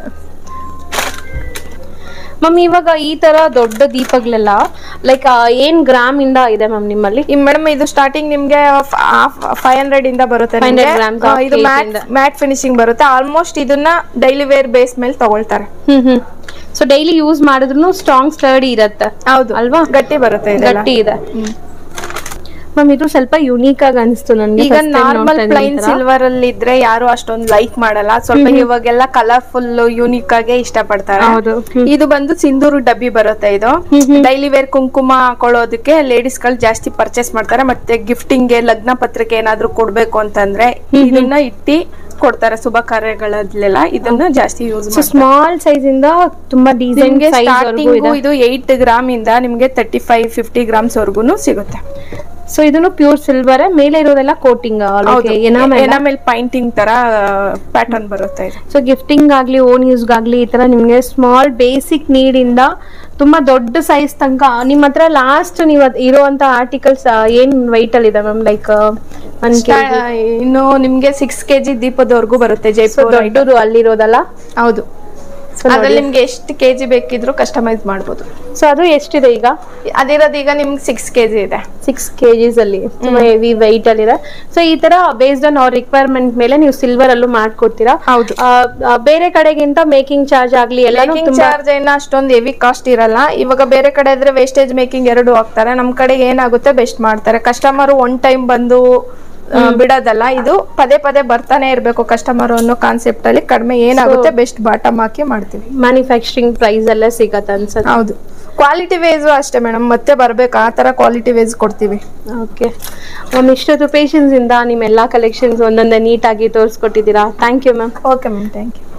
ಮಮ್ಮಿ ಇವಾಗ ಈ ತರ ದೊಡ್ಡ ದೀಪಗಳೆಲ್ಲ ಲೈಕ್ ಏನ್ ಗ್ರಾಮ್ ಇಂದ ಇದೆ ಮ್ಯಾಮ್ ನಿಮ್ಮಲ್ಲಿ ಈ ಮೇಡಮ್ ಇದು ಸ್ಟಾರ್ಟಿಂಗ್ ನಿಮ್ಗೆ ಫೈವ್ ಹಂಡ್ರೆಡ್ ಇಂದ ಬರುತ್ತೆ 500 ನಿಮ್ಗೆ. grams ಆ, of ಇದು cake ಮ್ಯಾಟ್ ಇಂದ. ಮ್ಯಾಟ್ ಫಿನಿಶಿಂಗ್ ಬರುತ್ತೆ ಆಲ್ಮೋಸ್ಟ್ ಇದನ್ನ ಡೈಲಿ ವೇರ್ ಬೇಸ್ ಮೇಲೆ ತಗೊಳ್ತಾರೆ ಹ್ಮ್ ಹ್ಮ್ ಸೊ ಡೈಲಿ ಯೂಸ್ ಮಾಡಿದ್ರು ಸ್ಟ್ರಾಂಗ್ ಸ್ಟರ್ಡಿ ಇರತ್ತೆ ಹೌದು ಅಲ್ವಾ? ಗಟ್ಟಿ ಬರುತ್ತೆ ಇದೆಲ್ಲ. ಗಟ್ಟಿ ಇದೆ ಮ್ಯಾಮ್ ಇದು ಸ್ವಲ್ಪ ಯುನೀಕ್ ಆಗಿ ಅನಿಸ್ತು ನನ್ಗೆ ಈಗ ನಾರ್ಮಲ್ ಪ್ಲೈನ್ ಸಿಲ್ವರ್ ಅಲ್ಲಿ ಇದ್ರೆ ಯಾರು ಅಷ್ಟೊಂದು ಲೈಕ್ ಮಾಡಲ್ಲ ಸ್ವಲ್ಪ ಇವಾಗೆಲ್ಲ ಕಲರ್ಫುಲ್ ಯೂನಿಕ್ ಆಗಿ ಇಷ್ಟಪಡ್ತಾರೆ ಹೌದು. ಹ್ಮ್. ಇದು ಬಂದು ಸಿಂಧೂರು ಡಬ್ಬಿ ಬರುತ್ತೆ ಇದು ಡೈಲಿ ವೇರ್ ಕುಂಕುಮ ಹಾಕೊಳ್ಳೋದಕ್ಕೆ ಲೇಡೀಸ್ ಗಳು ಜಾಸ್ತಿ ಪರ್ಚೇಸ್ ಮಾಡ್ತಾರೆ ಮತ್ತೆ ಗಿಫ್ಟಿಂಗ್ ಗೆ ಲಗ್ನ ಪತ್ರಿಕೆ ಏನಾದ್ರೂ ಕೊಡ್ಬೇಕು ಅಂತಂದ್ರೆ ಇದನ್ನ ಇಟ್ಟಿ ಕೊಡ್ತಾರೆ ಶುಭ ಕಾರ್ಯಗಳಲ್ಲೆಲ್ಲ ಇದನ್ನ ಜಾಸ್ತಿ ಯೂಸ್ ಸೊ ಸ್ಮಾಲ್ ಸೈಜ್ ಇಂದ ತುಂಬಾ ಡಿಸೈನ್ ನಿಮ್ಗೆ ಸೈಜ್ ಸ್ಟಾರ್ಟಿಂಗ್ ಇದು ಏಟ್ ಗ್ರಾಮ್ ಇಂದ ನಿಮ್ಗೆ ತರ್ಟಿ ಫೈವ್ ಫಿಫ್ಟಿ ಗ್ರಾಮ್ಸ್ ವರ್ಗುನು ಸಿಗುತ್ತೆ ಸೊ ಇದನ್ನು ಪ್ಯೂರ್ ಸಿಲ್ವರ್ ಮೇಲೆ ಇರೋದೆಲ್ಲ ಕೋಟಿಂಗ್ ಎನಾಮೆಲ್ ಪೈಂಟಿಂಗ್ ತರ ಪ್ಯಾಟರ್ನ್ ಬರುತ್ತೆ ಇದು ಸೊ ಗಿಫ್ಟಿಂಗ್ ಆಗ್ಲಿ ಓನ್ ಯೂಸ್ಗಾಗ್ಲಿ ಈ ತರ ನಿಮ್ಗೆ ಸ್ಮಾಲ್ ಬೇಸಿಕ್ ನೀಡ್ ಇಂದ ತುಂಬಾ ದೊಡ್ಡ ಸೈಜ್ ತನಕ ನಿಮ್ಮ ಹತ್ರ ಲಾಸ್ಟ್ ನೀವು ಇರುವಂತ ಆರ್ಟಿಕಲ್ಸ್ ಏನ್ ವೈಟ್ ಅಲ್ಲಿ ಇದೆ ಮ್ಯಾಮ್ ಲೈಕ್ ಒನ್ ಸ್ಟಾ- ಇನ್ನು ನಿಮ್ಗೆ ಸಿಕ್ಸ್ ಕೆಜಿ ದೀಪದವರೆಗೂ ಬರುತ್ತೆ ಸೊ ಜೈಪುರ್ ದೊಡ್ಡದು ಅಲ್ಲಿರೋದಲ್ಲ ಹೌದು So ಅದ್ರಲ್ಲಿ ನಿಮ್ಗೆ ಎಷ್ಟು ಕೆಜಿ ಬೇಕಿದ್ರು ಕಸ್ಟಮೈಸ್ ಮಾಡ್ಬೋದು ಸೊ ಅದು ಎಷ್ಟಿದೆ ಈಗ ಅದಿರೋದು ಈಗ ನಿಮ್ಗೆ ಸಿಕ್ಸ್ ಕೆಜಿ ಇದೆ ಸಿಕ್ಸ್ ಕೆಜಿಸ್ ಅಲ್ಲಿ ತುಂಬಾ ಹೆವಿ ವೈಟ್ ಅಲ್ಲಿ ಇದೆ ಸೊ ಈ ತರ ಬೇಸ್ಡ್ ಆನ್ ಅವ್ರ ರಿಕ್ವೈರ್ಮೆಂಟ್ ಮೇಲೆ ನೀವು ಸಿಲ್ವರ್ ಅಲ್ಲೂ ಮಾಡ್ಕೊಡ್ತೀರಾ ಹೌದು. ಆ, ಆ, ಬೇರೆ ಕಡೆಗಿಂತ ಮೇಕಿಂಗ್ ಚಾರ್ಜ್ ಆಗ್ಲಿ ಎಲ್ಲಾನು ಮೇಕಿಂಗ್ ತುಂಬಾ ಚಾರ್ಜ್ ಏನ ಅಷ್ಟೊಂದು ಹೆವಿ ಕಾಸ್ಟ್ ಇರಲ್ಲ ಇವಾಗ ಬೇರೆ ಕಡೆ ಇದ್ರೆ ವೇಸ್ಟೇಜ್ ಮೇಕಿಂಗ್ ಎರಡು ಹಾಕ್ತಾರೆ ನಮ್ ಕಡೆ ಏನಾಗುತ್ತೆ ಬೆಸ್ಟ್ ಮಾಡ್ತಾರೆ ಕಸ್ಟಮರ್ ಒನ್ ಟೈಮ್ ಬಂದು ಆ, ಬಿಡೋದಲ್ಲ ಇದು ಪದೇ ಪದೇ ಬರ್ತಾನೆ ಇರ್ಬೇಕು ಕಸ್ಟಮರ್ ಅನ್ನೋ ಕಾನ್ಸೆಪ್ಟ್ ಅಲ್ಲಿ ಕಡಿಮೆ ಏನಾಗುತ್ತೆ ಬೆಸ್ಟ್ ಬಾಟಮ್ ಹಾಕಿ ಮಾಡ್ತೀವಿ ಮ್ಯಾನುಫ್ಯಾಕ್ಚರಿಂಗ್ ಪ್ರೈಸ್ ಅಲ್ಲೇ ಸಿಗತ್ತೆ ಅನ್ಸುತ್ತೆ ಹೌದು ಕ್ವಾಲಿಟಿ ವೇಸು ಅಷ್ಟೇ ಮೇಡಮ್ ಮತ್ತೆ ಬರ್ಬೇಕು ಆ ತರ ಕ್ವಾಲಿಟಿ ವೇಸ್ ಕೊಡ್ತೀವಿ ಓಕೆ ಮ್ಯಾಮ್ ಇಷ್ಟೊತ್ತು ಪೇಷನ್ಸ್ ಇಂದ ನಿಮ್ಮ ಎಲ್ಲಾ ಕಲೆಕ್ಷನ್ಸ್ ಒಂದೊಂದೇ ನೀಟಾಗಿ ತೋರಿಸ್ಕೊಟ್ಟಿದ್ದೀರಾ thank you ma'am okay ma'am thank you